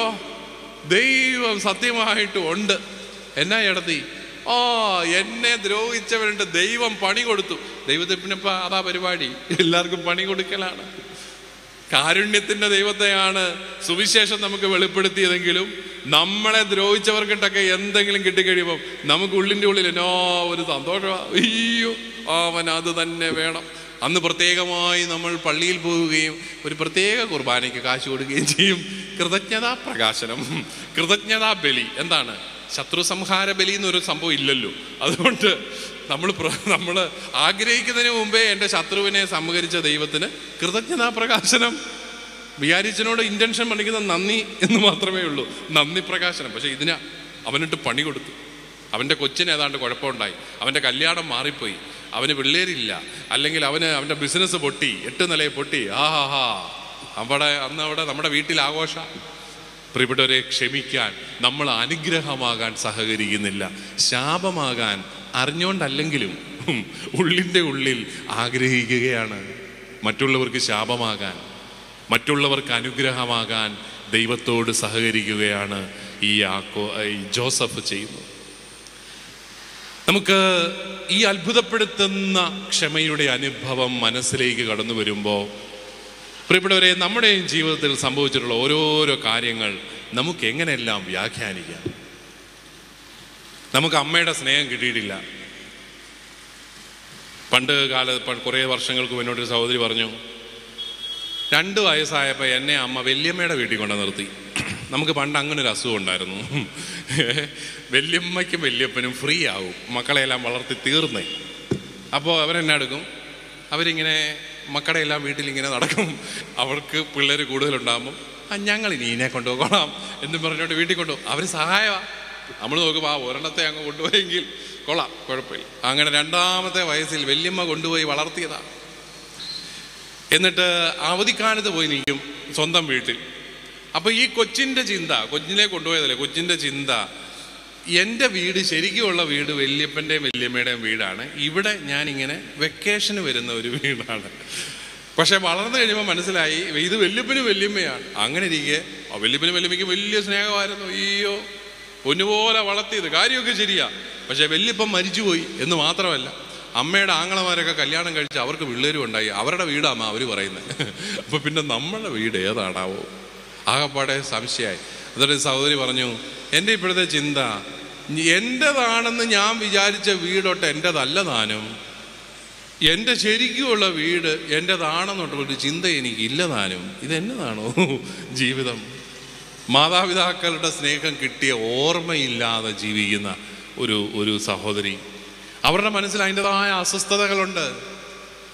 ദൈവം സത്യമായിട്ടും ഉണ്ട് എന്നാ എടത്തി ഓ എന്നെ ദ്രോഹിച്ചവരുണ്ട് ദൈവം പണി കൊടുത്തു ദൈവത്തെ പിന്നെ ഇപ്പൊ അതാ പരിപാടി എല്ലാവർക്കും പണി കൊടുക്കലാണ് കാരുണ്യത്തിന്റെ ദൈവത്തെയാണ് സുവിശേഷം നമുക്ക് വെളിപ്പെടുത്തിയതെങ്കിലും നമ്മളെ ദ്രോഹിച്ചവർക്കിട്ടൊക്കെ എന്തെങ്കിലും കിട്ടിക്കഴിയുമ്പോൾ നമുക്ക് ഉള്ളിൻ്റെ ഉള്ളിൽ എന്നോ ഒരു സന്തോഷമാ അയ്യോ അവൻ അത് തന്നെ വേണം അന്ന് പ്രത്യേകമായി നമ്മൾ പള്ളിയിൽ പോവുകയും ഒരു പ്രത്യേക കുർബാനയ്ക്ക് കാശ് കൊടുക്കുകയും ചെയ്യും കൃതജ്ഞതാ പ്രകാശനം കൃതജ്ഞതാ ബലി എന്താണ് ശത്രു സംഹാര ബലി എന്നൊരു സംഭവം ഇല്ലല്ലോ അതുകൊണ്ട് നമ്മൾ നമ്മൾ ആഗ്രഹിക്കുന്നതിന് മുമ്പേ എൻ്റെ ശത്രുവിനെ സംഹരിച്ച ദൈവത്തിന് കൃതജ്ഞതാ പ്രകാശനം വിചാരിച്ചനോട് ഇന്റൻഷൻ പണിക്കുന്ന നന്ദി എന്ന് മാത്രമേ ഉള്ളൂ നന്ദി പ്രകാശനം പക്ഷെ ഇതിന് അവനിട്ട് പണി കൊടുത്തു അവൻ്റെ കൊച്ചിന് ഏതാണ്ട് കുഴപ്പമുണ്ടായി അവൻ്റെ കല്യാണം മാറിപ്പോയി അവന് പിള്ളേരില്ല അല്ലെങ്കിൽ അവന് അവൻ്റെ ബിസിനസ് പൊട്ടി എട്ട് നിലയെ പൊട്ടി ആ ഹാ ഹാ അവിടെ അന്ന് അവിടെ നമ്മുടെ വീട്ടിൽ ആഘോഷ പ്രിയപ്പെട്ടവരെ ക്ഷമിക്കാൻ നമ്മൾ അനുഗ്രഹമാകാൻ സഹകരിക്കുന്നില്ല ശാപമാകാൻ അറിഞ്ഞുകൊണ്ടല്ലെങ്കിലും ഉം, ഉള്ളിൻ്റെ ഉള്ളിൽ ആഗ്രഹിക്കുകയാണ് മറ്റുള്ളവർക്ക് ശാപമാകാൻ മറ്റുള്ളവർക്ക് അനുഗ്രഹമാകാൻ ദൈവത്തോട് സഹകരിക്കുകയാണ് ഈ ആക്കോ ഈ ജോസഫ് ചെയ്യുന്നത് നമുക്ക് ഈ അത്ഭുതപ്പെടുത്തുന്ന ക്ഷമയുടെ അനുഭവം മനസ്സിലേക്ക് കടന്നു വരുമ്പോൾ പ്രിയപ്പെട്ടവരെ നമ്മുടെയും ജീവിതത്തിൽ സംഭവിച്ചിട്ടുള്ള ഓരോരോ കാര്യങ്ങൾ നമുക്ക് എങ്ങനെയെല്ലാം വ്യാഖ്യാനിക്കാം നമുക്ക് അമ്മയുടെ സ്നേഹം കിട്ടിയിട്ടില്ല പണ്ട് കാലത്ത് കുറേ വർഷങ്ങൾക്ക് മുന്നോട്ട് ഒരു സഹോദരി പറഞ്ഞു രണ്ട് വയസ്സായപ്പോൾ എന്നെ അമ്മ വല്യമ്മയുടെ വീട്ടിൽ കൊണ്ട് നിർത്തി നമുക്ക് പണ്ട് അങ്ങനെ ഒരു അസുഖം ഉണ്ടായിരുന്നു വല്യമ്മയ്ക്കും വല്യപ്പനും ഫ്രീ ആവും മക്കളെയെല്ലാം വളർത്തി തീർന്നേ അപ്പോൾ അവരെന്നെ എടുക്കും അവരിങ്ങനെ മക്കളെ എല്ലാം വീട്ടിലിങ്ങനെ നടക്കും അവർക്ക് പിള്ളേർ കൂടുതലുണ്ടാകുമ്പം ആ ഞങ്ങൾ ഇനി ഇതിനെ കൊണ്ടുപോകണം എന്നും പറഞ്ഞുകൊണ്ട് വീട്ടിൽ കൊണ്ടുപോകും അവർ സഹായമാണ് നമ്മൾ നോക്കുമ്പോൾ ആ ഒരെണ്ണത്തെ അങ്ങ് കൊണ്ടുപോയെങ്കിൽ കൊള്ളാം കുഴപ്പമില്ല അങ്ങനെ രണ്ടാമത്തെ വയസ്സിൽ വല്യമ്മ കൊണ്ടുപോയി വളർത്തിയതാണ് എന്നിട്ട് അവധിക്കാലത്ത് പോയി നിൽക്കും സ്വന്തം വീട്ടിൽ അപ്പൊ ഈ കൊച്ചിന്റെ ചിന്ത കൊച്ചിനെ കൊണ്ടുപോയതല്ലേ കൊച്ചിന്റെ ചിന്ത എൻ്റെ വീട് ശരിക്കുമുള്ള വീട് വല്യപ്പൻ്റെയും വല്യമ്മയുടെയും വീടാണ് ഇവിടെ ഞാനിങ്ങനെ വെക്കേഷന് വരുന്ന ഒരു വീടാണ് പക്ഷെ വളർന്നു കഴിയുമ്പോൾ മനസ്സിലായി ഇത് വല്യപ്പനും വല്യമ്മയാണ് അങ്ങനെ ഇരിക്കെ ആ വല്യപ്പനും വല്യമ്മയ്ക്ക് വലിയ സ്നേഹമായിരുന്നു അയ്യോ പൊന്നുപോലെ വളർത്തിയത് കാര്യമൊക്കെ ശരിയാ പക്ഷെ വല്യപ്പൻ മരിച്ചുപോയി എന്ന് മാത്രമല്ല അമ്മയുടെ ആങ്ങളമാരൊക്കെ കല്യാണം കഴിച്ച് അവർക്ക് പിള്ളേരും ഉണ്ടായി അവരുടെ വീടാമ്മ അവർ പറയുന്നത് അപ്പൊ പിന്നെ നമ്മളുടെ വീട് ഏതാണാവോ ആകപ്പാടെ സംശയമായി എന്നിട്ട് സഹോദരി പറഞ്ഞു എൻ്റെ ഇപ്പോഴത്തെ ചിന്ത എൻ്റെതാണെന്ന് ഞാൻ വിചാരിച്ച വീടൊട്ട് എൻ്റെതല്ല താനും എൻ്റെ ശരിക്കുമുള്ള വീട് എൻ്റെതാണെന്നൊട്ടൊരു ചിന്ത എനിക്ക് ഇല്ല താനും ഇതെന്നതാണോ ജീവിതം മാതാപിതാക്കളുടെ സ്നേഹം കിട്ടിയ ഓർമ്മയില്ലാതെ ജീവിക്കുന്ന ഒരു ഒരു സഹോദരി അവരുടെ മനസ്സിൽ അതിൻ്റെതായ അസ്വസ്ഥതകളുണ്ട്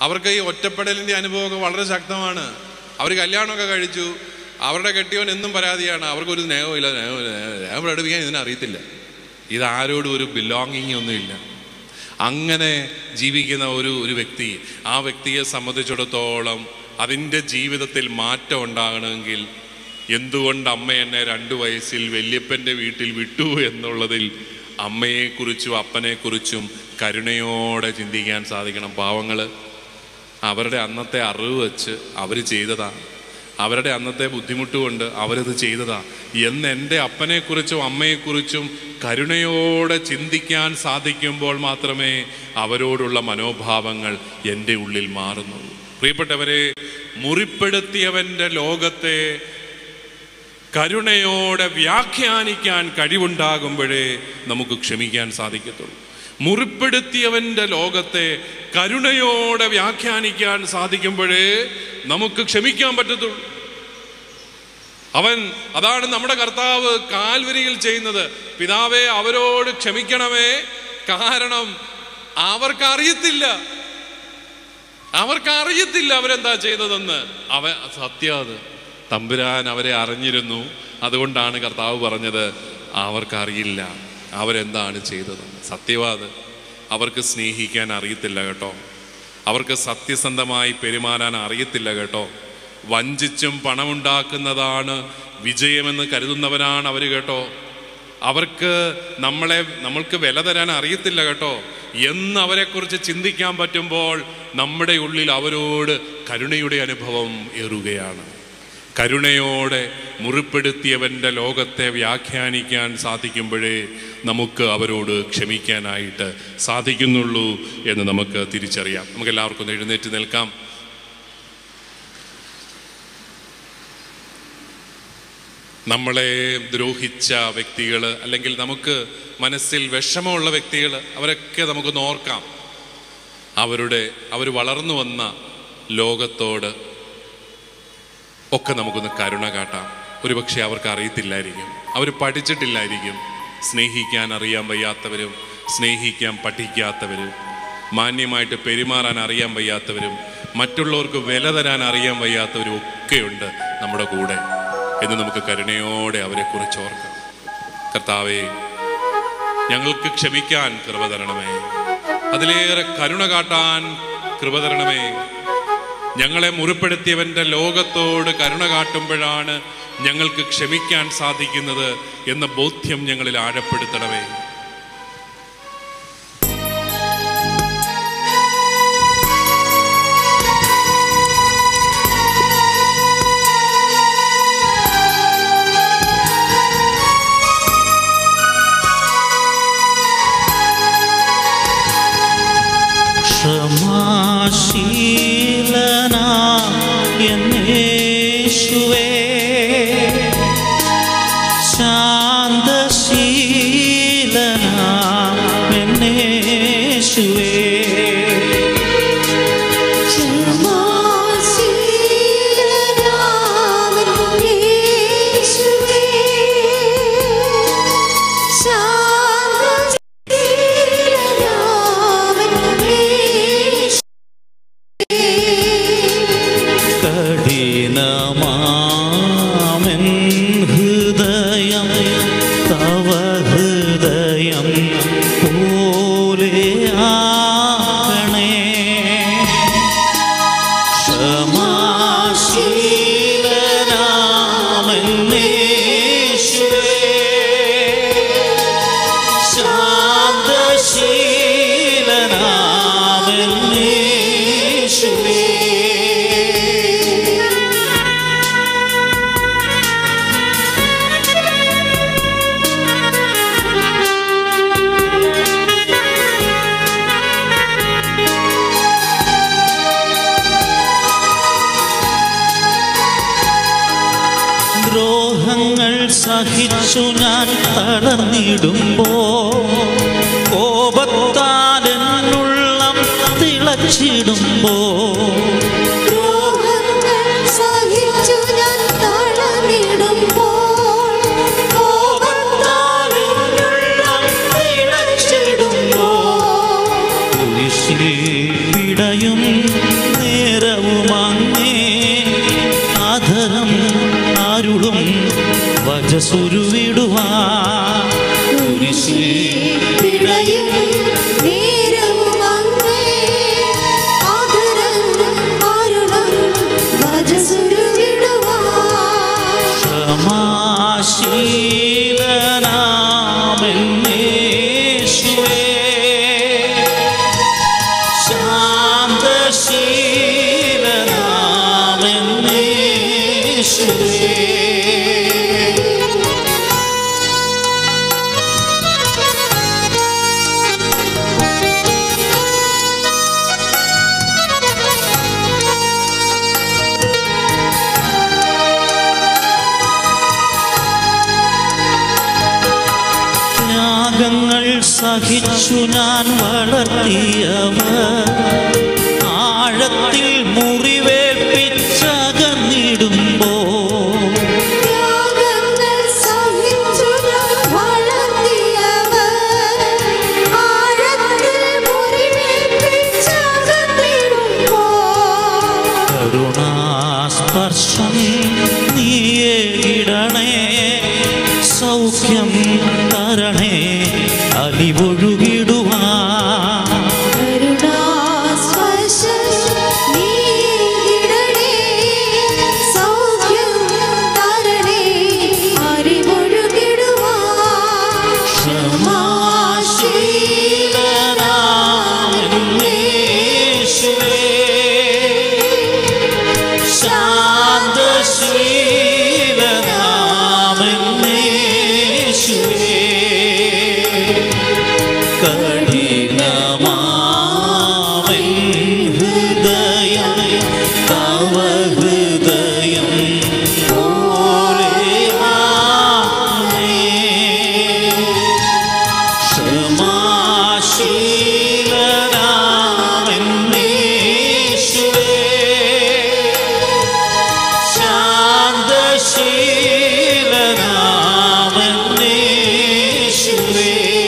അവർക്ക് ഈ ഒറ്റപ്പെടലിൻ്റെ അനുഭവമൊക്കെ വളരെ ശക്തമാണ് അവർ കല്യാണമൊക്കെ കഴിച്ചു അവരുടെ കെട്ടിയവൻ എന്നും പരാതിയാണ് അവർക്കൊരു സ്നേഹമില്ല സ്നേഹമില്ല സ്നേഹം പ്രകടിപ്പിക്കാൻ ഇതിനറിയത്തില്ല ഇതാരോടും ഒരു ബിലോങ്ങിങ് ഒന്നുമില്ല അങ്ങനെ ജീവിക്കുന്ന ഒരു ഒരു വ്യക്തി ആ വ്യക്തിയെ സംബന്ധിച്ചിടത്തോളം അതിൻ്റെ ജീവിതത്തിൽ മാറ്റം ഉണ്ടാകണമെങ്കിൽ എന്തുകൊണ്ട് അമ്മ എന്നെ രണ്ടു വയസ്സിൽ വല്യപ്പൻ്റെ വീട്ടിൽ വിട്ടു എന്നുള്ളതിൽ അമ്മയെക്കുറിച്ചും അപ്പനെക്കുറിച്ചും കരുണയോടെ ചിന്തിക്കാൻ സാധിക്കണം പാവങ്ങൾ അവരുടെ അന്നത്തെ അറിവ് വെച്ച് അവർ ചെയ്തതാ അവരുടെ അന്നത്തെ ബുദ്ധിമുട്ട് കൊണ്ട് അവരത് ചെയ്തതാ എന്ന് എൻ്റെ അപ്പനെക്കുറിച്ചും അമ്മയെക്കുറിച്ചും കരുണയോടെ ചിന്തിക്കാൻ സാധിക്കുമ്പോൾ മാത്രമേ അവരോടുള്ള മനോഭാവങ്ങൾ എൻ്റെ ഉള്ളിൽ മാറുന്നുള്ളൂ പ്രിയപ്പെട്ടവരെ മുറിപ്പെടുത്തിയവൻ്റെ ലോകത്തെ കരുണയോടെ വ്യാഖ്യാനിക്കാൻ കഴിവുണ്ടാകുമ്പോഴേ നമുക്ക് ക്ഷമിക്കാൻ സാധിക്കത്തുള്ളൂ മുറിപ്പെടുത്തിയവൻ്റെ ലോകത്തെ കരുണയോടെ വ്യാഖ്യാനിക്കാൻ സാധിക്കുമ്പോഴേ നമുക്ക് ക്ഷമിക്കാൻ പറ്റത്തുള്ളൂ അവൻ അതാണ് നമ്മുടെ കർത്താവ് കാൽവരിയിൽ ചെയ്യുന്നത് പിതാവേ അവരോട് ക്ഷമിക്കണമേ കാരണം അവർക്ക് അറിയത്തില്ല അവർക്ക് അറിയത്തില്ല അവരെന്താ ചെയ്തതെന്ന് അവ സത്യം അത് തമ്പുരാൻ അവരെ അറിഞ്ഞിരുന്നു അതുകൊണ്ടാണ് കർത്താവ് പറഞ്ഞത് അവർക്കറിയില്ല അവരെന്താണ് ചെയ്തത് സത്യവാത് അവർക്ക് സ്നേഹിക്കാൻ അറിയത്തില്ല കേട്ടോ അവർക്ക് സത്യസന്ധമായി പെരുമാറാൻ അറിയത്തില്ല കേട്ടോ വഞ്ചിച്ചും പണമുണ്ടാക്കുന്നതാണ് വിജയമെന്ന് കരുതുന്നവരാണ് അവർ കേട്ടോ അവർക്ക് നമ്മളെ നമ്മൾക്ക് വില തരാൻ അറിയത്തില്ല കേട്ടോ എന്ന് അവരെക്കുറിച്ച് ചിന്തിക്കാൻ പറ്റുമ്പോൾ നമ്മുടെ ഉള്ളിൽ അവരോട് കരുണയുടെ അനുഭവം ഏറുകയാണ് കരുണയോടെ മുറിപ്പെടുത്തിയവൻ്റെ ലോകത്തെ വ്യാഖ്യാനിക്കാൻ സാധിക്കുമ്പോഴേ നമുക്ക് അവരോട് ക്ഷമിക്കാനായിട്ട് സാധിക്കുന്നുള്ളൂ എന്ന് നമുക്ക് തിരിച്ചറിയാം നമുക്ക് എല്ലാവർക്കും ഒന്ന് എഴുന്നേറ്റ് നിൽക്കാം നമ്മളെ ദ്രോഹിച്ച വ്യക്തികൾ അല്ലെങ്കിൽ നമുക്ക് മനസ്സിൽ വിഷമമുള്ള വ്യക്തികൾ അവരൊക്കെ നമുക്കൊന്ന് ഓർക്കാം അവരുടെ അവർ വളർന്നു വന്ന ലോകത്തോട് ഒക്കെ നമുക്കൊന്ന് കരുണ കാട്ടാം ഒരുപക്ഷെ അവർക്ക് അറിയത്തില്ലായിരിക്കും അവർ പഠിച്ചിട്ടില്ലായിരിക്കും സ്നേഹിക്കാൻ അറിയാൻ വയ്യാത്തവരും സ്നേഹിക്കാൻ പഠിക്കാത്തവരും മാന്യമായിട്ട് പെരുമാറാൻ അറിയാൻ വയ്യാത്തവരും മറ്റുള്ളവർക്ക് വില തരാൻ അറിയാൻ വയ്യാത്തവരും ഒക്കെയുണ്ട് നമ്മുടെ കൂടെ എന്ന് നമുക്ക് കരുണയോടെ അവരെക്കുറിച്ച് ഓർക്കാം കർത്താവേ ഞങ്ങൾക്ക് ക്ഷമിക്കാൻ കൃപ തരണമേ അതിലേറെ കരുണ കാട്ടാൻ കൃപ തരണമേ ഞങ്ങളെ മുറിപ്പെടുത്തിയവന്റെ ലോകത്തോട് കരുണ കാട്ടുമ്പോഴാണ് ഞങ്ങൾക്ക് ക്ഷമിക്കാൻ സാധിക്കുന്നത് എന്ന ബോധ്യം ഞങ്ങളിൽ ആഴപ്പെടുത്തണമേ ക്ഷമാശീലനാ എന്നേശുവേ ശാന്തശീലനാ എന്നേശുവേ കഠിനമാമൻ ഹൃദയം തവ ഹൃദയം പോലെ ആകണേ ക്ഷമാശീലനാമന്നേശുവേ ശാന്തശീലനാമന്നേശുവേ ദ്രോഹങ്ങൾ സഹിച്ചു ഞാൻ തളർന്നിടുമ്പോ കോപത്താൽ എന്നുള്ളം തിളച്ചിടുമ്പോ കോപത്താൽ എന്നുള്ളം തിളച്ചിടുമ്പോ കുരിശിൽ പിടയും പിടയും നേരവും അങ്ങേ ആദരം അരുളും വജസുരുവിടുവാൻ ക്ഷമാശീലനാമെന്നേശുവേ ശാന്തശീലനാമെന്നേശുവേ ത്യാഗങ്ങൾ സഹിച്ചു ഞാൻ വളർത്തിയവർ ആഴത്തിൽ മുറിവേൽപ്പിച്ചകന്നിടുമ്പോ ത്യാഗങ്ങൾ സഹിച്ചു വളർത്തിയവർ ആഴത്തിൽ മുറിവേൽപ്പിച്ചകന്നിടുമ്പോൾ കരുണാസ്പർശം നീയേ ഇടണേ സൗഖ്യം തരണേ അലിവൊഴുകിടുവാ കരുണാസ്പർശം നീയിടണേ, സൗഖ്യം തരണേ, അറിവൊഴുകിടുവാൻ. ക്ഷമാശീലനാമെന്നേശുവേ ശാന്തശീലനാമെന്നേശുവേ കഠിനമാമൻ ഹൃദയം തവ ഹൃദയം പോലെ ആണേ. ക്ഷമാശീലനാമെന്നേശുവേ ശാന്തശീലനാമെന്നേശുവേ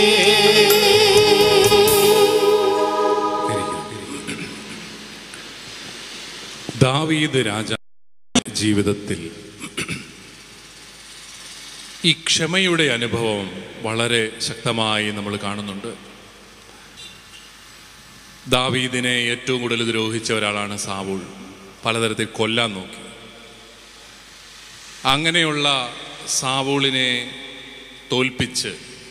ദാവീദ് രാജ ജീവിതത്തിൽ ഈ ക്ഷമയുടെ അനുഭവം വളരെ ശക്തമായി നമ്മൾ കാണുന്നുണ്ട് ദാവീദിനെ ഏറ്റവും കൂടുതൽ ദ്രോഹിച്ച ഒരാളാണ് സാവൂൾ പലതരത്തിൽ കൊല്ലാൻ നോക്കി അങ്ങനെയുള്ള സാവൂളിനെ തോൽപ്പിച്ച്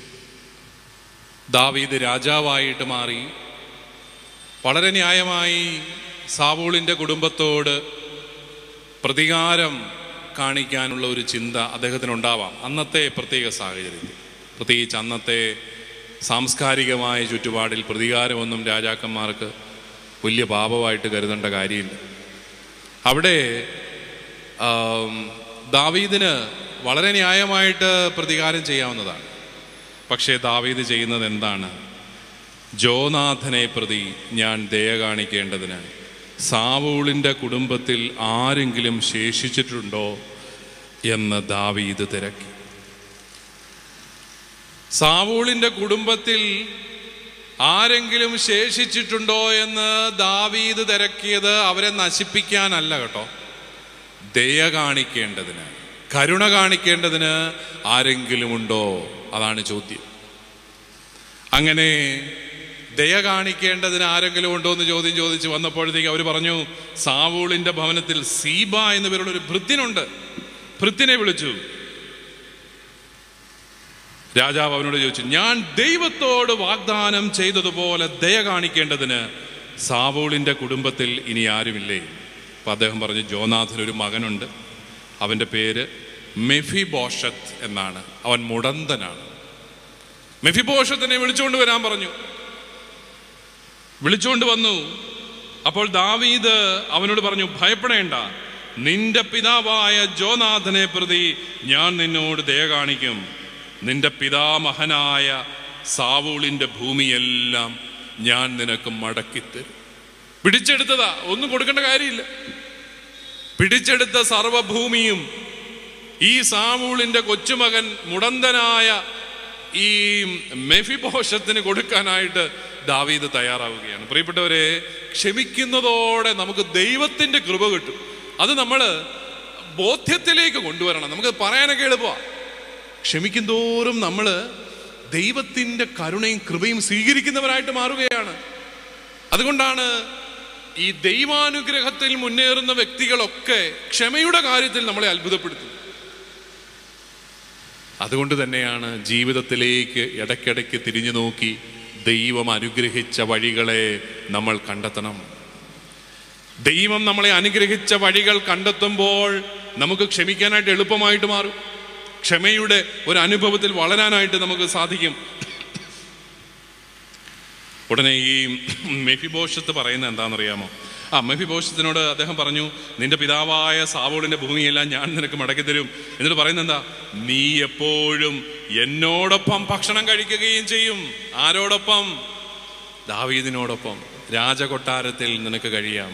ദാവീദ് രാജാവായിട്ട് മാറി വളരെ ന്യായമായി സാവൂളിൻ്റെ കുടുംബത്തോട് പ്രതികാരം കാണിക്കാനുള്ള ഒരു ചിന്ത അദ്ദേഹത്തിനുണ്ടാവാം അന്നത്തെ പ്രത്യേക സാഹചര്യത്തിൽ പ്രത്യേകിച്ച് അന്നത്തെ സാംസ്കാരികമായ ചുറ്റുപാടിൽ പ്രതികാരമൊന്നും രാജാക്കന്മാർക്ക് വലിയ പാപമായിട്ട് കരുതേണ്ട കാര്യമില്ല അവിടെ ആം, ദാവീദിന് വളരെ ന്യായമായിട്ട് പ്രതികാരം ചെയ്യാവുന്നതാണ് പക്ഷേ ദാവീദ് ചെയ്യുന്നത് എന്താണ് ജോനാഥനെ പ്രതി ഞാൻ ദയ കാണിക്കേണ്ടതിന് സാവൂളിൻ്റെ കുടുംബത്തിൽ ആരെങ്കിലും ശേഷിച്ചിട്ടുണ്ടോ എന്ന് ദാവീദ് തിരക്കി സാവൂളിൻ്റെ കുടുംബത്തിൽ ആരെങ്കിലും ശേഷിച്ചിട്ടുണ്ടോ എന്ന് ദാവീദ് തിരക്കിയത് അവരെ നശിപ്പിക്കാനല്ല കേട്ടോ ദയ കാണിക്കേണ്ടതിന് കരുണ കാണിക്കേണ്ടതിന് ആരെങ്കിലും ഉണ്ടോ അതാണ് ചോദ്യം അങ്ങനെ ദയ കാണിക്കേണ്ടതിന് ആരെങ്കിലും ഉണ്ടോ എന്ന് ചോദ്യം ചോദിച്ച് വന്നപ്പോഴത്തേക്ക് അവർ പറഞ്ഞു സാവൂളിന്റെ ഭവനത്തിൽ സീബ എന്ന പേരുള്ള ഒരു ഭൃത്യനുണ്ട് ഭൃത്യനെ വിളിച്ചു രാജാവ് അവനോട് ചോദിച്ചു ഞാൻ ദൈവത്തോട് വാഗ്ദാനം ചെയ്തതുപോലെ ദയ കാണിക്കേണ്ടതിന് സാവൂളിന്റെ കുടുംബത്തിൽ ഇനി ആരുമില്ലേ അപ്പൊ അദ്ദേഹം പറഞ്ഞു ജോനാഥൻ ഒരു മകനുണ്ട് അവന്റെ പേര് മെഫി ബോഷത്ത് എന്നാണ് അവൻ മുടന്തനാണ് മെഫിബോഷത്തിനെ വിളിച്ചുകൊണ്ട് വരാൻ പറഞ്ഞു വിളിച്ചുകൊണ്ട് വന്നു അപ്പോൾ ദാവീദ് അവനോട് പറഞ്ഞു ഭയപ്പെടേണ്ട നിന്റെ പിതാവായ ജോനാഥനെ പ്രതി ഞാൻ നിന്നോട് ദയ കാണിക്കും നിന്റെ പിതാമഹനായ സാവൂളിന്റെ ഭൂമിയെല്ലാം ഞാൻ നിനക്ക് മടക്കിത്തരും പിടിച്ചെടുത്തതാ ഒന്നും കൊടുക്കേണ്ട കാര്യമില്ല പിടിച്ചെടുത്ത സർവഭൂമിയും ഈ സാവൂളിന്റെ കൊച്ചുമകൻ മുടന്തനായ ഈ മെഫിബോഷത്തിന് കൊടുക്കാനായിട്ട് ദാവീദ് തയ്യാറാവുകയാണ് പ്രിയപ്പെട്ടവരെ ക്ഷമിക്കുന്നതോടെ നമുക്ക് ദൈവത്തിന്റെ കൃപ കിട്ടും അത് നമ്മൾ ബോധ്യത്തിലേക്ക് കൊണ്ടുവരണം നമുക്ക് പറയാനൊക്കെ എളുപ്പമാണ് ക്ഷമിക്കും തോറും നമ്മൾ ദൈവത്തിൻ്റെ കരുണയും കൃപയും സ്വീകരിക്കുന്നവരായിട്ട് മാറുകയാണ് അതുകൊണ്ടാണ് ഈ ദൈവാനുഗ്രഹത്തിൽ മുന്നേറുന്ന വ്യക്തികളൊക്കെ ക്ഷമയുടെ കാര്യത്തിൽ നമ്മളെ അത്ഭുതപ്പെടുത്തുന്നത് അതുകൊണ്ട് തന്നെയാണ് ജീവിതത്തിലേക്ക് ഇടയ്ക്കിടയ്ക്ക് തിരിഞ്ഞു നോക്കി ദൈവം അനുഗ്രഹിച്ച വഴികളെ നമ്മൾ കണ്ടെത്തണം ദൈവം നമ്മളെ അനുഗ്രഹിച്ച വഴികൾ കണ്ടെത്തുമ്പോൾ നമുക്ക് ക്ഷമിക്കാനായിട്ട് എളുപ്പമായിട്ട് മാറും ക്ഷമയുടെ ഒരു അനുഭവത്തിൽ വളരാനായിട്ട് നമുക്ക് സാധിക്കും ഉടനെ ഈ മെഫിബോഷത്ത് പറയുന്നത് എന്താണെന്നറിയാമോ ആ മെഫിബോഷത്തിനോട് അദ്ദേഹം പറഞ്ഞു നിന്റെ പിതാവായ സാവോളിന്റെ ഭൂമിയെല്ലാം ഞാൻ നിനക്ക് മടക്കി തരും എന്നിട്ട് പറയുന്നത് എന്താ നീ എപ്പോഴും എന്നോടൊപ്പം ഭക്ഷണം കഴിക്കുകയും ചെയ്യും ആരോടൊപ്പം ദാവീദിനോടൊപ്പം രാജകൊട്ടാരത്തിൽ നിനക്ക് കഴിയാം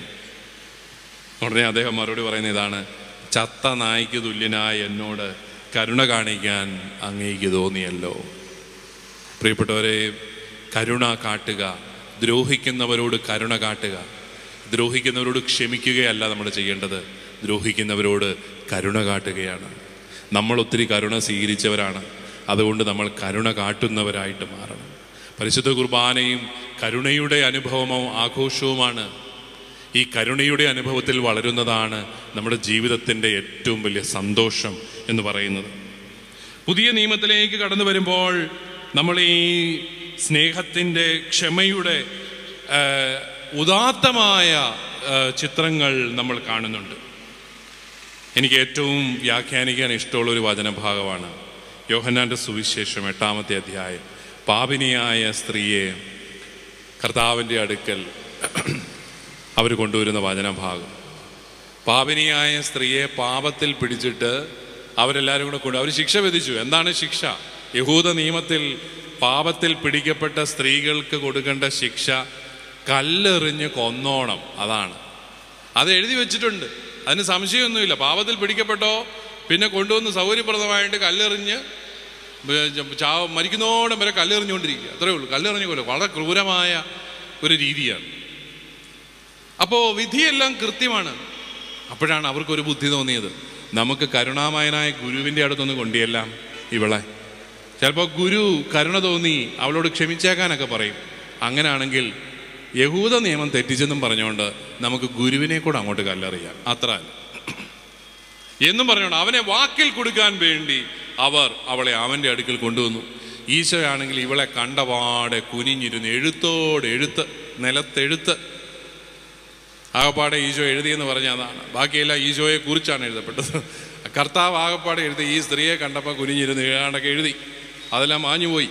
ഉടനെ അദ്ദേഹം മറുപടി പറയുന്ന ഇതാണ് ചത്ത നായ്ക്ക് തുല്യനായ എന്നോട് കരുണ കാണിക്കാൻ അങ്ങേക്ക് തോന്നിയല്ലോ പ്രിയപ്പെട്ടവരെ കരുണ കാട്ടുക ദ്രോഹിക്കുന്നവരോട് കരുണ കാട്ടുക ദ്രോഹിക്കുന്നവരോട് ക്ഷമിക്കുകയല്ല നമ്മൾ ചെയ്യേണ്ടത് ദ്രോഹിക്കുന്നവരോട് കരുണ കാട്ടുകയാണ് നമ്മൾ ഒത്തിരി കരുണ സ്വീകരിച്ചവരാണ് അതുകൊണ്ട് നമ്മൾ കരുണ കാട്ടുന്നവരായിട്ട് മാറണം പരിശുദ്ധ കുർബാനയും കരുണയുടെ അനുഭവമോ ആഘോഷവുമാണ് ഈ കരുണയുടെ അനുഭവത്തിൽ വളരുന്നതാണ് നമ്മുടെ ജീവിതത്തിൻ്റെ ഏറ്റവും വലിയ സന്തോഷം എന്ന് പറയുന്നത് പുതിയ നിയമത്തിലേക്ക് കടന്നു വരുമ്പോൾ നമ്മൾ ഈ സ്നേഹത്തിൻ്റെ ക്ഷമയുടെ ആ, ഉദാത്തമായ ആ, ചിത്രങ്ങൾ നമ്മൾ കാണുന്നുണ്ട് എനിക്ക് ഏറ്റവും വ്യാഖ്യാനിക്കാൻ ഇഷ്ടമുള്ള ഒരു വചനഭാഗമാണ് യോഹന്നാൻ്റെ സുവിശേഷം എട്ടാമത്തെ അധ്യായം പാപിനിയായ സ്ത്രീയെ കർത്താവിൻ്റെ അടുക്കൽ അവർ കൊണ്ടുവരുന്ന വചനഭാഗം പാപിനിയായ സ്ത്രീയെ പാപത്തിൽ പിടിച്ചിട്ട് അവരെല്ലാവരും കൂടെ കൊണ്ട് അവർ ശിക്ഷ വിധിച്ചു എന്താണ് ശിക്ഷ യഹൂദ നിയമത്തിൽ പാപത്തിൽ പിടിക്കപ്പെട്ട സ്ത്രീകൾക്ക് കൊടുക്കേണ്ട ശിക്ഷ കല്ലെറിഞ്ഞ് കൊന്നോണം അതാണ് അത് എഴുതി വെച്ചിട്ടുണ്ട് അതിന് സംശയമൊന്നുമില്ല പാപത്തിൽ പിടിക്കപ്പെട്ടോ പിന്നെ കൊണ്ടുവന്ന് സൗകര്യപ്രദമായിട്ട് കല്ലെറിഞ്ഞ് ചാവ മരിക്കുന്നോടം വരെ കല്ലെറിഞ്ഞുകൊണ്ടിരിക്കുക അത്രേ ഉള്ളൂ കല്ലെറിഞ്ഞ കൊല്ലും വളരെ ക്രൂരമായ ഒരു രീതിയാണ് അപ്പോൾ വിധിയെല്ലാം കൃത്യമാണ് അപ്പോഴാണ് അവർക്കൊരു ബുദ്ധി തോന്നിയത് നമുക്ക് കരുണാമയനായ ഗുരുവിൻ്റെ അടുത്തൊന്ന് കൊണ്ടിയെല്ലാം ഇവളെ ചിലപ്പോൾ ഗുരു കരുണ തോന്നി അവളോട് ക്ഷമിച്ചേക്കാനൊക്കെ പറയും അങ്ങനെയാണെങ്കിൽ യഹൂദ നിയമം തെറ്റിച്ചെന്നും പറഞ്ഞുകൊണ്ട് നമുക്ക് ഗുരുവിനെ കൂടെ അങ്ങോട്ട് കല്ലെറിയാം അത്ര എന്നും പറഞ്ഞോണ്ട് അവനെ വാക്കിൽ കൊടുക്കാൻ വേണ്ടി അവർ അവളെ അവൻ്റെ അടുക്കൽ കൊണ്ടുവന്നു ഈശോയാണെങ്കിൽ ഇവളെ കണ്ടപാടെ കുനിഞ്ഞിരുന്ന് എഴുത്തോട് എഴുത്ത് നിലത്തെഴുത്ത് ആകപ്പാടെ ഈശോ എഴുതിയെന്ന് പറഞ്ഞ അതാണ് ബാക്കിയെല്ലാം ഈശോയെ കുറിച്ചാണ് എഴുതപ്പെട്ടത് കർത്താവ് ആകപ്പാടെ എഴുതി ഈ സ്ത്രീയെ കണ്ടപ്പോൾ കുനിഞ്ഞിരുന്ന് ഏതാണ്ടൊക്കെ എഴുതി അതെല്ലാം മാഞ്ഞുപോയി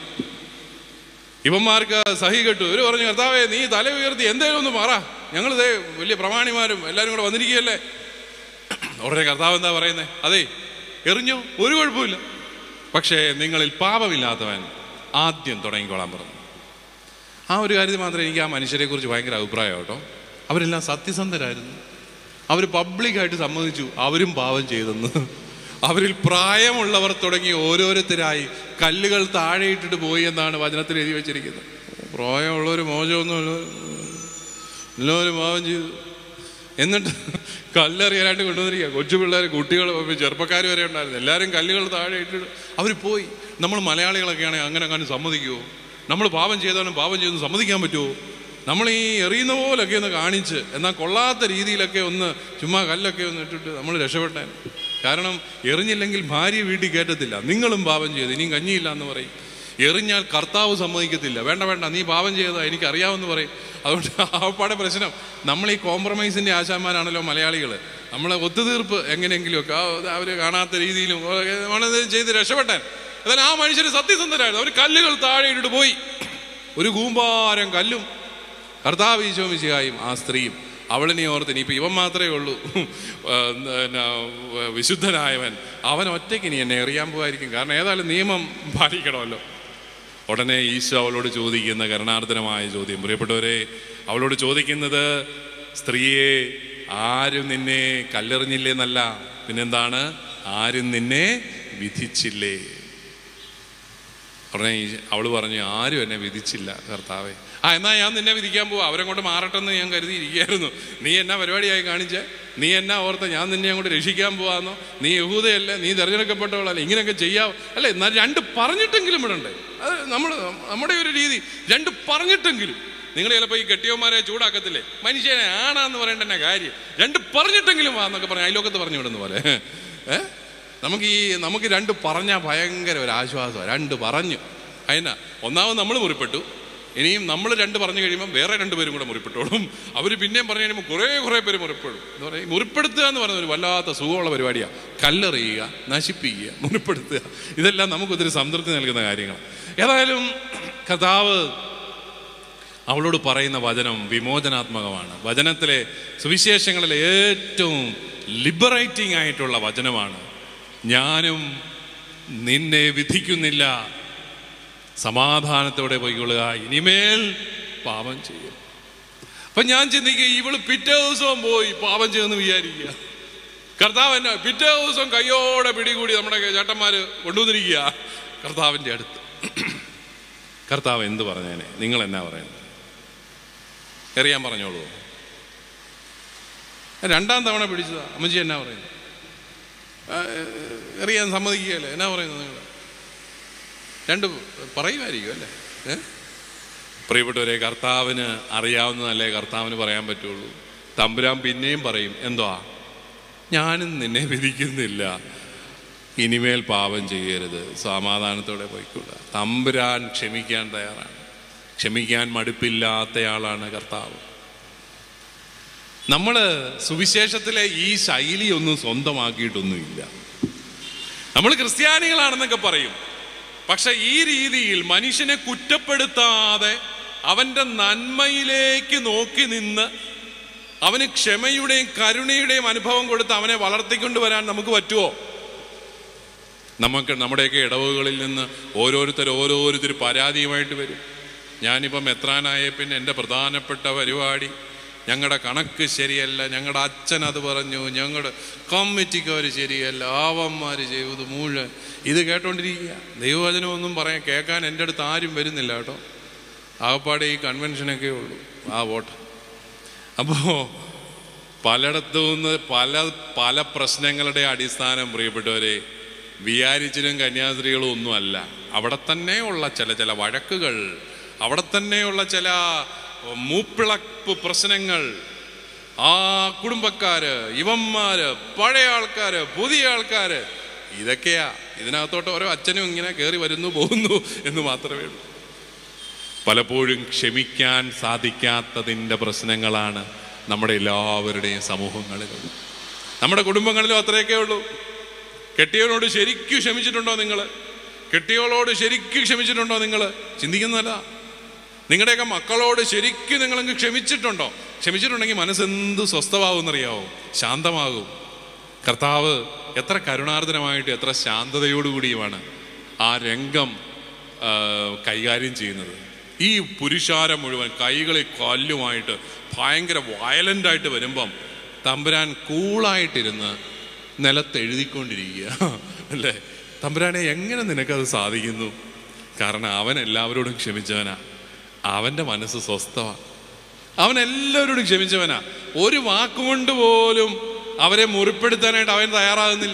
ഇവന്മാർക്ക് സഹി കെട്ടു ഇവർ പറഞ്ഞു കർത്താവേ നീ തല ഉയർത്തി എന്തേലും ഒന്ന് പറ ഞങ്ങളിതേ വലിയ പ്രമാണിമാരും എല്ലാവരും കൂടെ വന്നിരിക്കുകയല്ലേ ഉടനെ കർത്താവ് എന്താ പറയുന്നത് അതെ എറിഞ്ഞോ ഒരു കുഴപ്പമില്ല പക്ഷേ നിങ്ങളിൽ പാപമില്ലാത്തവൻ ആദ്യം തുടങ്ങിക്കോളാൻ പറഞ്ഞു ആ ഒരു കാര്യത്തിൽ മാത്രമേ എനിക്ക് ആ മനുഷ്യരെ കുറിച്ച് ഭയങ്കര അഭിപ്രായം കേട്ടോ അവരെല്ലാം സത്യസന്ധരായിരുന്നു അവർ പബ്ലിക്കായിട്ട് സമ്മതിച്ചു അവരും പാവം ചെയ്തെന്ന് അവരിൽ പ്രായമുള്ളവർ തുടങ്ങി ഓരോരുത്തരായി കല്ലുകൾ താഴെ ഇട്ടിട്ട് പോയി എന്നാണ് വചനത്തിൽ എഴുതി വെച്ചിരിക്കുന്നത് പ്രായമുള്ളവർ മോശമൊന്നുമില്ല എല്ലാവരും പാവം ചെയ്തു എന്നിട്ട് കല്ലെറിയാനായിട്ട് കൊണ്ടുവന്നിരിക്കുക കൊച്ചു പിള്ളേർ കുട്ടികൾ ചെറുപ്പക്കാർ വരെ ഉണ്ടായിരുന്നു എല്ലാവരും കല്ലുകൾ താഴെ ഇട്ടിട്ട് അവർ പോയി നമ്മൾ മലയാളികളൊക്കെ ആണെങ്കിൽ അങ്ങനെ അങ്ങനെ സമ്മതിക്കുമോ നമ്മൾ പാപം ചെയ്താലും പാപം ചെയ്തെന്ന് സമ്മതിക്കാൻ പറ്റുമോ നമ്മൾ ഈ എറിയുന്ന പോലൊക്കെ ഒന്ന് കാണിച്ച് എന്നാൽ കൊള്ളാത്ത രീതിയിലൊക്കെ ഒന്ന് ചുമ്മാ കല്ലൊക്കെ ഒന്ന് ഇട്ടിട്ട് നമ്മൾ രക്ഷപ്പെട്ടേ കാരണം എറിഞ്ഞില്ലെങ്കിൽ ഭാര്യ വീട്ടിൽ കയറ്റത്തില്ല നിങ്ങളും പാപം ചെയ്തു ഇനിയും കഞ്ഞിയില്ല എന്ന് പറയും എറിഞ്ഞാൽ കർത്താവ് സമ്മതിക്കത്തില്ല വേണ്ട വേണ്ട നീ പാപം ചെയ്തതാ എനിക്ക് അറിയാമെന്ന് പറയും അതുകൊണ്ട് ആപ്പാടെ പ്രശ്നം നമ്മൾ ഈ കോംപ്രമൈസിന്റെ ആശാന്മാരാണല്ലോ മലയാളികൾ നമ്മളെ ഒത്തുതീർപ്പ് എങ്ങനെയെങ്കിലുമൊക്കെ അവർ കാണാത്ത രീതിയിലും ഒക്കെ നമ്മളത് ചെയ്ത് രക്ഷപ്പെട്ടാൻ എന്നാൽ ആ മനുഷ്യർ സത്യസന്ധരായിരുന്നു അവർ കല്ലുകൾ താഴെ ഇട്ടിട്ട് പോയി ഒരു കൂമ്പാരം കല്ലും കർത്താവ് ഈശോമിശിഹായും ആ സ്ത്രീയും അവളിനെ ഓർത്ത് ഇനിയിപ്പോൾ ഇവൻ മാത്രമേ ഉള്ളൂ ആ, പിന്നെ, വിശുദ്ധനായവൻ അവൻ ഒറ്റയ്ക്ക് ഇനി എന്നെ എറിയാൻ പോകായിരിക്കും കാരണം ഏതായാലും നിയമം പാലിക്കണമല്ലോ ഉടനെ ഈശോ അവളോട് ചോദിക്കുന്ന കരുണാർദ്ദനമായ ചോദ്യം പ്രിയപ്പെട്ടവരെ അവളോട് ചോദിക്കുന്നത് സ്ത്രീയെ ആരും നിന്നെ കല്ലെറിഞ്ഞില്ലേ എന്നല്ല പിന്നെന്താണ് ആരും നിന്നെ വിധിച്ചില്ലേ ഉടനെ ഈ- അവള് പറഞ്ഞു ആരും എന്നെ വിധിച്ചില്ല കർത്താവേ ആ എന്നാ ഞാൻ നിന്നെ വിധിക്കാൻ പോവാ അവരെ കൊണ്ട് മാറട്ടെന്ന് ഞാൻ കരുതിയിരിക്കുകയായിരുന്നു നീ എന്നാ പരിപാടിയായി കാണിച്ചേ നീ എന്നാ ഓർത്ത ഞാൻ നിന്നെ അങ്ങോട്ട് രക്ഷിക്കാൻ പോവാന്നോ നീ യഹൂദയല്ലേ നീ തിരഞ്ഞെടുക്കപ്പെട്ടവളല്ലേ ഇങ്ങനെയൊക്കെ ചെയ്യാം അല്ലേ എന്നാൽ രണ്ട് പറഞ്ഞിട്ടെങ്കിലും ഇടണ്ടേ അത് നമ്മൾ നമ്മുടെ ഒരു രീതി രണ്ട് പറഞ്ഞിട്ടെങ്കിലും നിങ്ങൾ ചിലപ്പോൾ ഈ കെട്ടിയവന്മാരെ ചൂടാക്കത്തില്ലേ മനുഷ്യനെ ആണാന്ന് പറയേണ്ട എന്നാ കാര്യം രണ്ട് പറഞ്ഞിട്ടെങ്കിലും വാ എന്നൊക്കെ പറഞ്ഞ് അയലോക്കത്ത് പറഞ്ഞു വിടുന്ന പോലെ ഏ നമുക്ക് ഈ നമുക്ക് രണ്ട് പറഞ്ഞാൽ ഭയങ്കര ഒരു ആശ്വാസമാണ് രണ്ട് പറഞ്ഞു അതിനാ ഒന്നാമത് നമ്മൾ മുറിപ്പെട്ടു ഇനിയും നമ്മൾ രണ്ട് പറഞ്ഞു കഴിയുമ്പോൾ വേറെ രണ്ടുപേരും കൂടെ മുറിപ്പെട്ടോളും അവർ പിന്നെയും പറഞ്ഞു കഴിയുമ്പോൾ കുറേ കുറേ പേര് മുറിപ്പെടും എന്ന് പറയും ഈ മുറിപ്പെടുത്തുക എന്ന് പറയുന്നത് ഒരു വല്ലാത്ത സുഖമുള്ള പരിപാടിയാണ് കല്ലെറിയുക നശിപ്പിക്കുക മുറിപ്പെടുത്തുക ഇതെല്ലാം നമുക്കൊത്തിരി സംതൃപ്തി നൽകുന്ന കാര്യങ്ങൾ ഏതായാലും കഥാവ് അവളോട് പറയുന്ന വചനം വിമോചനാത്മകമാണ് വചനത്തിലെ സുവിശേഷങ്ങളിലെ ഏറ്റവും ലിബറേറ്റിംഗ് ആയിട്ടുള്ള വചനമാണ് ഞാനും നിന്നെ വിധിക്കുന്നില്ല സമാധാനത്തോടെ പോയിക്കൊള്ളുക ഇനിമേൽ പാപം ചെയ്യും അപ്പൊ ഞാൻ ചിന്തിക്കുക ഇവള് പിറ്റേ ദിവസവും പോയി പാപം ചെയ്യുമെന്ന് വിചാരിക്കുക കർത്താവ് എന്നെ പിറ്റേ ദിവസം കയ്യോടെ പിടികൂടി നമ്മുടെ ചേട്ടന്മാര് കൊണ്ടുവന്നിരിക്കുക കർത്താവിന്റെ അടുത്ത് കർത്താവ് എന്ത് പറഞ്ഞേനെ നിങ്ങൾ എന്നാ പറയുന്നത് എറിയാൻ പറഞ്ഞോളൂ രണ്ടാം തവണ പിടിച്ചതാ അമ്മച്ചി എന്നാ പറയുന്നത് ആ, എറിയാൻ സമ്മതിക്കുകയല്ലേ എന്നാ പറയുന്നത് നിങ്ങൾ രണ്ട് പറയുമായിരിക്കും അല്ലേ ഏ പ്രിയപ്പെട്ടവരെ കർത്താവിന് അറിയാവുന്നതല്ലേ കർത്താവിന് പറയാൻ പറ്റുള്ളൂ തമ്പുരാൻ പിന്നെയും പറയും എന്തുവാ ഞാനും നിന്നെ വിധിക്കുന്നില്ല ഇനിമേൽ പാപം ചെയ്യരുത് സമാധാനത്തോടെ പോയിക്കൊള്ളുക തമ്പുരാൻ ക്ഷമിക്കാൻ തയ്യാറാണ് ക്ഷമിക്കാൻ മടുപ്പില്ലാത്തയാളാണ് കർത്താവ് നമ്മൾ സുവിശേഷത്തിലെ ഈ ശൈലി ഒന്നും സ്വന്തമാക്കിയിട്ടൊന്നുമില്ല നമ്മൾ ക്രിസ്ത്യാനികളാണെന്നൊക്കെ പറയും പക്ഷെ ഈ രീതിയിൽ മനുഷ്യനെ കുറ്റപ്പെടുത്താതെ അവന്റെ നന്മയിലേക്ക് നോക്കി നിന്ന് അവന് ക്ഷമയുടെയും കരുണയുടെയും അനുഭവം കൊടുത്ത് അവനെ വളർത്തിക്കൊണ്ട് വരാൻ നമുക്ക് പറ്റുമോ നമുക്ക് നമ്മുടെയൊക്കെ ഇടവുകളിൽ നിന്ന് ഓരോരുത്തർ ഓരോരുത്തർ പരാതിയുമായിട്ട് വരും ഞാനിപ്പം എത്രാനായ പിന്നെ എൻ്റെ പ്രധാനപ്പെട്ട പരിപാടി ഞങ്ങളുടെ കണക്ക് ശരിയല്ല ഞങ്ങളുടെ അച്ഛൻ അത് പറഞ്ഞു ഞങ്ങളുടെ കമ്മിറ്റിക്കാർ ശരിയല്ല ആവന്മാർ ചെയ്തത് മുഴുവൻ ഇത് കേട്ടോണ്ടിരിക്കുക ദൈവവചനമൊന്നും പറയാൻ കേൾക്കാൻ എൻ്റെ അടുത്ത് ആരും വരുന്നില്ല കേട്ടോ ആകപ്പാടെ ഈ കൺവെൻഷനൊക്കെ ഉള്ളൂ ആ വോട്ട് അപ്പോൾ പലയിടത്തു നിന്ന് പല പല പ്രശ്നങ്ങളുടെ അടിസ്ഥാനം പ്രിയപ്പെട്ടവരെ വിയാരിച്ചിലും കന്യാസ്ത്രീകളും ഒന്നുമല്ല അവിടെ തന്നെയുള്ള ചില ചില വഴക്കുകൾ അവിടെ തന്നെയുള്ള ചില മൂപ്പിളപ്പ് പ്രശ്നങ്ങൾ ആ കുടുംബക്കാര് ഇവന്മാര് പഴയ ആൾക്കാര് പുതിയ ആൾക്കാര് ഇതൊക്കെയാ ഇതിനകത്തോട്ട് ഓരോ അച്ഛനും ഇങ്ങനെ കയറി വരുന്നു പോകുന്നു എന്ന് മാത്രമേ ഉള്ളൂ പലപ്പോഴും ക്ഷമിക്കാൻ സാധിക്കാത്തതിൻ്റെ പ്രശ്നങ്ങളാണ് നമ്മുടെ എല്ലാവരുടെയും സമൂഹങ്ങളിലും നമ്മുടെ കുടുംബങ്ങളിലും അത്രയൊക്കെ ഉള്ളൂ കെട്ടിയവനോട് ശരിക്കും ക്ഷമിച്ചിട്ടുണ്ടോ നിങ്ങൾ കെട്ടിയവളോട് ശരിക്കും ക്ഷമിച്ചിട്ടുണ്ടോ നിങ്ങൾ ചിന്തിക്കുന്നതല്ല നിങ്ങളുടെയൊക്കെ മക്കളോട് ശരിക്കും നിങ്ങളങ്ങ് ക്ഷമിച്ചിട്ടുണ്ടോ ക്ഷമിച്ചിട്ടുണ്ടെങ്കിൽ മനസ്സെന്ത് സ്വസ്ഥമാകുമെന്നറിയാവോ ശാന്തമാകും കർത്താവ് എത്ര കരുണാർദ്രമായിട്ട് എത്ര ശാന്തതയോടുകൂടിയുമാണ് ആ രംഗം ആ, കൈകാര്യം ചെയ്യുന്നത് ഈ പുരുഷാരം മുഴുവൻ കൈകളിൽ കല്ലുമായിട്ട് ഭയങ്കര വയലൻ്റായിട്ട് വരുമ്പം തമ്പുരാൻ കൂളായിട്ടിരുന്ന് നിലത്ത് എഴുതിക്കൊണ്ടിരിക്കുക അല്ലേ തമ്പുരാനെ എങ്ങനെ നിനക്കത് സാധിക്കുന്നു കാരണം അവൻ എല്ലാവരോടും ക്ഷമിച്ചവനാ അവൻ്റെ മനസ്സ് സ്വസ്ഥമാണ് അവൻ എല്ലാവരോടും ക്ഷമിച്ചവനാ ഒരു വാക്കുകൊണ്ട് പോലും അവരെ മുറിപ്പെടുത്താനായിട്ട് അവൻ തയ്യാറാകുന്നില്ല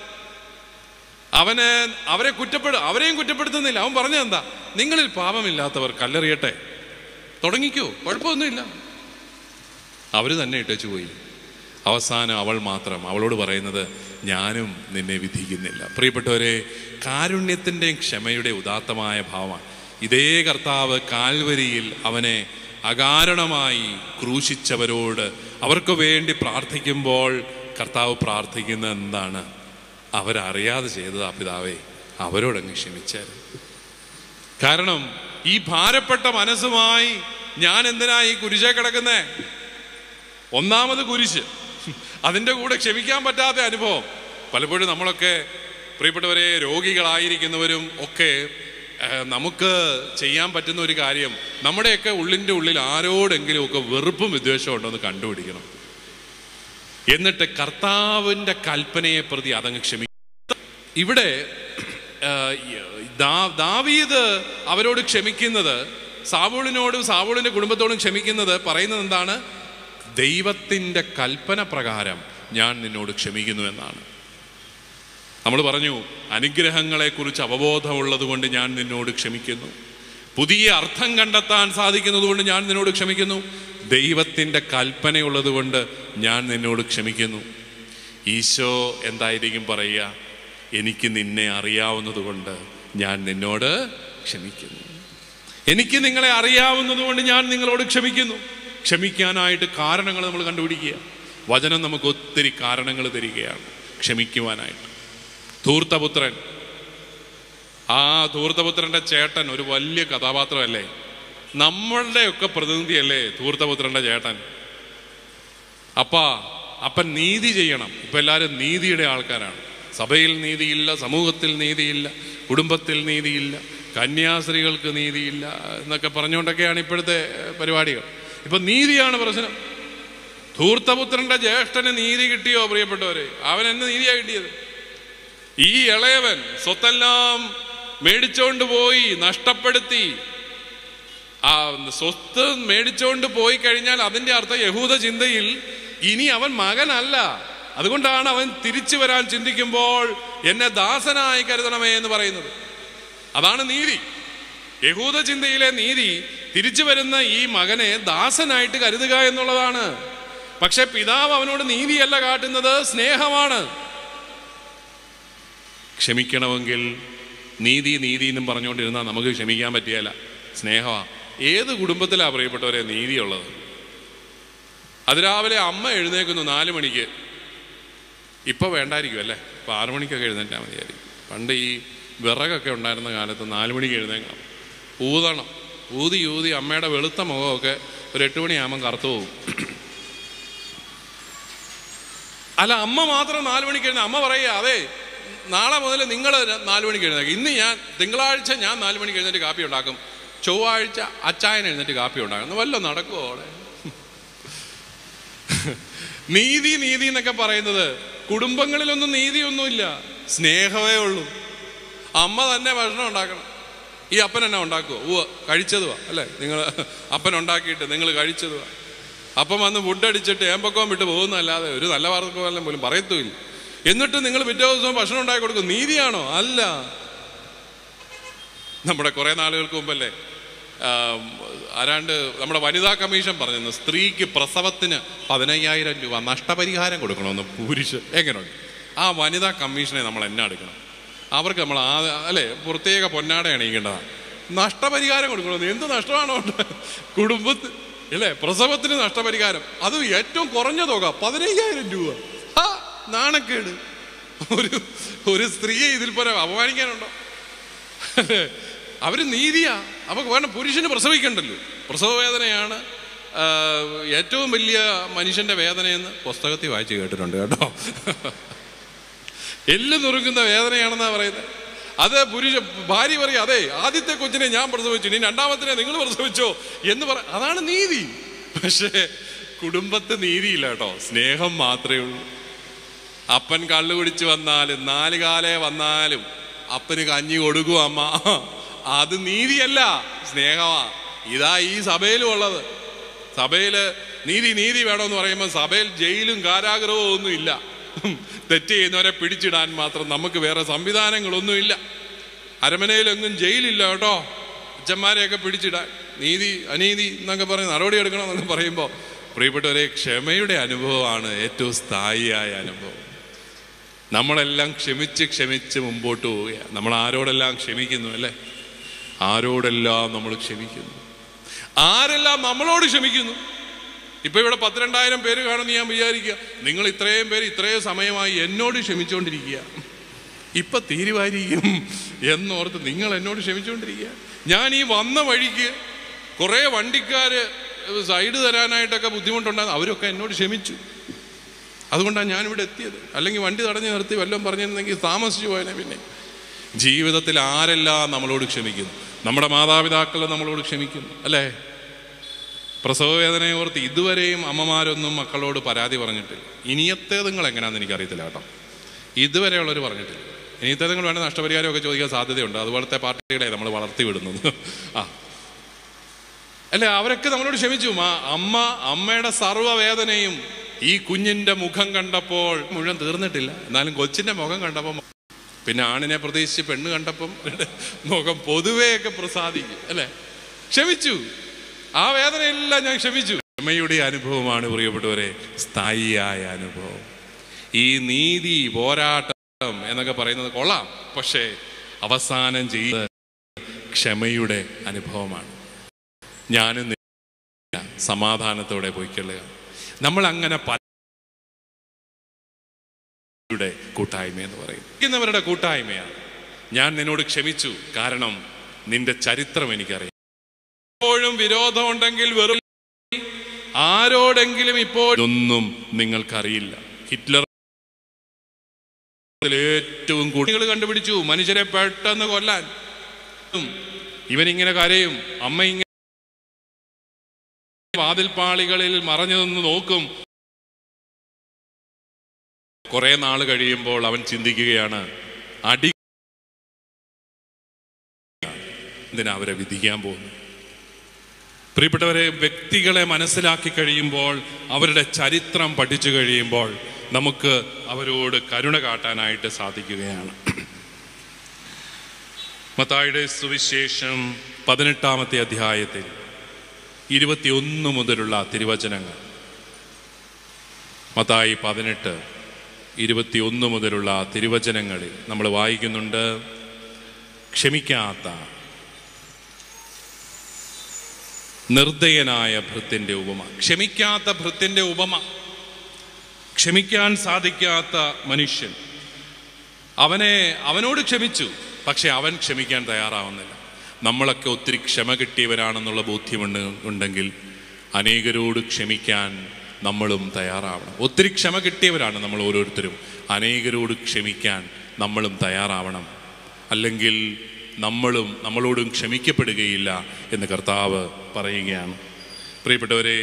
അവന് അവരെ കുറ്റപ്പെടു അവരെയും കുറ്റപ്പെടുത്തുന്നില്ല അവൻ പറഞ്ഞത് എന്താ നിങ്ങളിൽ പാപമില്ലാത്തവർ കല്ലെറിയട്ടെ തുടങ്ങിക്കോ കുഴപ്പമൊന്നുമില്ല അവര് തന്നെ ഇട്ടേച്ചു പോയി അവസാനം അവൾ മാത്രം അവളോട് പറയുന്നത് ഞാനും നിന്നെ വിധിക്കുന്നില്ല പ്രിയപ്പെട്ടവരെ കാരുണ്യത്തിൻ്റെയും ക്ഷമയുടെ ഉദാത്തമായ ഭാവമാണ് ഇതേ കർത്താവ് കാൽവരിയിൽ അവനെ അകാരണമായി ക്രൂശിച്ചവരോട് അവർക്ക് വേണ്ടി പ്രാർത്ഥിക്കുമ്പോൾ കർത്താവ് പ്രാർത്ഥിക്കുന്ന എന്താണ് അവരറിയാതെ ചെയ്തതാ പിതാവേ അവരോടങ്ങ് ക്ഷമിച്ചാലും കാരണം ഈ ഭാരപ്പെട്ട മനസ്സുമായി ഞാൻ എന്തിനാ ഈ കുരിശേ കിടക്കുന്നേ ഒന്നാമത് കുരിശ് അതിൻ്റെ കൂടെ ക്ഷമിക്കാൻ പറ്റാത്ത അനുഭവം പലപ്പോഴും നമ്മളൊക്കെ പ്രിയപ്പെട്ടവരെ രോഗികളായിരിക്കുന്നവരും ഒക്കെ ഏഹ്, നമുക്ക് ചെയ്യാൻ പറ്റുന്ന ഒരു കാര്യം നമ്മുടെയൊക്കെ ഉള്ളിൻ്റെ ഉള്ളിൽ ആരോടെങ്കിലും ഒക്കെ വെറുപ്പും വിദ്വേഷവും ഉണ്ടോ എന്ന് കണ്ടുപിടിക്കണം എന്നിട്ട് കർത്താവിൻ്റെ കൽപ്പനയെ പ്രതി അതങ്ങ് ക്ഷമിക്കും ഇവിടെ ഏഹ്, ദാ- ദാവീദ് അവരോട് ക്ഷമിക്കുന്നത് സാവൂളിനോടും സാവൂളിന്റെ കുടുംബത്തോടും ക്ഷമിക്കുന്നത് പറയുന്നത് എന്താണ് ദൈവത്തിൻ്റെ കൽപ്പന പ്രകാരം ഞാൻ നിന്നോട് ക്ഷമിക്കുന്നു എന്നാണ് നമ്മൾ പറഞ്ഞു അനുഗ്രഹങ്ങളെക്കുറിച്ച് അവബോധമുള്ളത് കൊണ്ട് ഞാൻ നിന്നോട് ക്ഷമിക്കുന്നു പുതിയ അർത്ഥം കണ്ടെത്താൻ സാധിക്കുന്നത് കൊണ്ട് ഞാൻ നിന്നോട് ക്ഷമിക്കുന്നു ദൈവത്തിൻ്റെ കൽപ്പനയുള്ളത് കൊണ്ട് ഞാൻ നിന്നോട് ക്ഷമിക്കുന്നു ഈശോ എന്തായിരിക്കും പറയുക എനിക്ക് നിന്നെ അറിയാവുന്നത് കൊണ്ട് ഞാൻ നിന്നോട് ക്ഷമിക്കുന്നു എനിക്ക് നിങ്ങളെ അറിയാവുന്നത് കൊണ്ട് ഞാൻ നിങ്ങളോട് ക്ഷമിക്കുന്നു ക്ഷമിക്കാനായിട്ട് കാരണങ്ങൾ നമ്മൾ കണ്ടുപിടിക്കുക വചനം നമുക്ക് ഒത്തിരി കാരണങ്ങൾ തരികയാണ് ക്ഷമിക്കുവാനായിട്ട് ധൂർത്തപുത്രൻ ആ ധൂർത്തപുത്രന്റെ ചേട്ടൻ ഒരു വലിയ കഥാപാത്രമല്ലേ നമ്മളുടെയൊക്കെ പ്രതിനിധിയല്ലേ ധൂർത്തപുത്രന്റെ ചേട്ടൻ അപ്പാ അപ്പൻ നീതി ചെയ്യണം ഇപ്പൊ എല്ലാവരും നീതിയുടെ ആൾക്കാരാണ് സഭയിൽ നീതിയില്ല സമൂഹത്തിൽ നീതിയില്ല കുടുംബത്തിൽ നീതിയില്ല കന്യാസ്ത്രീകൾക്ക് നീതിയില്ല എന്നൊക്കെ പറഞ്ഞുകൊണ്ടൊക്കെയാണ് ഇപ്പോഴത്തെ ഏഹ്, പരിപാടികൾ ഇപ്പൊ നീതിയാണ് പ്രശ്നം ധൂർത്തപുത്രന്റെ ജ്യേഷ്ഠന് നീതി കിട്ടിയോ പ്രിയപ്പെട്ടവരെ അവൻ എന്നെ നീതിയാ കിട്ടിയത് ഈ ഇളയവൻ സ്വത്തെല്ലാം മേടിച്ചോണ്ട് പോയി നഷ്ടപ്പെടുത്തി ആ സ്വത്ത് മേടിച്ചോണ്ട് പോയി കഴിഞ്ഞാൽ അതിന്റെ അർത്ഥം യഹൂദ ചിന്തയിൽ ഇനി അവൻ മകനല്ല അതുകൊണ്ടാണ് അവൻ തിരിച്ചു വരാൻ ചിന്തിക്കുമ്പോൾ എന്നെ ദാസനായി കരുതണമേ എന്ന് പറയുന്നത് അതാണ് നീതി യഹൂദ ചിന്തയിലെ നീതി തിരിച്ചു വരുന്ന ഈ മകനെ ദാസനായിട്ട് കരുതുക എന്നുള്ളതാണ് പക്ഷെ പിതാവ് അവനോട് നീതിയല്ല കാട്ടുന്നത് സ്നേഹമാണ് ക്ഷമിക്കണമെങ്കിൽ നീതി നീതി എന്നും പറഞ്ഞുകൊണ്ടിരുന്നാൽ നമുക്ക് ക്ഷമിക്കാൻ പറ്റിയല്ല സ്നേഹമാണ് ഏത് കുടുംബത്തിലാണ് പ്രിയപ്പെട്ടവരെ നീതിയുള്ളത് അതിരാവിലെ അമ്മ എഴുന്നേക്കുന്നു നാല് മണിക്ക് ഇപ്പൊ വേണ്ടായിരിക്കും അല്ലേ ഇപ്പൊ ആറു മണിക്കൊക്കെ എഴുന്നേറ്റാൽ മതിയായിരിക്കും പണ്ട് ഈ വിറകൊക്കെ ഉണ്ടായിരുന്ന കാലത്ത് നാല് മണിക്ക് എഴുന്നേക്കണം ഊതണം ഊതി ഊതി അമ്മയുടെ വെളുത്ത മുഖമൊക്കെ ഒരു എട്ട് മണിയാകുമ്പം കറുത്തു പോകും അല്ല അമ്മ മാത്രം നാല് മണിക്ക് എഴുന്നേ അമ്മ പറയുക അതെ നാളെ മുതൽ നിങ്ങൾ നാല് മണിക്ക് എഴുന്നേക്കും ഇന്ന് ഞാൻ തിങ്കളാഴ്ച ഞാൻ നാല് മണിക്ക് എഴുന്നേറ്റ് കാപ്പി ഉണ്ടാക്കും ചൊവ്വാഴ്ച അച്ചായൻ എഴുന്നേറ്റ് കാപ്പി ഉണ്ടാക്കും വല്ല നടക്കുമോ അവിടെ നീതി നീതി എന്നൊക്കെ പറയുന്നത് കുടുംബങ്ങളിലൊന്നും നീതിയൊന്നുമില്ല സ്നേഹമേ ഉള്ളൂ അമ്മ തന്നെ ഭക്ഷണം ഉണ്ടാക്കണം ഈ അപ്പൻ എന്നാ ഉണ്ടാക്കുമോ ഓ കഴിച്ചതുവാ അല്ലേ നിങ്ങൾ അപ്പൻ ഉണ്ടാക്കിയിട്ട് നിങ്ങൾ കഴിച്ചതുവാ അപ്പം വന്ന് ഫുഡ് അടിച്ചിട്ട് ഏമ്പക്കവും വിട്ട് പോകുന്നതല്ലാതെ ഒരു നല്ല വാർത്തക്കോലം പോലും പറയത്തുമില്ല എന്നിട്ട് നിങ്ങൾ പിറ്റേ ദിവസം ഭക്ഷണം ഉണ്ടാക്കി കൊടുക്കും നീതിയാണോ അല്ല നമ്മുടെ കുറേ നാളുകൾക്ക് മുമ്പല്ലേ ആം, ആരാണ്ട് നമ്മുടെ വനിതാ കമ്മീഷൻ പറഞ്ഞിരുന്നു സ്ത്രീക്ക് പ്രസവത്തിന് പതിനയ്യായിരം രൂപ നഷ്ടപരിഹാരം കൊടുക്കണമെന്ന് പുരുഷ എങ്ങനെയുണ്ട് ആ വനിതാ കമ്മീഷനെ നമ്മൾ എന്നാ എടുക്കണം അവർക്ക് നമ്മൾ ആ അല്ലേ പ്രത്യേക പൊന്നാട അണിയിക്കേണ്ടതാണ് നഷ്ടപരിഹാരം കൊടുക്കണമെന്ന് എന്ത് നഷ്ടമാണോ ഉണ്ടായത്? കുടുംബത്തിൽ അല്ലേ പ്രസവത്തിന് നഷ്ടപരിഹാരം അത് ഏറ്റവും കുറഞ്ഞ തുക പതിനയ്യായിരം രൂപ ആ നാണക്കേട് ഒരു ഒരു സ്ത്രീയെ ഇതിൽ പോലെ അപമാനിക്കാനുണ്ടോ അല്ലേ? അവര് നീതിയാ അപ്പൊ വേണം പുരുഷന് പ്രസവിക്കണ്ടല്ലോ പ്രസവ വേദനയാണ് ആ, ഏറ്റവും വലിയ മനുഷ്യന്റെ വേദനയെന്ന് പുസ്തകത്തിൽ വായിച്ച് കേട്ടിട്ടുണ്ട് കേട്ടോ എല്ല് നുറുങ്ങുന്ന വേദനയാണെന്നാ പറയുന്നത് അത് പുരുഷ ഭാര്യ പറയും അതെ ആദ്യത്തെ കൊച്ചിനെ ഞാൻ പ്രസവിച്ചു ഇനി രണ്ടാമത്തിനെ നിങ്ങൾ പ്രസവിച്ചോ എന്ന് പറ അതാണ് നീതി പക്ഷേ കുടുംബത്തെ നീതിയില്ല കേട്ടോ സ്നേഹം മാത്രമേ ഉള്ളൂ അപ്പൻ കള്ളു കുടിച്ച് വന്നാലും നാല് കാലേ വന്നാലും അപ്പന് കഞ്ഞി കൊടുക്കും അമ്മ അത് നീതിയല്ല സ്നേഹമാ ഇതാ ഈ സഭയിലും ഉള്ളത് സഭയില് നീതി നീതി വേണമെന്ന് പറയുമ്പോൾ സഭയിൽ ജയിലും കാരാഗ്രഹവും ഒന്നും ഇല്ല തെറ്റ് ചെയ്യുന്നവരെ പിടിച്ചിടാൻ മാത്രം നമുക്ക് വേറെ സംവിധാനങ്ങളൊന്നുമില്ല അരമനയിലെങ്ങും ജയിലില്ല കേട്ടോ അച്ഛന്മാരെയൊക്കെ പിടിച്ചിടാൻ നീതി അനീതി എന്നൊക്കെ പറഞ്ഞ് നടപടി എടുക്കണം എന്നൊക്കെ പറയുമ്പോൾ പ്രിയപ്പെട്ടവരെ ക്ഷമയുടെ അനുഭവമാണ് ഏറ്റവും സ്ഥായിയായ അനുഭവം നമ്മളെല്ലാം ക്ഷമിച്ച് ക്ഷമിച്ച് മുമ്പോട്ട് പോവുകയാണ് നമ്മൾ ആരോടെല്ലാം ക്ഷമിക്കുന്നു അല്ലേ ആരോടെല്ലാം നമ്മൾ ക്ഷമിക്കുന്നു ആരെല്ലാം നമ്മളോട് ക്ഷമിക്കുന്നു ഇപ്പൊ ഇവിടെ പത്തിരണ്ടായിരം പേര് കാണുമെന്ന് ഞാൻ വിചാരിക്കുക നിങ്ങൾ ഇത്രയും പേര് ഇത്രയും സമയമായി എന്നോട് ക്ഷമിച്ചുകൊണ്ടിരിക്കുക ഇപ്പൊ തീരുമാനിക്കും എന്നോർത്ത് നിങ്ങൾ എന്നോട് ക്ഷമിച്ചുകൊണ്ടിരിക്കുക ഞാൻ ഈ വന്ന വഴിക്ക് കുറേ വണ്ടിക്കാര് സൈഡ് തരാനായിട്ടൊക്കെ ബുദ്ധിമുട്ടുണ്ടായിരുന്നു അവരൊക്കെ എന്നോട് ക്ഷമിച്ചു അതുകൊണ്ടാണ് ഞാനിവിടെ എത്തിയത് അല്ലെങ്കിൽ വണ്ടി തടഞ്ഞു നിർത്തി വല്ലതും പറഞ്ഞിരുന്നെങ്കിൽ താമസിച്ചു പോയനെ പിന്നെ ജീവിതത്തിൽ ആരെല്ലാം നമ്മളോട് ക്ഷമിക്കുന്നു നമ്മുടെ മാതാപിതാക്കൾ നമ്മളോട് ക്ഷമിക്കുന്നു അല്ലേ പ്രസവവേദനയെ ഓർത്ത് ഇതുവരെയും അമ്മമാരൊന്നും മക്കളോട് പരാതി പറഞ്ഞിട്ടില്ല ഇനിയത്തേത് നിങ്ങൾ എങ്ങനെയാണെന്ന് എനിക്കറിയത്തില്ല കേട്ടോ ഇതുവരെയുള്ളവർ പറഞ്ഞിട്ടില്ല ഇനിയത്തെ നിങ്ങൾ വേണ്ട നഷ്ടപരിഹാരമൊക്കെ ചോദിക്കാൻ സാധ്യതയുണ്ട് അതുപോലത്തെ പാർട്ടികളെ നമ്മൾ വളർത്തി വിടുന്നത് ആ അല്ലേ അവരൊക്കെ നമ്മളോട് ക്ഷമിച്ചു ആ അമ്മ അമ്മയുടെ സർവ്വവേദനയും ഈ കുഞ്ഞിന്റെ മുഖം കണ്ടപ്പോൾ മുഴുവൻ തീർന്നിട്ടില്ല എന്നാലും കൊച്ചിന്റെ മുഖം കണ്ടപ്പോൾ പിന്നെ ആണിനെ പ്രതീക്ഷിച്ച് പെണ്ണ് കണ്ടപ്പം മുഖം പൊതുവെയൊക്കെ പ്രസാദിക്കും അല്ലേ ക്ഷമിച്ചു ആ വേദനയെല്ലാം ഞാൻ ക്ഷമിച്ചു ക്ഷമയുടെ അനുഭവമാണ് പ്രിയപ്പെട്ടവരെ സ്ഥായിയായ അനുഭവം ഈ നീതി പോരാട്ടം എന്നൊക്കെ പറയുന്നത് കൊള്ളാം പക്ഷേ അവസാനം ചെയ്ത ക്ഷമയുടെ അനുഭവമാണ് ഞാനും നീ സമാധാനത്തോടെ പോയിക്കൊള്ളുക നമ്മൾ അങ്ങനെ പലരുടെ കൂട്ടായ്മ എന്ന് പറയും ഇരിക്കുന്നവരുടെ കൂട്ടായ്മയാണ് ഞാൻ നിന്നോട് ക്ഷമിച്ചു കാരണം നിന്റെ ചരിത്രം എനിക്കറിയാം എപ്പോഴും വിരോധമുണ്ടെങ്കിൽ വെറും ആരോടെങ്കിലും ഇപ്പോഴൊന്നും നിങ്ങൾക്കറിയില്ല ഹിറ്റ്ലർ ഏറ്റവും കൂടുതൽ കണ്ടുപിടിച്ചു മനുഷ്യരെ പെട്ടെന്ന് കൊല്ലാൻ ഇവനിങ്ങനെ കരയും അമ്മ ഇങ്ങനെ വാതിൽപ്പാളികളിൽ മറഞ്ഞു നിന്ന് നോക്കും കുറെ നാൾ കഴിയുമ്പോൾ അവൻ ചിന്തിക്കുകയാണ് അടി എന്തിനാ അവരെ വിധിക്കാൻ പോകുന്നു പ്രിയപ്പെട്ടവരെ വ്യക്തികളെ മനസ്സിലാക്കി കഴിയുമ്പോൾ അവരുടെ ചരിത്രം പഠിച്ചു കഴിയുമ്പോൾ നമുക്ക് അവരോട് കരുണ കാട്ടാനായിട്ട് സാധിക്കുകയാണ് മത്തായുടെ സുവിശേഷം പതിനെട്ടാമത്തെ അധ്യായത്തിൽ ഇരുപത്തിയൊന്ന് മുതലുള്ള തിരുവചനങ്ങൾ മത്തായി പതിനെട്ട് ഇരുപത്തിയൊന്ന് മുതലുള്ള തിരുവചനങ്ങളിൽ നമ്മൾ വായിക്കുന്നുണ്ട് ക്ഷമിക്കാത്ത നിർദ്ദയനായ ഭൃത്തിന്റെ ഉപമ ക്ഷമിക്കാത്ത ഭൃത്തിന്റെ ഉപമ ക്ഷമിക്കാൻ സാധിക്കാത്ത മനുഷ്യൻ അവനെ അവനോട് ക്ഷമിച്ചു പക്ഷെ അവൻ ക്ഷമിക്കാൻ തയ്യാറാവുന്നില്ല നമ്മളൊക്കെ ഒത്തിരി ക്ഷമ കിട്ടിയവരാണെന്നുള്ള ബോധ്യമുണ്ട് ഉണ്ടെങ്കിൽ അനേകരോട് ക്ഷമിക്കാൻ നമ്മളും തയ്യാറാവണം ഒത്തിരി ക്ഷമ കിട്ടിയവരാണ് നമ്മൾ ഓരോരുത്തരും അനേകരോട് ക്ഷമിക്കാൻ നമ്മളും തയ്യാറാവണം അല്ലെങ്കിൽ നമ്മളും നമ്മളോടും ക്ഷമിക്കപ്പെടുകയില്ല എന്ന് കർത്താവ് പറയുകയാണ് പ്രിയപ്പെട്ടവരെ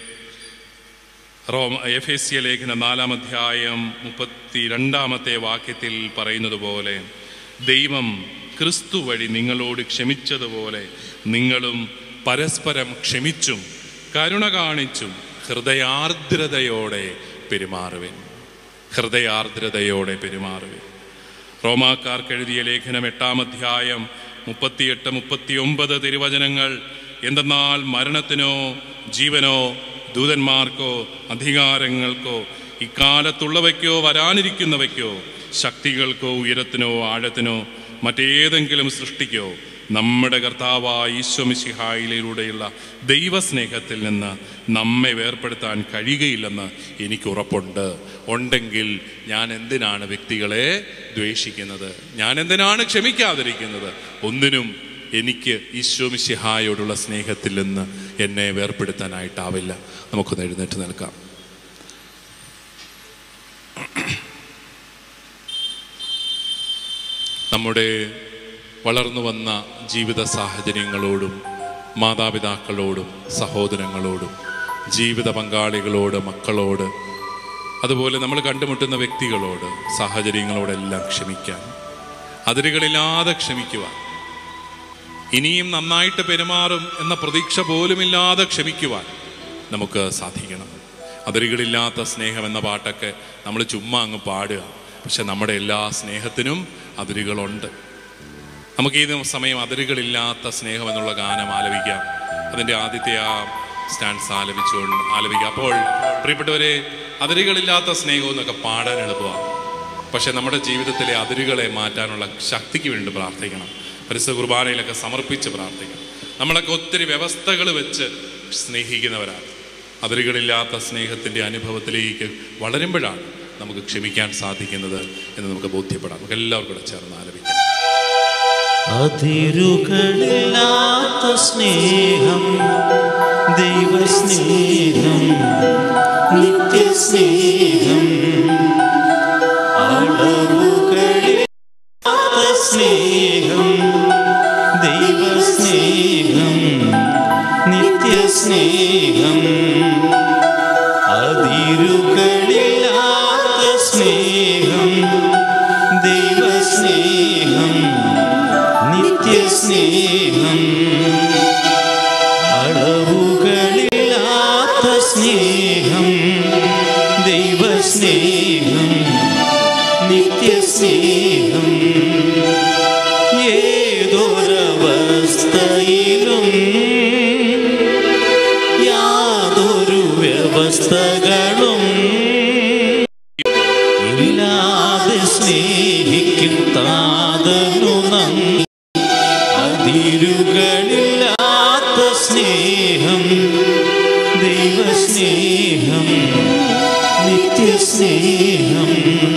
റോമ എഫ് എസ് സി ലേഖന നാലാം അധ്യായം മുപ്പത്തി രണ്ടാമത്തെ വാക്യത്തിൽ പറയുന്നത് പോലെ ദൈവം ക്രിസ്തു വഴി നിങ്ങളോട് ക്ഷമിച്ചതുപോലെ നിങ്ങളും പരസ്പരം ക്ഷമിച്ചും കരുണ കാണിച്ചും ഹൃദയാർദ്രതയോടെ പെരുമാറുവിൻ ഹൃദയാർദ്രതയോടെ പെരുമാറുവിൻ റോമാക്കാർക്ക് എഴുതിയ ലേഖനം എട്ടാം അധ്യായം മുപ്പത്തിയെട്ട് മുപ്പത്തിയൊമ്പത് തിരുവചനങ്ങൾ എന്തെന്നാൽ മരണത്തിനോ ജീവനോ ദൂതന്മാർക്കോ അധികാരങ്ങൾക്കോ ഇക്കാലത്തുള്ളവയ്ക്കോ വരാനിരിക്കുന്നവയ്ക്കോ ശക്തികൾക്കോ ഉയരത്തിനോ ആഴത്തിനോ മറ്റേതെങ്കിലും സൃഷ്ടിക്കോ നമ്മുടെ കർത്താവായ ഈശ്വമിശിഹായിലൂടെയുള്ള ദൈവസ്നേഹത്തിൽ നിന്ന് നമ്മെ വേർപ്പെടുത്താൻ കഴിയുകയില്ലെന്ന് എനിക്ക് ഉറപ്പുണ്ട് ഉണ്ടെങ്കിൽ ഞാൻ എന്തിനാണ് വ്യക്തികളെ ദ്വേഷിക്കുന്നത് ഞാൻ എന്തിനാണ് ക്ഷമിക്കാതിരിക്കുന്നത് ഒന്നിനും എനിക്ക് ഈശ്വമിശിഹായോടുള്ള സ്നേഹത്തിൽ നിന്ന് എന്നെ വേർപ്പെടുത്താനായിട്ടാവില്ല നമുക്കൊന്ന് എഴുന്നേറ്റ് നിൽക്കാം നമ്മുടെ വളർന്നു വന്ന ജീവിത സാഹചര്യങ്ങളോടും മാതാപിതാക്കളോടും സഹോദരങ്ങളോടും ജീവിത പങ്കാളികളോട് മക്കളോട് അതുപോലെ നമ്മൾ കണ്ടുമുട്ടുന്ന വ്യക്തികളോട് സാഹചര്യങ്ങളോടെല്ലാം ക്ഷമിക്കാൻ അതിരുകളില്ലാതെ ക്ഷമിക്കുവാൻ ഇനിയും നന്നായിട്ട് പെരുമാറും എന്ന പ്രതീക്ഷ പോലുമില്ലാതെ ക്ഷമിക്കുവാൻ നമുക്ക് സാധിക്കണം അതിരുകളില്ലാത്ത സ്നേഹം എന്ന പാട്ടൊക്കെ നമ്മൾ ചുമ്മാ അങ്ങ് പാടുക പക്ഷെ നമ്മുടെ എല്ലാ സ്നേഹത്തിനും അതിരുകളുണ്ട് നമുക്ക് ഈ സമയം അതിരുകളില്ലാത്ത സ്നേഹം എന്നുള്ള ഗാനം ആലപിക്കാം അതിൻ്റെ ആദ്യത്തെ ആ സ്റ്റാൻസ് ആലപിച്ചുകൊണ്ട് ആലപിക്കാം അപ്പോൾ പ്രിയപ്പെട്ടവരെ അതിരുകളില്ലാത്ത സ്നേഹം എന്നൊക്കെ പാടാൻ എളുപ്പമാണ് പക്ഷെ നമ്മുടെ ജീവിതത്തിലെ അതിരുകളെ മാറ്റാനുള്ള ശക്തിക്ക് വേണ്ടി പ്രാർത്ഥിക്കണം പരിസ്ഥിതി കുർബാനയിലൊക്കെ സമർപ്പിച്ച് പ്രാർത്ഥിക്കണം നമ്മളൊക്കെ ഒത്തിരി വ്യവസ്ഥകൾ വെച്ച് സ്നേഹിക്കുന്നവരാണ് അതിരുകളില്ലാത്ത സ്നേഹത്തിൻ്റെ അനുഭവത്തിലേക്ക് വളരുമ്പോഴാണ് നമുക്ക് ക്ഷമിക്കാൻ സാധിക്കുന്നത് എന്ന് നമുക്ക് ബോധ്യപ്പെടാം നമുക്ക് എല്ലാവർക്കും കൂടെ ചേർന്ന് ആലപിക്കാം അതിരുകളില്ലാത്ത സ്നേഹം ദൈവസ്നേഹം നിത്യസ്നേഹം അളവുകളില്ലാത്ത സ്നേഹം ദൈവസ്നേഹം നിത്യസ്നേഹം അതിരുകളില്ലാത്ത സ്നേഹം ദൈവസ്നേഹം നിത്യസ്നേഹം അളവുകളില്ലാത്ത സ്നേഹം വ്യവസ്ഥകളും ഇല്ലാതെ സ്നേഹിക്കും താതനു നന്ദി അതിരുകളില്ലാത്ത സ്നേഹം ദൈവസ്നേഹം നിത്യസ്നേഹം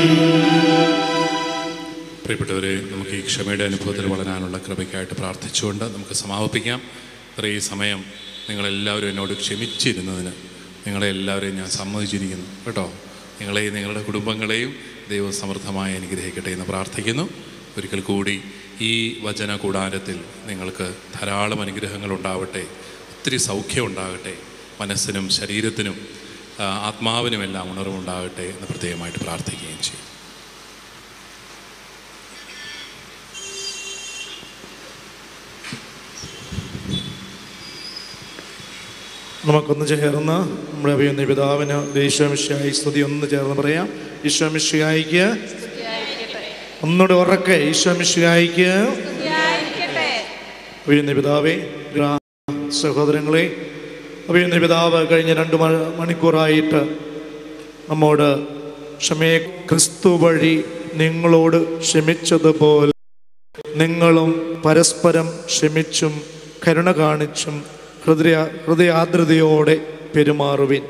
പ്രിയപ്പെട്ടവരെ നമുക്ക് ഈ ക്ഷമയുടെ അനുഭവത്തിൽ വളരാനുള്ള കൃപയ്ക്കായിട്ട് പ്രാർത്ഥിച്ചുകൊണ്ട് നമുക്ക് സമാപിപ്പിക്കാം ഇത്രയും സമയം നിങ്ങളെല്ലാവരും എന്നോട് ക്ഷമിച്ചിരുന്നതിന് നിങ്ങളെ എല്ലാവരെയും ഞാൻ സമ്മതിച്ചിരിക്കുന്നു കേട്ടോ നിങ്ങളെയും നിങ്ങളുടെ കുടുംബങ്ങളെയും ദൈവം സമൃദ്ധമായി അനുഗ്രഹിക്കട്ടെ എന്ന് പ്രാർത്ഥിക്കുന്നു ഒരിക്കൽ കൂടി ഈ വചന കൂടാരത്തിൽ നിങ്ങൾക്ക് ധാരാളം അനുഗ്രഹങ്ങൾ ഉണ്ടാവട്ടെ ഒത്തിരി സൗഖ്യം ഉണ്ടാകട്ടെ മനസ്സിനും ശരീരത്തിനും ആ, ആത്മാവിനുമെല്ലാം ഉണർവുണ്ടാകട്ടെ എന്ന് പ്രത്യേകമായിട്ട് പ്രാർത്ഥിക്കുകയും ചെയ്യും നമുക്കൊന്ന് ചേർന്ന് നമ്മുടെ അഭിയുന്ന പിതാവിന് ഈശോമിഷയായി സ്തുതി ഒന്ന് ചേർന്ന് പറയാം ഈശോമിഷയായിക്ക് ഒന്നുകൂടെ ഉറക്കെ ഈശോമിഷയായിക്ക് അഭിയുന്ന പിതാവേ ഗ്രാ- സഹോദരങ്ങളെ അഭിയുന്ന പിതാവ് കഴിഞ്ഞ രണ്ട് മ- മണിക്കൂറായിട്ട് നമ്മോട് ക്ഷമയെ ക്രിസ്തു വഴി നിങ്ങളോട് ക്ഷമിച്ചതുപോലെ നിങ്ങളും പരസ്പരം ക്ഷമിച്ചും കരുണ കാണിച്ചും ഹൃദയ ഹൃദയാദ്രതയോടെ പെരുമാറുവിൻ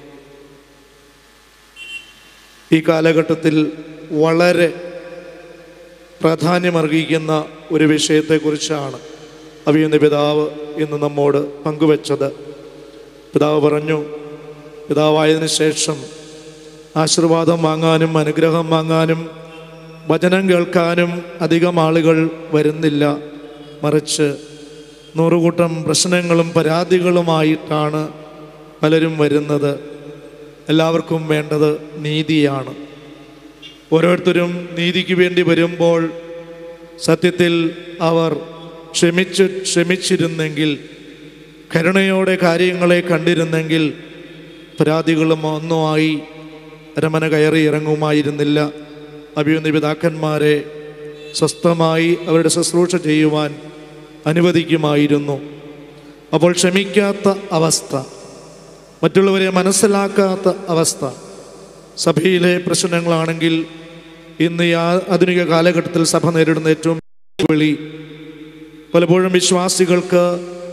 ഈ കാലഘട്ടത്തിൽ വളരെ പ്രാധാന്യമർഹിക്കുന്ന ഒരു വിഷയത്തെക്കുറിച്ചാണ് അഭിയുന്ന പിതാവ് ഇന്ന് നമ്മോട് പങ്കുവച്ചത് പിതാവ് പറഞ്ഞു പിതാവായതിനു ശേഷം ആശീർവാദം വാങ്ങാനും അനുഗ്രഹം വാങ്ങാനും വചനം കേൾക്കാനും അധികം ആളുകൾ വരുന്നില്ല മറിച്ച് നൂറുകൂട്ടം പ്രശ്നങ്ങളും പരാതികളുമായിട്ടാണ് പലരും വരുന്നത് എല്ലാവർക്കും വേണ്ടത് നീതിയാണ് ഓരോരുത്തരും നീതിക്ക് വേണ്ടി വരുമ്പോൾ സത്യത്തിൽ അവർ ക്ഷമിച്ച് ക്ഷമിച്ചിരുന്നെങ്കിൽ കരുണയോടെ കാര്യങ്ങളെ കണ്ടിരുന്നെങ്കിൽ പരാതികളും ഒന്നുമായി അരമന കയറി ഇറങ്ങുമായിരുന്നില്ല അഭിയുന്ന പിതാക്കന്മാരെ സ്വസ്ഥമായി അവരുടെ ശുശ്രൂഷ ചെയ്യുവാൻ അനുവദിക്കുമായിരുന്നു അപ്പോൾ ക്ഷമിക്കാത്ത അവസ്ഥ മറ്റുള്ളവരെ മനസ്സിലാക്കാത്ത അവസ്ഥ സഭയിലെ പ്രശ്നങ്ങളാണെങ്കിൽ ഇന്ന് ഈ ആ- ആധുനിക കാലഘട്ടത്തിൽ സഭ നേരിടുന്ന ഏറ്റവും വെളി പലപ്പോഴും വിശ്വാസികൾക്ക്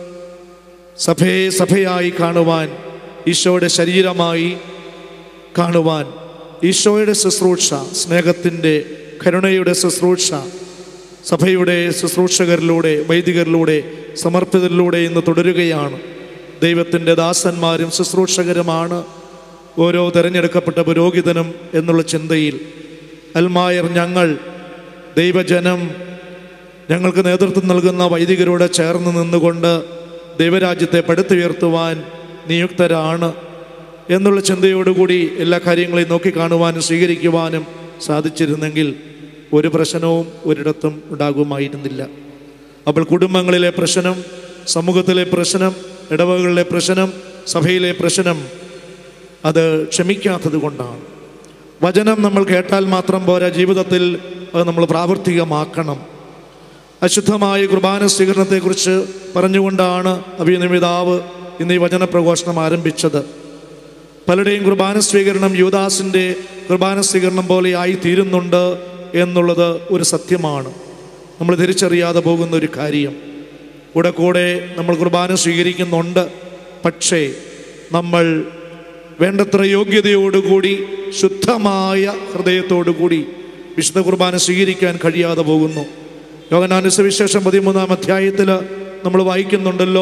സഭയെ സഭയായി കാണുവാൻ ഈശോയുടെ ശരീരമായി കാണുവാൻ ഈശോയുടെ ശുശ്രൂഷ സ്നേഹത്തിൻ്റെ കരുണയുടെ ശുശ്രൂഷ സഭയുടെ ശുശ്രൂഷകരിലൂടെ വൈദികരിലൂടെ സമർപ്പിതരിലൂടെ ഇന്ന് തുടരുകയാണ് ദൈവത്തിൻ്റെ ദാസന്മാരും ശുശ്രൂഷകരുമാണ് ഓരോ തിരഞ്ഞെടുക്കപ്പെട്ട പുരോഹിതനും എന്നുള്ള ചിന്തയിൽ അൽമായർ ഞങ്ങൾ ദൈവജനം ഞങ്ങൾക്ക് നേതൃത്വം നൽകുന്ന വൈദികരോട് ചേർന്ന് നിന്നുകൊണ്ട് ദൈവരാജ്യത്തെ പടുത്തുയർത്തുവാൻ നിയുക്തരാണ് എന്നുള്ള ചിന്തയോടുകൂടി എല്ലാ കാര്യങ്ങളെയും നോക്കിക്കാണുവാനും സ്വീകരിക്കുവാനും സാധിച്ചിരുന്നെങ്കിൽ ഒരു പ്രശ്നവും ഒരിടത്തും ഉണ്ടാകുമായിരുന്നില്ല അപ്പോൾ കുടുംബങ്ങളിലെ പ്രശ്നം സമൂഹത്തിലെ പ്രശ്നം ഇടവകളിലെ പ്രശ്നം സഭയിലെ പ്രശ്നം അത് ക്ഷമിക്കാത്തത് കൊണ്ടാണ് വചനം നമ്മൾ കേട്ടാൽ മാത്രം പോരാ ജീവിതത്തിൽ അത് നമ്മൾ പ്രാവർത്തികമാക്കണം അശുദ്ധമായ കുർബാന സ്വീകരണത്തെക്കുറിച്ച് പറഞ്ഞുകൊണ്ടാണ് അഭിനമിതാവ് ഇന്ന് ഈ വചന പ്രഘോഷണം ആരംഭിച്ചത് പലരുടെയും കുർബാന സ്വീകരണം യുവദാസിൻ്റെ കുർബാന സ്വീകരണം പോലെ ആയി തീരുന്നുണ്ട് എന്നുള്ളത് ഒരു സത്യമാണ് നമ്മൾ തിരിച്ചറിയാതെ പോകുന്ന ഒരു കാര്യം കൂടെ കൂടെ നമ്മൾ കുർബാന സ്വീകരിക്കുന്നുണ്ട് പക്ഷേ നമ്മൾ വേണ്ടത്ര യോഗ്യതയോടുകൂടി ശുദ്ധമായ ഹൃദയത്തോടുകൂടി വിശുദ്ധ കുർബാന സ്വീകരിക്കാൻ കഴിയാതെ പോകുന്നു യോഗനാന സുവിശേഷം പതിമൂന്നാം അധ്യായത്തിൽ നമ്മൾ വായിക്കുന്നുണ്ടല്ലോ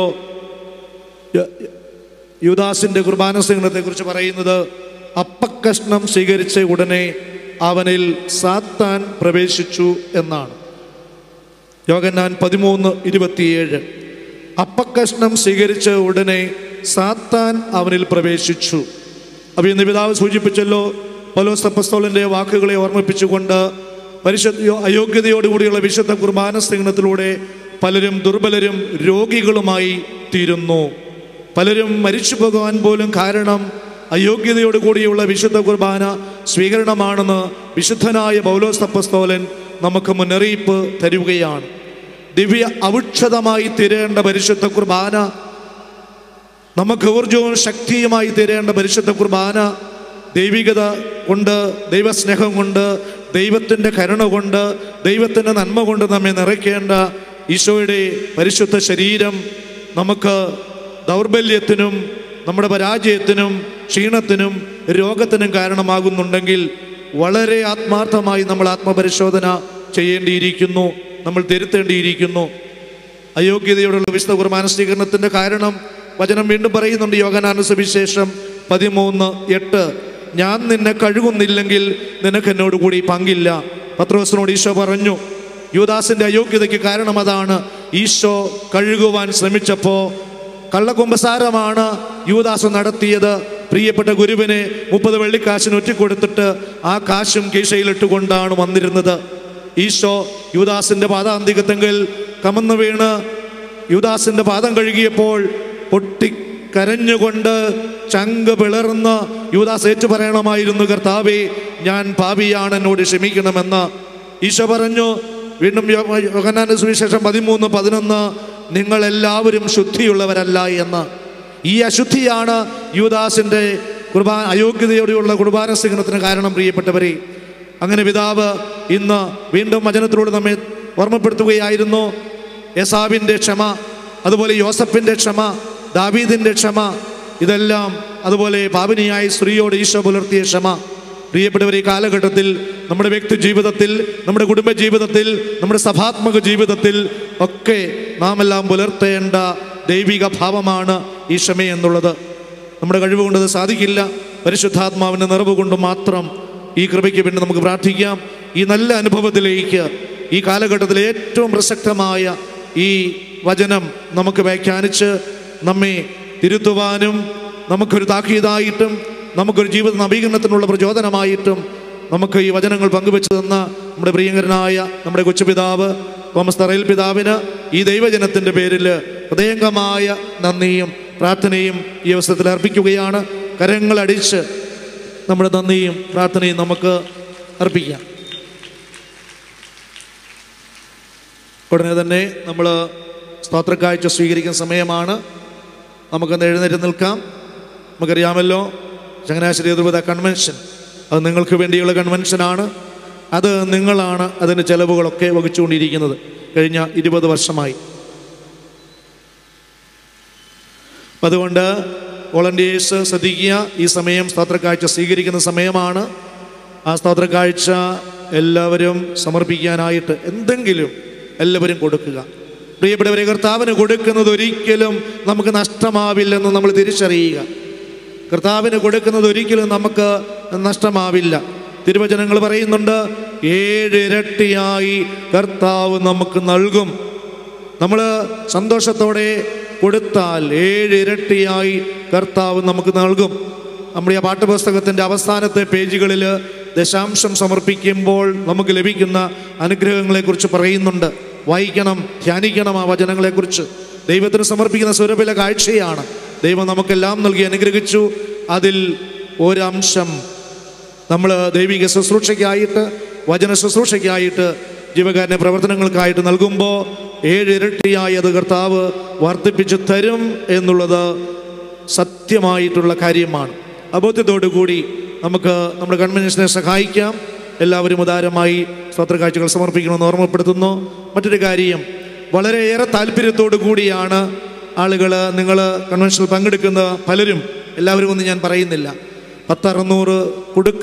യ- യുദാസിന്റെ കുർബാന സ്വീകരണത്തെക്കുറിച്ച് പറയുന്നത് അപ്പക്കഷ്ണം സ്വീകരിച്ച ഉടനെ അവനിൽ സാത്താൻ പ്രവേശിച്ചു എന്നാണ് യോഗന്നാൻ പതിമൂന്ന് ഇരുപത്തിയേഴ് അപ്പക്കഷ്ണം സ്വീകരിച്ച ഉടനെ സാത്താൻ അവനിൽ പ്രവേശിച്ചു അപ്പോൾ ഇന്ന് പിതാവ് സൂചിപ്പിച്ചല്ലോ പലോസ് അപ്പസ്തോലൻ്റെ വാക്കുകളെ ഓർമ്മിപ്പിച്ചുകൊണ്ട് പരിശുദ്ധ അയോഗ്യതയോടുകൂടിയുള്ള വിശുദ്ധ കുർബാന സ്വീകരണത്തിലൂടെ പലരും ദുർബലരും രോഗികളുമായി തീരുന്നു പലരും മരിച്ചു പോകാൻ പോലും കാരണം അയോഗ്യതയോട് കൂടിയുള്ള വിശുദ്ധ കുർബാന സ്വീകരണമാണെന്ന് വിശുദ്ധനായ പൗലോസ് തപ്പസ്തോലൻ നമുക്ക് മുന്നറിയിപ്പ് തരുകയാണ് ദിവ്യ ഔഷധമായി തീരേണ്ട പരിശുദ്ധ കുർബാന നമുക്ക് ഊർജവും ശക്തിയുമായി തീരേണ്ട പരിശുദ്ധ കുർബാന ദൈവികത കൊണ്ട് ദൈവസ്നേഹം കൊണ്ട് ദൈവത്തിൻ്റെ കരുണ കൊണ്ട് ദൈവത്തിൻ്റെ നന്മ കൊണ്ട് നമ്മെ നിറയ്ക്കേണ്ട ഈശോയുടെ പരിശുദ്ധ ശരീരം നമുക്ക് ദൗർബല്യത്തിനും നമ്മുടെ പരാജയത്തിനും ക്ഷീണത്തിനും രോഗത്തിനും കാരണമാകുന്നുണ്ടെങ്കിൽ വളരെ ആത്മാർത്ഥമായി നമ്മൾ ആത്മപരിശോധന ചെയ്യേണ്ടിയിരിക്കുന്നു നമ്മൾ തിരുത്തേണ്ടിയിരിക്കുന്നു അയോഗ്യതയോടുള്ള വിശുദ്ധ കുർബാന സ്വീകരണത്തിന്റെ കാരണം വചനം വീണ്ടും പറയുന്നുണ്ട് യോഗനാന സുവിശേഷം പതിമൂന്ന് എട്ട് ഞാൻ നിന്നെ കഴുകുന്നില്ലെങ്കിൽ നിനക്ക് എന്നോട് കൂടി പങ്കില്ല പത്രോസിനോട് ഈശോ പറഞ്ഞു യുവദാസിന്റെ അയോഗ്യതയ്ക്ക് കാരണം അതാണ് ഈശോ കഴുകുവാൻ ശ്രമിച്ചപ്പോൾ കള്ളക്കുമ്പസാരമാണ് യുവദാസ് നടത്തിയത് പ്രിയപ്പെട്ട ഗുരുവിനെ മുപ്പത് വെള്ളിക്കാശിന് ഒറ്റിക്കൊടുത്തിട്ട് ആ കാശും കീശയിലിട്ടുകൊണ്ടാണ് വന്നിരുന്നത് ഈശോ യുവദാസിന്റെ പാദാന്തികത്തെങ്കിൽ കമന്നു വീണ് യുവദാസിന്റെ പാദം കഴുകിയപ്പോൾ പൊട്ടി കരഞ്ഞുകൊണ്ട് ചങ്ക് പിളർന്ന് യുവദാസ് ഏറ്റു പറയണമായിരുന്നു കർത്താവേ ഞാൻ പാപിയാണ് എന്നോട് ക്ഷമിക്കണമെന്ന് ഈശോ പറഞ്ഞു വീണ്ടും യോ- യോഹന്നാന്റെ സുവിശേഷം പതിമൂന്ന് പതിനൊന്ന് നിങ്ങളെല്ലാവരും ശുദ്ധിയുള്ളവരല്ല എന്ന് ഈ അശുദ്ധിയാണ് യുവദാസിന്റെ കുർബാന അയോഗ്യതയോടെയുള്ള കുർബാന സ്വീകരണത്തിന് കാരണം പ്രിയപ്പെട്ടവരെ അങ്ങനെ പിതാവ് ഇന്ന് വീണ്ടും വചനത്തിലൂടെ നമ്മെ ഓർമ്മപ്പെടുത്തുകയായിരുന്നു യസാബിൻ്റെ ക്ഷമ അതുപോലെ യോസഫിൻ്റെ ക്ഷമ ദാവീദിൻ്റെ ക്ഷമ ഇതെല്ലാം അതുപോലെ പാപിനിയായ സ്ത്രീയോട് ഈശോ പുലർത്തിയ ക്ഷമ പ്രിയപ്പെട്ടവർ ഈ കാലഘട്ടത്തിൽ നമ്മുടെ വ്യക്തി ജീവിതത്തിൽ നമ്മുടെ കുടുംബ ജീവിതത്തിൽ നമ്മുടെ സഭാത്മക ജീവിതത്തിൽ ഒക്കെ നാം എല്ലാം പുലർത്തേണ്ട ദൈവിക ഭാവമാണ് ഈ ക്ഷമ എന്നുള്ളത് നമ്മുടെ കഴിവ് കൊണ്ട് അത് സാധിക്കില്ല പരിശുദ്ധാത്മാവിൻ്റെ നിറവ് കൊണ്ട് മാത്രം ഈ കൃപയ്ക്ക് വേണ്ടി നമുക്ക് പ്രാർത്ഥിക്കാം ഈ നല്ല അനുഭവത്തിലേക്ക് ഈ കാലഘട്ടത്തിലെ ഏറ്റവും പ്രസക്തമായ ഈ വചനം നമുക്ക് വ്യാഖ്യാനിച്ച് നമ്മെ തിരുത്തുവാനും നമുക്കൊരു താക്കീതായിട്ടും നമുക്കൊരു ജീവിത നവീകരണത്തിനുള്ള പ്രചോദനമായിട്ടും നമുക്ക് ഈ വചനങ്ങൾ പങ്കുവെച്ചു തന്ന നമ്മുടെ പ്രിയങ്കരനായ നമ്മുടെ കൊച്ചുപിതാവ് തോമസ് തറയിൽ പിതാവിന് ഈ ദൈവജനത്തിൻ്റെ പേരിൽ ഹൃദയംഗമായ നന്ദിയും പ്രാർത്ഥനയും ഈ അവസരത്തിൽ അർപ്പിക്കുകയാണ് കരങ്ങളടിച്ച് നമ്മുടെ നന്ദിയും പ്രാർത്ഥനയും നമുക്ക് അർപ്പിക്കാം ഉടനെ തന്നെ നമ്മൾ സ്തോത്രക്കാഴ്ച സ്വീകരിക്കുന്ന സമയമാണ് നമുക്കൊന്ന് എഴുന്നേറ്റ് നിൽക്കാം നമുക്കറിയാമല്ലോ ചങ്ങനാശ്ശേരി ദ്രുപത കൺവെൻഷൻ അത് നിങ്ങൾക്ക് വേണ്ടിയുള്ള കൺവെൻഷനാണ് അത് നിങ്ങളാണ് അതിൻ്റെ ചെലവുകളൊക്കെ വഹിച്ചുകൊണ്ടിരിക്കുന്നത് കഴിഞ്ഞ ഇരുപത് വർഷമായി അപ്പം അതുകൊണ്ട് വോളണ്ടിയേഴ്സ് ശ്രദ്ധിക്കുക ഈ സമയം സ്തോത്രക്കാഴ്ച സ്വീകരിക്കുന്ന സമയമാണ് ആ സ്തോത്രക്കാഴ്ച എല്ലാവരും സമർപ്പിക്കാനായിട്ട് എന്തെങ്കിലും എല്ലാവരും കൊടുക്കുക പ്രിയപ്പെട്ടവരെ കർത്താവിന് കൊടുക്കുന്നത് ഒരിക്കലും നമുക്ക് നഷ്ടമാവില്ലെന്ന് നമ്മൾ തിരിച്ചറിയുക കർത്താവിന് കൊടുക്കുന്നത് ഒരിക്കലും നമുക്ക് നഷ്ടമാവില്ല തിരുവചനങ്ങൾ പറയുന്നുണ്ട് ഏഴ് ഇരട്ടിയായി കർത്താവ് നമുക്ക് നൽകും നമ്മൾ സന്തോഷത്തോടെ കൊടുത്താൽ ഏഴ് ഇരട്ടിയായി കർത്താവ് നമുക്ക് നൽകും നമ്മുടെ ആ പാഠപുസ്തകത്തിൻ്റെ അവസാനത്തെ പേജുകളിൽ ദശാംശം സമർപ്പിക്കുമ്പോൾ നമുക്ക് ലഭിക്കുന്ന അനുഗ്രഹങ്ങളെക്കുറിച്ച് പറയുന്നുണ്ട് വായിക്കണം ധ്യാനിക്കണം ആ വചനങ്ങളെക്കുറിച്ച് ദൈവത്തിന് സമർപ്പിക്കുന്ന സുരഭില കാഴ്ചയാണ് ദൈവം നമുക്കെല്ലാം നൽകി അനുഗ്രഹിച്ചു അതിൽ ഒരംശം നമ്മൾ ദൈവിക ശുശ്രൂഷയ്ക്കായിട്ട് വചന ശുശ്രൂഷയ്ക്കായിട്ട് ജീവകാരുണ്യ പ്രവർത്തനങ്ങൾക്കായിട്ട് നൽകുമ്പോൾ ഏഴ് ഇരട്ടിയായി അത് കർത്താവ് വർദ്ധിപ്പിച്ച് തരും എന്നുള്ളത് സത്യമായിട്ടുള്ള കാര്യമാണ് അബോധ്യത്തോടു കൂടി നമുക്ക് നമ്മുടെ കൺവെൻഷനെ സഹായിക്കാം എല്ലാവരും ഉദാരമായി സ്വത്രകാഴ്ചകൾ സമർപ്പിക്കണമെന്ന് ഓർമ്മപ്പെടുത്തുന്നു മറ്റൊരു കാര്യം വളരെയേറെ താല്പര്യത്തോടു കൂടിയാണ് ആളുകൾ നിങ്ങൾ കൺവെൻഷനിൽ പങ്കെടുക്കുന്ന പലരും എല്ലാവരും ഒന്നും ഞാൻ പറയുന്നില്ല പത്തറുന്നൂറ് കൊടുക്ക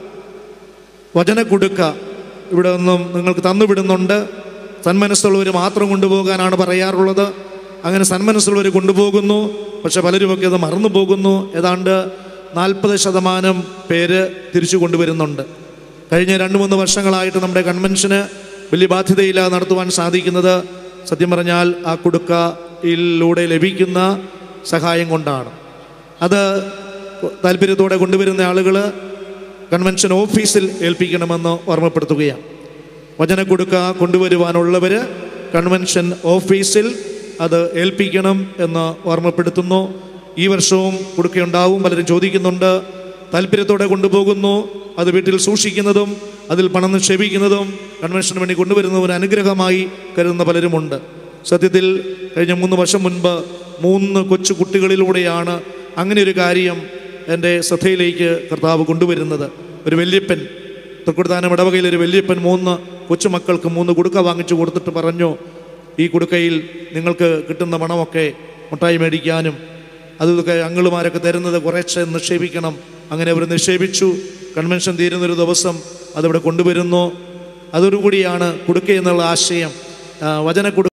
വചന കൊടുക്ക ഇവിടെ നിന്നും നിങ്ങൾക്ക് തന്നുവിടുന്നുണ്ട് സന്മനസ്സുള്ളവർ മാത്രം കൊണ്ടുപോകാനാണ് പറയാറുള്ളത് അങ്ങനെ സന്മനസ്സുള്ളവർ കൊണ്ടുപോകുന്നു പക്ഷെ പലരുമൊക്കെ അത് മറന്നു പോകുന്നു ഏതാണ്ട് നാൽപ്പത് ശതമാനം പേര് തിരിച്ചു കൊണ്ടുവരുന്നുണ്ട് കഴിഞ്ഞ രണ്ട് മൂന്ന് വർഷങ്ങളായിട്ട് നമ്മുടെ കൺവെൻഷന് വലിയ ബാധ്യതയില്ലാതെ നടത്തുവാൻ സാധിക്കുന്നത് സത്യം പറഞ്ഞാൽ ആ കുടുക്കയിലൂടെ ലഭിക്കുന്ന സഹായം കൊണ്ടാണ് അത് താല്പര്യത്തോടെ കൊണ്ടുവരുന്ന ആളുകൾ കൺവെൻഷൻ ഓഫീസിൽ ഏൽപ്പിക്കണമെന്ന് ഓർമ്മപ്പെടുത്തുകയാണ് വചന കൊടുക്ക കൊണ്ടുവരുവാനുള്ളവർ കൺവെൻഷൻ ഓഫീസിൽ അത് ഏൽപ്പിക്കണം എന്ന് ഓർമ്മപ്പെടുത്തുന്നു ഈ വർഷവും കൊടുക്കയുണ്ടാവും പലരും ചോദിക്കുന്നുണ്ട് താല്പര്യത്തോടെ കൊണ്ടുപോകുന്നു അത് വീട്ടിൽ സൂക്ഷിക്കുന്നതും അതിൽ പണം നിക്ഷേപിക്കുന്നതും കൺവെൻഷന് വേണ്ടി കൊണ്ടുവരുന്നതും ഒരു അനുഗ്രഹമായി കരുതുന്ന പലരുമുണ്ട് സത്യത്തിൽ കഴിഞ്ഞ മൂന്ന് വർഷം മുൻപ് മൂന്ന് കൊച്ചു കുട്ടികളിലൂടെയാണ് അങ്ങനെ ഒരു കാര്യം എൻ്റെ ശ്രദ്ധയിലേക്ക് കർത്താവ് കൊണ്ടുവരുന്നത് ഒരു വല്യപ്പൻ തൃക്കുടുത്താനം ഇടവകയിൽ ഒരു വല്യപ്പൻ മൂന്ന് കൊച്ചുമക്കൾക്ക് മൂന്ന് കുടുക്ക വാങ്ങിച്ചു കൊടുത്തിട്ട് പറഞ്ഞു ഈ കുടുക്കയിൽ നിങ്ങൾക്ക് കിട്ടുന്ന പണമൊക്കെ മുട്ടായി മേടിക്കാനും അതൊക്കെ അങ്കിളുമാരൊക്കെ തരുന്നത് കുറേശ്ശെ നിക്ഷേപിക്കണം അങ്ങനെ അവർ നിക്ഷേപിച്ചു കൺവെൻഷൻ തീരുന്നൊരു ദിവസം അതിവിടെ കൊണ്ടുവരുന്നു അതോടുകൂടിയാണ് കുടുക്ക എന്നുള്ള ആശയം ആ, വചന കുടു